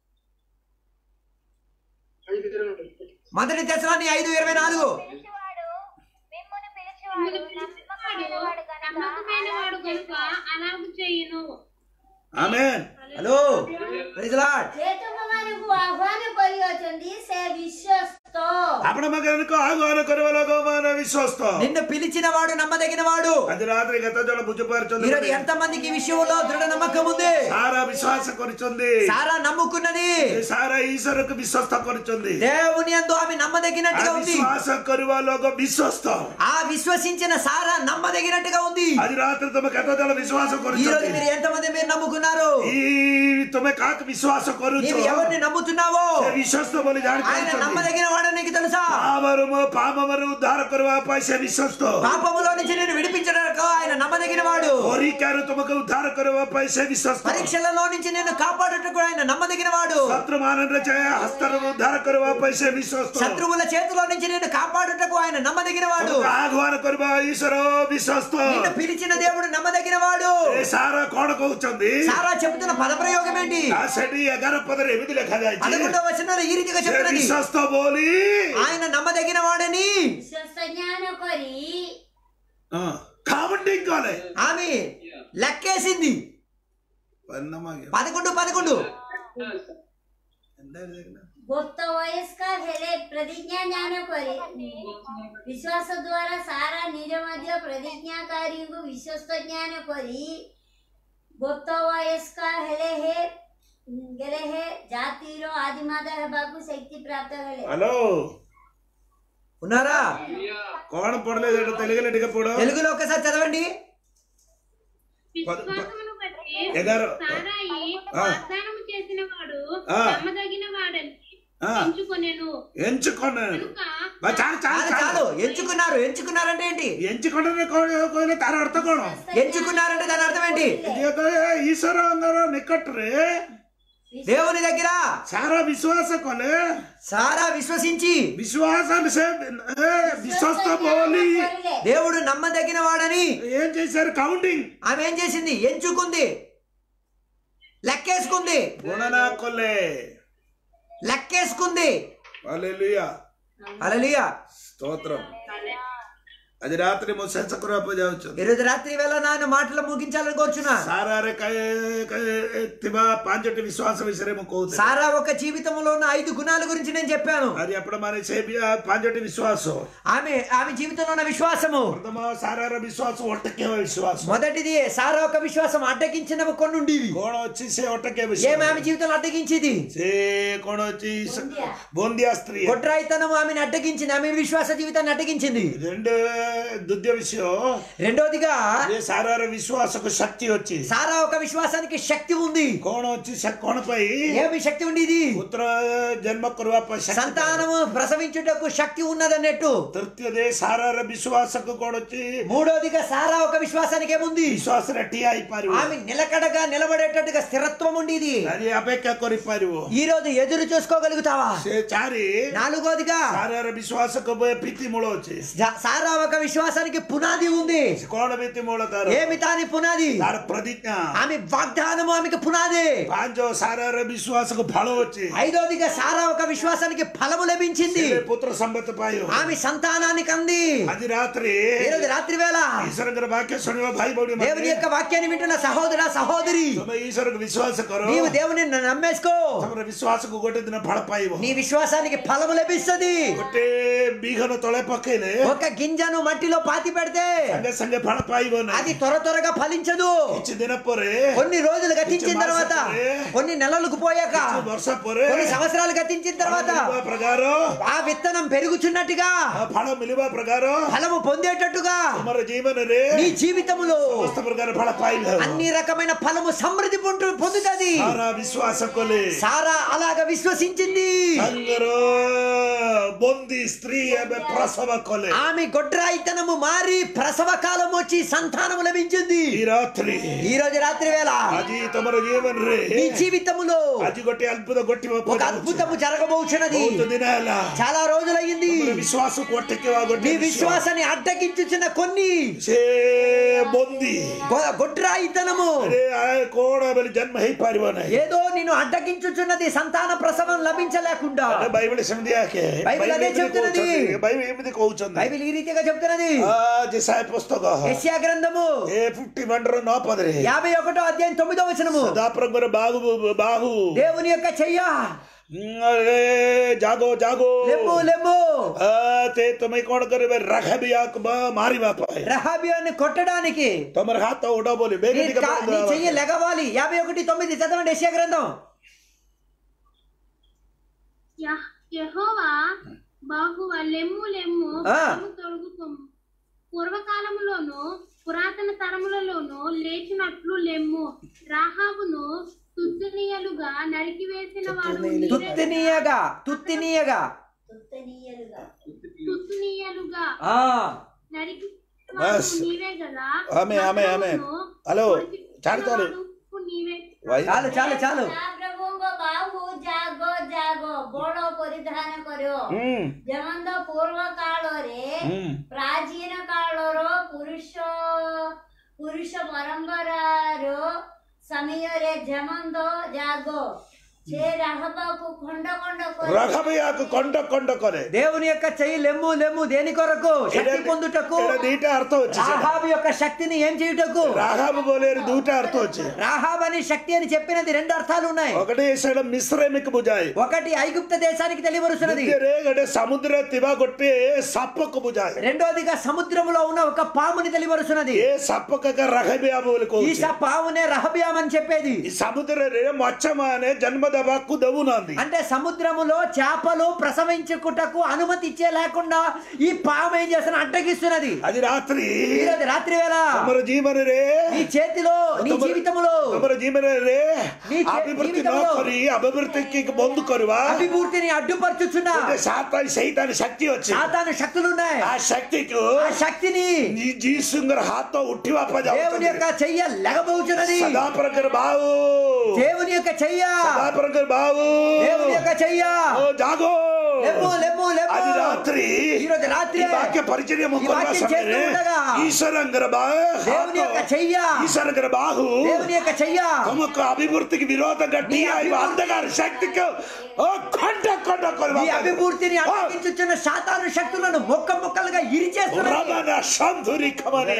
మొదటి తెశలోని ఐదు ఇరవై నాలుగు పిలిచివాడు మిమ్మును పిలిచివాడు నమ్మకమైన వాడు గనక నమ్మకమైన వాడు కనుక అలాగ చేయును ఆమెన్ హలో ప్రైజ్ లార్డ్ ଯେ ତୁମମାନଙ୍କୁ ଆହ୍ୱାନ କରିଅଛନ୍ତି ସେ ବିଶ୍ୱସ୍ତ ଆପଣ ମାନଙ୍କୁ ଆହ୍ୱାନ କରିବା ଲୋକମାନେ ବିଶ୍ୱସ୍ତ నిన్ను పిలిచిన వాడు నమ్మదగిన వాడు ଆଜି ରାତିରେ କେତେ ଜଣ ఈరోజు ବୁଝିପାରୁଛନ୍ତି ఎంత మందికి ఈ విషయంలో దృఢ నమ్మకం ఉంది ସାରା ବିଶ୍ୱାସ କରିଛନ୍ତି సారా నమ్ముకున్నది ସାରା ଈଶ୍ୱରକୁ ବିଶ୍ୱସ୍ତ କରିଛନ୍ତି దేవుని యందు ఆమె నమ్మదగినట్టుగా ఉంది ବିଶ୍ୱାସ କରିବା ଲୋକ ବିଶ୍ୱସ୍ତ ఆ విశ్వసించిన సారా నమ్మదగినట్టుగా ఉంది ଆଜି ରାତିରେ ତମେ କେତେ ଜଣ ବିଶ୍ୱାସ ఈ రోజు କରୁଛନ୍ତି మీరు ఎంతమంది మీరు నమ్ముకున్నారు ఈ ତମେ କାହାକୁ ବିଶ୍ୱାସ କରୁଛ నీవు ఎవరిని నమ్ముతున్నావో ସେ ବିଶ୍ୱସ୍ତ ବୋଲି ఆయన ଜାଣିପାରୁଛନ୍ତି నమ్మదగిన వాడు ఎవడో నీకు తెలుసా పామరు పామరు ఉద్ధార కరువా పైసే విశ్వస్త పాపములో నుంచి నేను విడిపించడానికి ఆయన నమ్మదగిన వాడు ಪರೀಕ್ಷಾರು ತುಮಕ ಉದ್ಧಾರ ಕರುವ ಪೈಸೆ ವಿಶ್ವಸ್ತ పరీక్షలలో నుంచి నేను కాపాడుటకు ఆయన నమ్మదగిన వాడు ಶತ್ರು ಮಾನಂದ್ರ ಜಯ ಹಸ್ತರ ಉದ್ಧಾರ ಕರುವ ಪೈಸೆ ವಿಶ್ವಸ್ತ శత్రువుల చేతిలో నుంచి నేను కాపాడుటకు ఆయన నమ్మదగిన వాడు ಆಹ್ವಾನ ಕರುವ ಈಶ್ವರ ವಿಶ್ವಸ್ತ నిన్ను పిలిచిన దేవుడు నమ్మదగిన వాడు ఏ సారా కోణ కହୁଛନ୍ତି సారా చెబుతున్న పదప్రయోగం ఏంటి ఆ సెటి ఎగార పదర ఎమిది లెక్కଯାଇଛି పదకొండవ వచనంలో ఈ రీతిగా ସେ చెప్తున్నది ବିଶ୍ୱସ୍ତ ବୋଲି ఆయన నమ్మదగిన వాడని ବିଶ୍ୱସ୍ତ ଜ୍ଞାନ କରି କାଉଣ୍ଟିଂ କଲେ ఆమె లెక్కేసింది పదకొండు పదకొండు ଗୋପ୍ତ ବୟସ୍କ ହେଲେ ପ୍ରତିଜ୍ଞା ଜ୍ଞାନ କରି ବିଶ୍ୱାସ ଦ୍ୱାରା ସାରା ନିଜ ମଧ୍ୟ ପ୍ରତିଜ୍ଞାକାରୀଙ୍କୁ ବିଶ୍ୱସ୍ତ ଜ୍ଞାନ କରି ଗୋପ୍ତ ବୟସ୍କ ହେଲେ ହେ ଗଲେ ହେ ଜାତିର ଆଦିମାତା ହେବାକୁ ଶକ୍ତି ପ୍ରାପ୍ତ ହେଲେ హలో ఉన్నారా କଣ ପଢିଲେ ସେଟା ତେଲୁଗୁରେ ଟିକେ ପଢ తెలుగులో ఒకసారి చదవండి విశ్వాసమును బట్టి ఎగారు సారాయి ఆ. వాగ్దానము చేసిన వాడు ఆ. నమ్మదగిన వాడని ఆ. ఎంచుకొనెను ఎంచుకున్నాను కనుక బా, చాలు చాలు చాలు చాలు చాలు ఎంచుకున్నారు ఎంచుకున్నారంటే ఏంటి ఎంచుకున్న କହିଲେ ତାର ଅର୍ଥ କଣ ఎంచుకున్నారంటే దాని అర్థం ఏంటి ଯିଏ କହେ ଈଶ୍ୱର ଆମର ନିକଟରେ దేవుని దగ్గర ସାରା ବିଶ୍ୱାସ କଲେ సారా విశ్వసించి ବିଶ୍ୱାସ ସେ ଏ, ବିଶ୍ୱସ୍ତ ବୋଲି କରିଲେ దేవుడు నమ్మదగిన వాడని ఏం చేశారు కౌంటింగ్ ఆమె ఏం చేసింది ఎంచుకుంది లెక్కేసుకుంది గణన కొలే లెక్కేసుకుంది హల్లెలూయా అలలియా స్తోత్రం ଆଜି ରାତିରେ ମୁଁ ଶେଷ କରିବାକୁ ଯାଉଛି ఈరోజు రాత్రి వేళ నాన్న మాటలు ముగించాలని కోరుచున్నా ସାରାରେ କା- କା- ଥିବା ପାଞ୍ଚଟି ବିଶ୍ୱାସ ବିଷୟରେ ମୁଁ କହୁଥିଲି సారా ఒక జీవితంలో ఉన్న ఐదు గుణాల గురించి నేను చెప్పాను ଆଜି ଆପଣମାନେ ସେ ବି- ପାଞ୍ଚଟି ବିଶ୍ୱାସ ఆమె ఆమె జీవితంలో ఉన్న విశ్వాసము ପ୍ରଥମ ସାରାର ବିଶ୍ୱାସ ଅଟକେଇବା ବିଶ୍ୱାସ మొదటిది సారా ఒక విశ్వాసం అడ్డగించినవి కొన్ని ఉండేవి କଣ ଅଛି ସେ ଅଟକେଇବା ఏమి ବିଶ୍ୱାସ ఆమె జీవితంలో అడ్డగించింది ସେ କଣ ଅଛି ବନ୍ଦିଆ। ବନ୍ଦିଆ ସ୍ତ୍ରୀ గొడ్రాయితనం ఆమెను అడ్డగించింది ఆమె విశ్వాస జీవితాన్ని అడ్డగించింది రెండు ଦ୍ୱିତୀୟ ବିଷୟ రెండోదిగా ଯେ ସାରାର ବିଶ୍ୱାସକୁ ଶକ୍ତି ଅଛି సారా ఒక విశ్వాసానికి శక్తి ఉంది କଣ ଅଛି ସେ କଣ ପାଇଁ ఏమి శక్తి ఉండేది ପୁତ୍ର ଜନ୍ମ କରିବା ପାଇଁ ଶକ୍ତି ପାଏ। సంతానము ప్రసవించుటకు శక్తి ఉన్నదన్నట్టు ତୃତୀୟ ଦେ ସାରାର ବିଶ୍ୱାସକୁ କଣ ଅଛି మూడోదిగా సారా ఒక విశ్వాసానికి ఏముంది ବିଶ୍ୱାସରେ ଠିଆ ହେଇପାରିବ ఆమె నిలకడగా నిలబడేటట్టుగా స్థిరత్వం ఉండేది ଆଜି ଅପେକ୍ଷା କରିପାରିବ ఈ రోజు ఎదురు చూసుకోగలుగుతావా ସେ ଚାରି నాలుగోదిగా ସାରାର ବିଶ୍ୱାସକୁ ଭିତ୍ତି ମୂଳ ଅଛି జా- సారా ఒక విశ్వాసానికి పునాది ఉంది ସେ କଣ ଭିତ୍ତି ମୂଳ ତାର ఏమి తాని పునాది ତାର ପ୍ରତିଜ୍ଞା ఆమె వాగ్దానము ఆమెకి పునాది ପାଞ୍ଚ ସାରାର ବିଶ୍ୱାସକୁ ଫଳ ଅଛି ఐదోదిగా సారా ఒక విశ్వాసానికి ఫలము లభించింది ସେ పుତ୍ର ସମ୍ବତ ପାଇବ ఆమె సంతానానికి అంది ଆଜି ରାତିରେ ఈ రోజు రాత్రి వేళ ଈଶ୍ୱରଙ୍କର ବାକ୍ୟ ଶୁଣିବା ଭାଇ ଭଉଣୀ దేవుని యొక్క వాక్యాన్ని వింటున్న సహోదర సహోదరి ତମେ ଈଶ୍ୱରକୁ ବିଶ୍ୱାସ କର నీవు దేవుని నమ్మేసుకో ତମର ବିଶ୍ୱାସକୁ ଗୋଟେ ଦିନ ଫଳ ପାଇବ నీ విశ్వాసానికి ఫలము లభిస్తుంది ଗୋଟେ ବିହନ ତଳେ ପକେଇଲେ ఒక గింజను మట్టిలో పాతి పెడితే ସାଙ୍ଗେ ସାଙ୍ଗେ ଫଳ ପାଇବ అది ନାହିଁ త్వర త్వరగా ఫలించదు କିଛି ଦିନ ପରେ కొన్ని రోజులు గతించిన తర్వాత కొన్ని నెలలకు పోయాక କିଛି ବର୍ଷ ପରେ కొన్ని సంవత్సరాలు గతించిన తర్వాత ମିଳିବା ପ୍ରକାର ఆ విత్తనం పెరుగుచున్నట్టుగా ఆ ଫଳ ମିଳିବା ପ୍ରକାର ఫలము పొందేటట్టుగా ତମର ଜୀବନରେ నీ జీవితములో ସମସ୍ତ ପ୍ରକାର ଫଳ ପାଇଲେ అన్ని రకమైన ఫలము సమృద్ధి పొందు పొందుతుంది ସାରା ବିଶ୍ୱାସ କଲେ సారా అలాగ విశ్వసించింది ତାଙ୍କର ବନ୍ଦୀ ସ୍ତ୍ରୀ ଏବେ ପ୍ରସବ କଲେ ఆమె గొడ్రాయితనము మారి ప్రసవ కాలం వచ్చి సంతానము లభించింది ఈ ରାତ୍ରି ఈ రోజు రాత్రి వేళ ଆଜି ତମର ଜୀବନରେ నీ జీవితములో ଆଜି ଗୋଟେ అద్ଭୁତ ଘଟିବ ఒక అద్భుతము జరగబోచున్నది ବହୁତ ଦିନ ହେଲା చాలా రోజులయ్యింది ତମର ବିଶ୍ୱାସକୁ ଅଟକେଇବା నీ ଗୋଟେ ବିଶ୍ୱାସ విశ్వాసాన్ని అడ్డగించుచున్న కొన్ని ସେ ବନ୍ଦୀ గొ- గొడ్రాయితనము ଆରେ ଆଏ କଣ ବୋଲି ଜନ୍ମ ହେଇପାରିବ ନାହିଁ ఏదో నిన్ను అడ్డగించుచున్నది సంతాన ప్రసవం లభించలేకుండా ଆରେ ବାଇବେଲ ସେମିତି ଆଖେ బైబిల్ అదే చెప్తున్నది. ବାଇବେଲ ଏମିତି କହୁଛନ୍ତି బైబిల్ ఈ రీతిగా చెప్తున్నది ఆ, జెసాయ పుస్తక యెషయా గ్రంథము ఏ ఫిఫ్టీ మండర నో పదరే యాభై ఒకటో అధ్యాయం తొమ్మిదో వచనము సదాప్రంగర బాగు బాహు దేవుని యొక్క చెయ్య ఏ, జాగో జాగో లెమ్ము లెమ్ము ఆ, తే ତୁମେ କଣ କରିବେ ରାଘବିୟାକୁ ମାରିବା ପାଇଁ రహాబియాన్ని కొట్టడానికి ତମର ହାତ ଉଡ ବୋଲି నీ ବେଗ ଟିକେ కా- నీ ପଡିଦେବା చెయ్యి లెగవాలి యాభై ఒకటి తొమ్మిది చదవండి యెషయా గ్రంథం యహ్- యెహోవా బాహువ లెమ్ము లెమ్ము ఆ. బలము తొలగుకొమ్ము పూర్వకాలములోను పురాతన తరములలోను లేచినట్లు లెమ్ము రాహాబును తుత్తునీయలుగా నరికివేసిన వాడు నీవే తుత్తినీయగా తుత్తినీయగా తుత్తనీయలుగా తుత్తునీయలుగా ఆ నరికి బస్. నీవే కదా ఆమె ఆమె ఆమె హలో చాలు చాలు నీవే వై- చాలు చాలు చాలు ତା ପ୍ରଭୁଙ୍କ ବାହୁ ଜାଗ ଜାଗ ବଡ ପରିଧାନ କରିବ ఉమ్, ଯେମନ୍ତ ପୂର୍ବ କାଳରେ ఉమ్. ପ୍ରାଚୀନ କାଳର ପୁରୁଷ ପୁରୁଷ ପରମ୍ପରାର ସମୟରେ ଯେମନ୍ତ ଜାଗ ସେ ରାହବାକୁ ଖଣ୍ଡ ଖଣ୍ଡ କରି రహబయాకు కొండ కొండ కొరే దేవుని యొక్క చెయ్యి లెమ్ము లెమ్ము దేని కొరకు శక్తి పొందుటకు ఇక్కడ దీట అర్థం వచ్చేసి రాహాబు యొక్క శక్తిని ఏం చేయుటకు రాహాబు బోలేరు దూట అర్థం వచ్చి రాహాబ్ అని శక్తి అని చెప్పినది రెండు అర్థాలు ఉన్నాయి ఒకటి సైడ్ మిశ్రమిక బుజాయి ఒకటి ఐగుప్త దేశానికి తెలియవరుస్తున్నది రేగడే సముద్ర తివా కొట్టి సప్పకు బుజాయి రెండోదిగా సముద్రములో ఉన్న ఒక పాముని తెలియవరుస్తున్నది ఏ సప్పక రహబియా బోలుకో ఈ స- పామునే రహబ్యాం అని చెప్పేది ఈ సముద్ర రే మచ్చమానే జన్మదబాకు దవునంది అంటే సముద్రములో చేపలు ప్రసవించుకుటకు అనుమతి ఇచ్చే లేకుండా ఈ పాము ఏం చేస్తున్న అడ్డగిస్తున్నది అది రాత్రి ఈరోజు రాత్రి వేళ తమర జీవన రే నీ చేతిలో నీ తమర- జీవితములో తమర జీవన రే నీ చే- అభివృద్ధి జీవితంలో నోకరి అభివృద్ధికి ముందు కొరువా అభివృద్ధిని అడ్డుపరుచుచున్నా సాతాన్ సైతాన్ శక్తి వచ్చి సాతాను శక్తులు ఉన్నాయి ఆ శక్తికి ఆ శక్తిని ఈ జీసుంగర హాతో ఉట్టివాప దేవుని యొక్క చెయ్య లెగబోచున్నది సదాప్రకర్ బావు దేవుని యొక్క చెయ్య సదాప్రకర్ బావు దేవుని యొక్క చెయ్య ఓ జాగో లెమ్ము లెమ్ము లెమ్ము అది రాత్రి ఈరోజు రాత్రి ఈ వాక్య పరిచర్య ఈ వాక్యం చేస్తూ ఉండగా ఈశ్వరంగర దేవుని యొక్క చెయ్య ఈశ్వరంగర బాహు దేవుని యొక్క చెయ్య తమకు అభివృద్ధికి విరోధంగా టీ అయి అంధకార శక్తికి ఓ కొండ కొండ ఈ అభివృద్ధిని అడ్డగించుచున్న సాతాను శక్తులను మొక్క మొక్కలుగా ఇరిచేస్తున్నది రమణ సంధురి కమనయ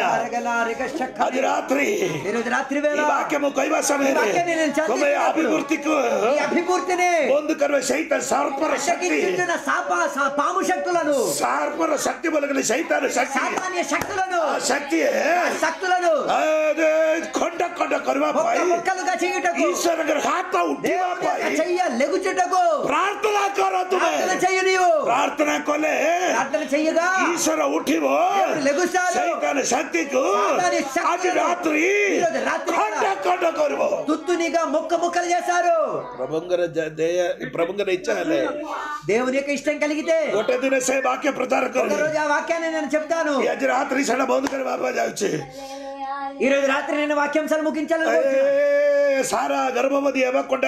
అది రాత్రి ఈరోజు రాత్రి ఈ వేళ వాక్యము కైవసమే ఈ వాక్యాన్ని నేను చదివినప్పుడు అభివృద్ధికి ఈ అభివృద్ధిని ముందు కర్మ సైత సర్పర శక్తి అడ్డగించుచున్న సాప సా- పాము శక్తులను సర్పర శక్తి బలగిన సైతాన శక్తి సాతాన్య శక్తులను ఆ శక్తి శక్తులను అదే కొండ కొండ కరువా మొక్క పాయి మొక్కలుగా చేయుటకు ఈశ్వర హాత ఉట్టివా దేవుని యొక్క పాయి చెయ్య లెగుచుటకు ಪ್ರಾರ್ಥನಾ ಕರೋ ತುಮೆ ప్రార్థన చెయ్యి నీవు ಪ್ರಾರ್ಥನಾ ಕೊಲೆ ప్రార్థన చెయ్యగా ಈಶ್ವರ ಉಠಿವೋ దేవుడు లెగుస్తాడు ಸೈತಾನ ಶಕ್ತಿಗೂ సాతాని శక్తులను అది రాత్రి ఈరోజు రాత్రి కొండ కొండ కొరువు తుత్తునిగా మొక్క మొక్కలు చేశారు ಪ್ರಭುಂಗರ ದೇಯ ಪ್ರಭುಂಗರ ಇಚ್ಛೆ దేవుని యొక్క ఇష్టం కలిగితే ଗୋଟେ ଦିନ ସେ ବାକ୍ୟ ପ୍ରଚାର ఒక କରିବେ రోజు ఆ వాక్యాన్ని నేను చెప్తాను ଆଜି ରାତ୍ରି ସେଟା ବନ୍ଦ କରି ବାପା ଯାଉଛି ఈ రోజు రాత్రి నేను వాక్యాంశాలు ముగించాలని ଏ, కోరుతున్నాను. ସାରା ଗର୍ଭବତୀ ହେବା కొండ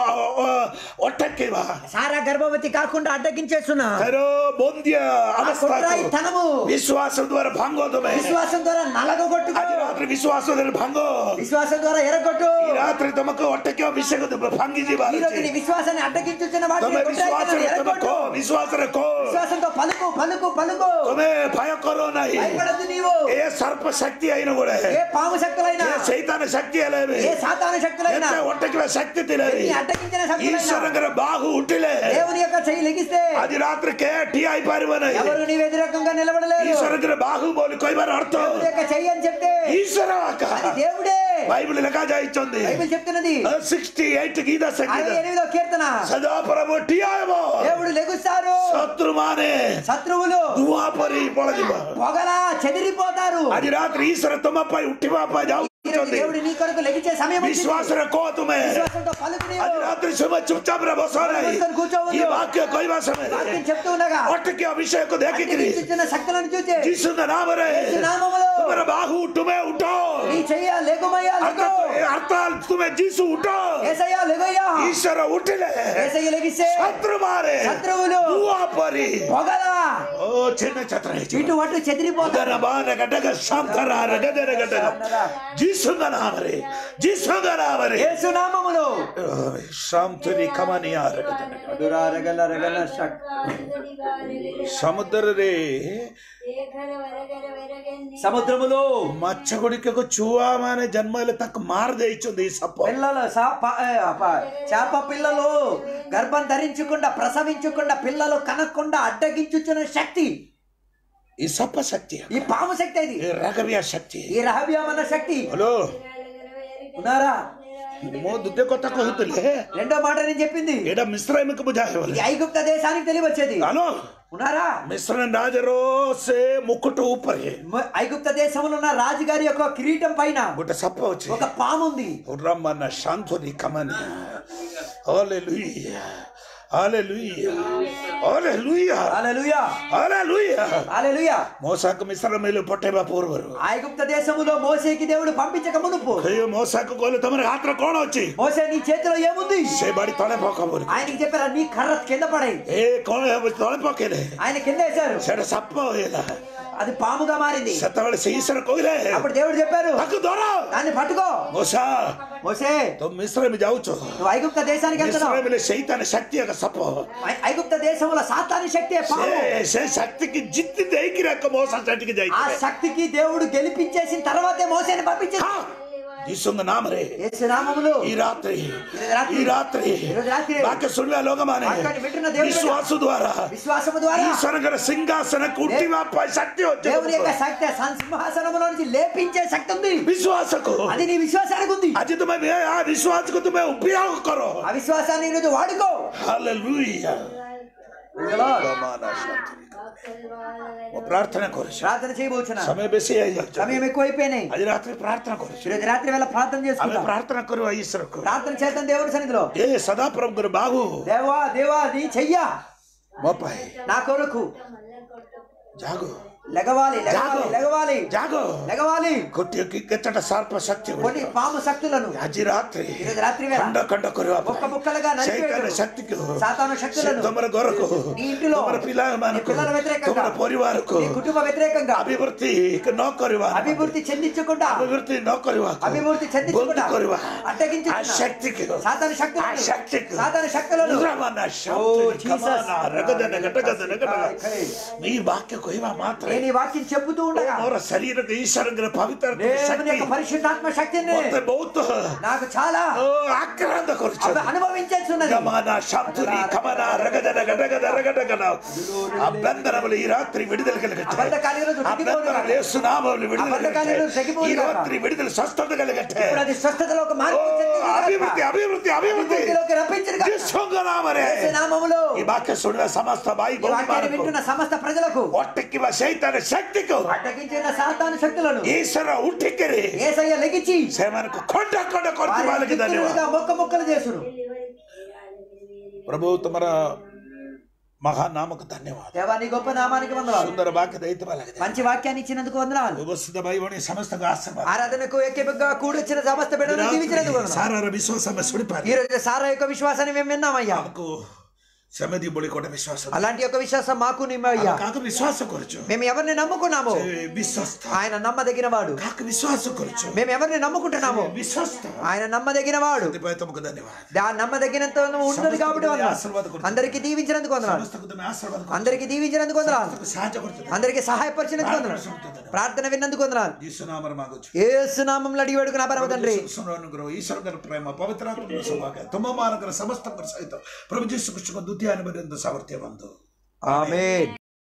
ଅଟକେଇବା సారా గర్భవతి కాకుండా అడ్డగించేస్తున్నా ତାର ବନ୍ଦିଆ ఆ కుట్రాయి ଅବସ୍ଥାକୁ తనము ବିଶ୍ୱାସ ଦ୍ୱାରା ଭାଙ୍ଗ ତମେ విశ్వాసం ద్వారా నలగొట్టుకో ଆଜି ରାତ୍ରି ବିଶ୍ୱାସ ଦ୍ୱାରା ଭାଙ୍ଗ విశ్వాసం ద్వారా ఎరగొట్టు ఈ రాత్రి తమకు ఒట్టకి అభిషేక భాంగి ఈ రోజు నీ విశ్వాసాన్ని అడ్డగించుతున్న వాటిని ତମେ కుట్రాయి తనము విశ్వాସରେ ତମେ ఎరగొట్టు. କହ ବିଶ୍ୱାସରେ କହ విశ్వాసంతో పలుకు పలుకు పలుకు ତମେ ଭୟ କର ନାହିଁ భయపడద్దు నీవు ଏ ସର୍ପ శక్తి అయిన కూడా ఏ పాము శక్తులైనా ఏ సైతాన శక్తి ହେଲେ ఏ సాతాన శక్తులైనా ଏତେ ఒట్టకిల శక్తి ଥିଲେ ఎన్ని అడ్డగించిన శక్తులైనా ఈశ్వరంగర బాహు ఉట్టిలే దేవుని యొక్క చెయ్యి లెగిస్తే ଆଜି ରାତ୍ରି କେ ଠିଆ ହେଇପାରିବ ନାହିଁ ఎవరు నీ వ్యతిరేకంగా నిలబడలేరు ఈశ్వరంగర బాహు ବୋଲି କହିବାର ଅର୍ଥ దేవుని యొక్క చెయ్యి అని చెప్తే ఈశ్వర వాక అది దేవుడే బైబిల్ ଲେଖା ଯାଇଛନ୍ତି బైబిల్ చెప్తున్నది సిక్స్టీ ఎయిట్ గీత అరవై సంగీత ఎనిమిదో కీర్తన సదా ప్రభు ଠିଆ ହେବ దేవుడు లెగుస్తారు ଶତ୍ରୁ ମାନେ శత్రువులు ଧୂଆଁ ପରି ପଳାଯିବ పొగలా చెదిరిపోతారు ଆଜି ରାତ୍ରି ଈଶ୍ୱର ତମ ପାଇଁ ଉଠିବା ପାଇଁ ఈరోజు ଯାଉଛନ୍ତି దేవుడు నీ కొరకు లెగిచే సమయం వచ్చింది. ବିଶ୍ୱାସରେ କହ ତୁମେ విశ్వాసంతో పలుకు నీవు. ଆଜି ରାତ୍ରି ସମୟ ଚୁପଚାପ ରେ ବସ ନାହିଁ కూర్చొని కూర్చోవద్దు. ఈ వాక్ୟ କହିବା ସମୟରେ వాక్యం చెప్తూ ఉండగా ଅଟକି ଅଭିଷେକ ଦେଖିକିରି అడ్డగించుచున్న శక్తులను చూచి ଯୀଶୁଙ୍କ ନାମରେ యేసు నామములో ତୁମର ବାହୁ ତୁମେ ଉଠ నీ చెయ్య లెగుమయ్యా లెగు ଅର୍ଥାତ୍ ତୁମେ ଯୀଶୁ ଉଠ ఏసయ్యా లెగయ్యా ଈଶ୍ୱର ଉଠିଲେ ఏసయ్య లెగిస్తే ଶତ୍ରୁ ମାରେ శత్రువులు ଧୂଆଁ ପରି పొగలా ଓ ଛିନ୍ନ ଛତ୍ର ହେଇଯିବ ఇటు అటు చెదిరిపోతారు ଉଦର ବାହାନ ଗଟକ ଶଙ୍ଖର ଗଦର ଗଟକ ଯୀଶୁଙ୍କ ନାମରେ ଯୀଶୁଙ୍କ ନାମରେ యేసు నామములో ଶାନ୍ତରି କମାନିଆ ସମୁଦ୍ରରେ సముద్రములో ମାଛ ଗୁଡ଼ିକକୁ ଛୁଆ ମାନେ ଜନ୍ମ ହେଲେ ତାକୁ ମାରି ଦେଇଛନ୍ତି ଏଇ ସାପ పిల్లలు సా- ప- ఏ, ప- చేప పిల్లలు గర్భం ధరించకుండా ప్రసవించకుండా పిల్లలు కనకుండా అడ్డగించుచున్న శక్తి ఈ సప్ప శక్తి ఈ పాము శక్తి ఇది ఈ రగవియ శక్తి ఈ రహబ్యామన్న శక్తి హలో ఉన్నారా ମୋ ଦ୍ୱିତୀୟ କଥା କହୁଥିଲେ రెండో మాట నేను చెప్పింది ଏଇଟା ମିଶ୍ରାମିକୁ ବୁଝାଏ ବୋଲେ ఇది ఐగుప్త దేశానికి తెలివచ్చేది హలో ఉన్నారా ମିଶ୍ର ରାଜର ସେ ମୁକୁଟ ଉପରେ మ- ఐగుప్త దేశంలో ఉన్న రాజుగారి యొక్క కిరీటం పైన ଗୋଟେ ସାପ ଅଛି ఒక పాము ఉంది ରମାନ ଶାନ୍ତରି କମାନିଆ ହଲେଲୁୟା హల్లెలూయా హల్లెలూయా హల్లెలూయా హల్లెలూయా హల్లెలూయా మోసాకు మిశ్రమేలు పొట్టేబ పూర్వరు ఐగుప్త దేశములో మోసేకి దేవుడు పంపించక మునుపు అయ్యో మోసాకు కోలు తమరి ఆత్ర కోణ వచ్చి మోసే నీ చేతిలో ఏముంది సే బడి తొಳೆ పోకబోరు ఆయనకి చెప్పారా నీ కర్ర కింద పడాయి ఏ కోణ తొಳೆ పోకేలే ఆయన కింద వేశారు సెడ సప్ప ఇలా అది పాముగా మారింది సెత్తవళ సీసర కోయిలే అప్పుడు దేవుడు చెప్పారు తక్కు దొర దాన్ని పట్టుకో మోసా మోసే తో మిశ్రమి జావుచు నువ్వు ఐగుప్త దేశానికి వెళ్తున్నావు మిశ్రమిల శైతాన శక్తి యొక్క సప్ప ఐ- ఐగుప్త దేశంలో సాతాని శక్తి పాము సే సే శక్తికి జిత్తి దేకి రక్క మోస శక్తికి ఆ జైతే శక్తికి దేవుడు గెలిపించేసిన తర్వాతే మోసేని పంపించేసి ಜಿಸುಂಗ ನಾಮರೇ యేసు నామములో ಈ ರಾತ್ರಿ ರಾತ್ರಿ. ಈ ರಾತ್ರಿ ఈరోజు రాత్రి ವಾಕ್ಯ ಸುಳ್ಳ ಲೋಕಮಾನೆ వాక్యాన్ని వింటున్న దేవుని బిడ్డ. ವಿಶ್ವಾಸ ದ್ವಾರ విశ్వాసము ద్వారా ಈಶ್ವರಗರ ಸಿಂಹಾಸನ ಕುಟ್ಟಿವ ಶಕ್ತಿ దేవుని యొక్క వచ్చి శక్తి సం- సింహాసనములో నుంచి లేపించే శక్తి ఉంది ವಿಶ್ವಾಸಕ್ಕೂ అది నీ విశ్వాసానికి ఉంది ಅಜಿ ತುಮೆ ಆ ವಿಶ್ವಾಸಕ್ಕೂ ತುಮೆ ಉಪಯೋಗ ಕರೋ ఆ విశ్వాసాన్ని ఈరోజు వాడుకో ಹಾಲೆಲೂಯಾ ಪ್ರಾರ್ಥನೆ ಕೊರಿಸು ప్రార్థన చేయబోచున్నా ಸಮಯ ಬೇಸಿ ಆಯ್ತು సమయం ఎక్కువైపోయినాయి అది రాత్రి ప్రార్థన కొరిసు ఈరోజు రాత్రి వేళ ప్రార్థన ఆమె చేసుకుందాం ప్రార్థన కొరు ఈశ్వరకు ప్రార్థన చేద్దాం దేవుడి సన్నిధిలో ఏ సదాపురం గురు బాగు దేవా దేవా నీ చెయ్యా మోపాయి నా కొరకు జాగు లెగవాలి లెగవాలి జాగో. లెగవాలి జాగు లెగవాలి కొట్టి కిచ్చట సర్ప శక్తి కొన్ని పాము శక్తులను అజి రాత్రి ఈరోజు రాత్రి వేళ కండ కండ కొరు ముక్క ముక్కలుగా నరికివేయడం. చైతన్య శక్తికి సాతాను శక్తులను తమర గొరకు నీ ఇంటిలో తమర పిల్లల నీ పిల్లల వ్యతిరేకంగా తమర పరివారకు నీ కుటుంబ వ్యతిరేకంగా అభివృద్ధి నోకరివా అభివృద్ధి చెందించకుండా అభివృద్ధి నోకరివా అభివృద్ధి చెందించకుండా కొరివా ఆ అడ్డగించుకున్నా శక్తికి సాతాను ఆ శక్తులను శక్తికి సాతాను శక్తులను ఉగ్రమన ఓ, శక్తిని జీసస్. కమాన రగదన గటగదన గటగ. కై. నీ వాక్య కొయ్యవా మాత్రం నేను ఈ వాక్యం చెబుతూ ఉండగా మోర శరీరಕ್ಕೆ ಈಶ್ವರಂಗರ ಪವಿತ್ರ దేవుని ಶಕ್ತಿ యొక్క పరిశుద్ధాత్మ శక్తిని ಮತ್ತೆ ಬಹುತ నాకు చాలా ಓ, ಆಕ್ರಾಂತ ಕೊರಚು అవి అనుభవించేస్తున్నది ಗಮನ ಶಾಂತುರಿ ಕಮನ ರಗದನ ಗಡಗದ ರಗಡಗನ ఆ బంధనములు ఈ రాత్రి విడుదల కలిగట్టే అబద్ధకాలు ఈరోజు ఆ తగ్గిపోను బంధనములు గాక. యేసు నామములు విడుదల అబద్ధకాలు ఈరోజు కలిగట్టే తగ్గిపోను ఈ గాక. రాత్రి విడుదల స్వస్థత కలిగట్టే ఇప్పుడు అది స్వస్థతలో ఒక ఓ మార్పు చెందింది గాక. అభివృద్ధి అభివృద్ధి అభివృద్ధి అభివృద్ధిలోకి రప్పించను గాక. యేసుంగ నామరే యేసు నామములో ఈ వాక్య సుడిన సమస్త బాయి ఈ వాక్యాన్ని వింటున్న సమస్త ప్రజలకు ಒಟ್ಟಕ್ಕಿವ ಸೈತಾನ ಶಕ್ತಿಗೂ అడ్డగించిన సాతాను శక్తులను ಈಶ್ವರ ಹುಟ್ಟಿಕ್ಕರಿ ఏసయ్య లెగిచి సేవనకు కొండ కొండ కొట్టి వారి వాళ్ళకి ధన్యవాదాలు దిక్కులుగా మొక్క మొక్కలు చేసును ప్రభు తమర మహానామకు ధన్యవాదాలు దేవా నీ గొప్ప నామానికి వందనాలు సుందర వాక్య దైత వాళ్ళకి మంచి వాక్యాన్ని ఇచ్చినందుకు వందనాలు ఉపస్థిత భయవని సమస్త ఆశ్రమ ఆరాధనకు ఏకీపంగా కూడొచ్చిన సమస్త బిడ్డలను దీవించినందుకు వందనాలు సారార విశ్వాస సుడిపారి ఈ రోజు సారా యొక్క విశ్వాసాన్ని మేము విన్నామయ్యా నాకు సమది బొడి కూడా విశ్వాసం అలాంటి యొక్క విశ్వాసం మాకు నిమ్మయ్యా కాక విశ్వాస కొరచు మేము ఎవరిని నమ్ముకున్నామో విశ్వస్త ఆయన నమ్మదగిన వాడు కాక విశ్వాస కొరచు మేము ఎవరిని నమ్ముకుంటున్నామో విశ్వస్త ఆయన నమ్మదగిన వాడు తమకు ధన్యవాదాలు దా నమ్మదగినంత ఉన్నది కాబట్టి వందనాలు అందరికి దీవించినందుకు వందనాలు సమస్తకు తమ ఆశీర్వాదం అందరికి దీవించినందుకు వందనాలు సహాయ కొరచు అందరికి సహాయపరిచినందుకు వందనాలు ప్రార్థన విన్నందుకు వందనాలు యేసునామర మాగొచ్చు ఏసునామంలో అడిగి వేడుకున్న పరమ తండ్రి ಸುನನುಗ್ರಹ ಈಶ್ವರನ ಪ್ರೇಮ ಪವಿತ್ರಾತ್ಮನ ಸೌಭಾಗ್ಯ ತುಂಬ ಮಾನಕರ ಸಮಸ್ತ ಸಹಿತ ಪ್ರಭು ಜೀಸು ಕೃಷ್ಣ ದ್ವಿತೀಯ ಅನುಭವ ಸಾಮರ್ಥ್ಯ ಬಂದು ఆమేన్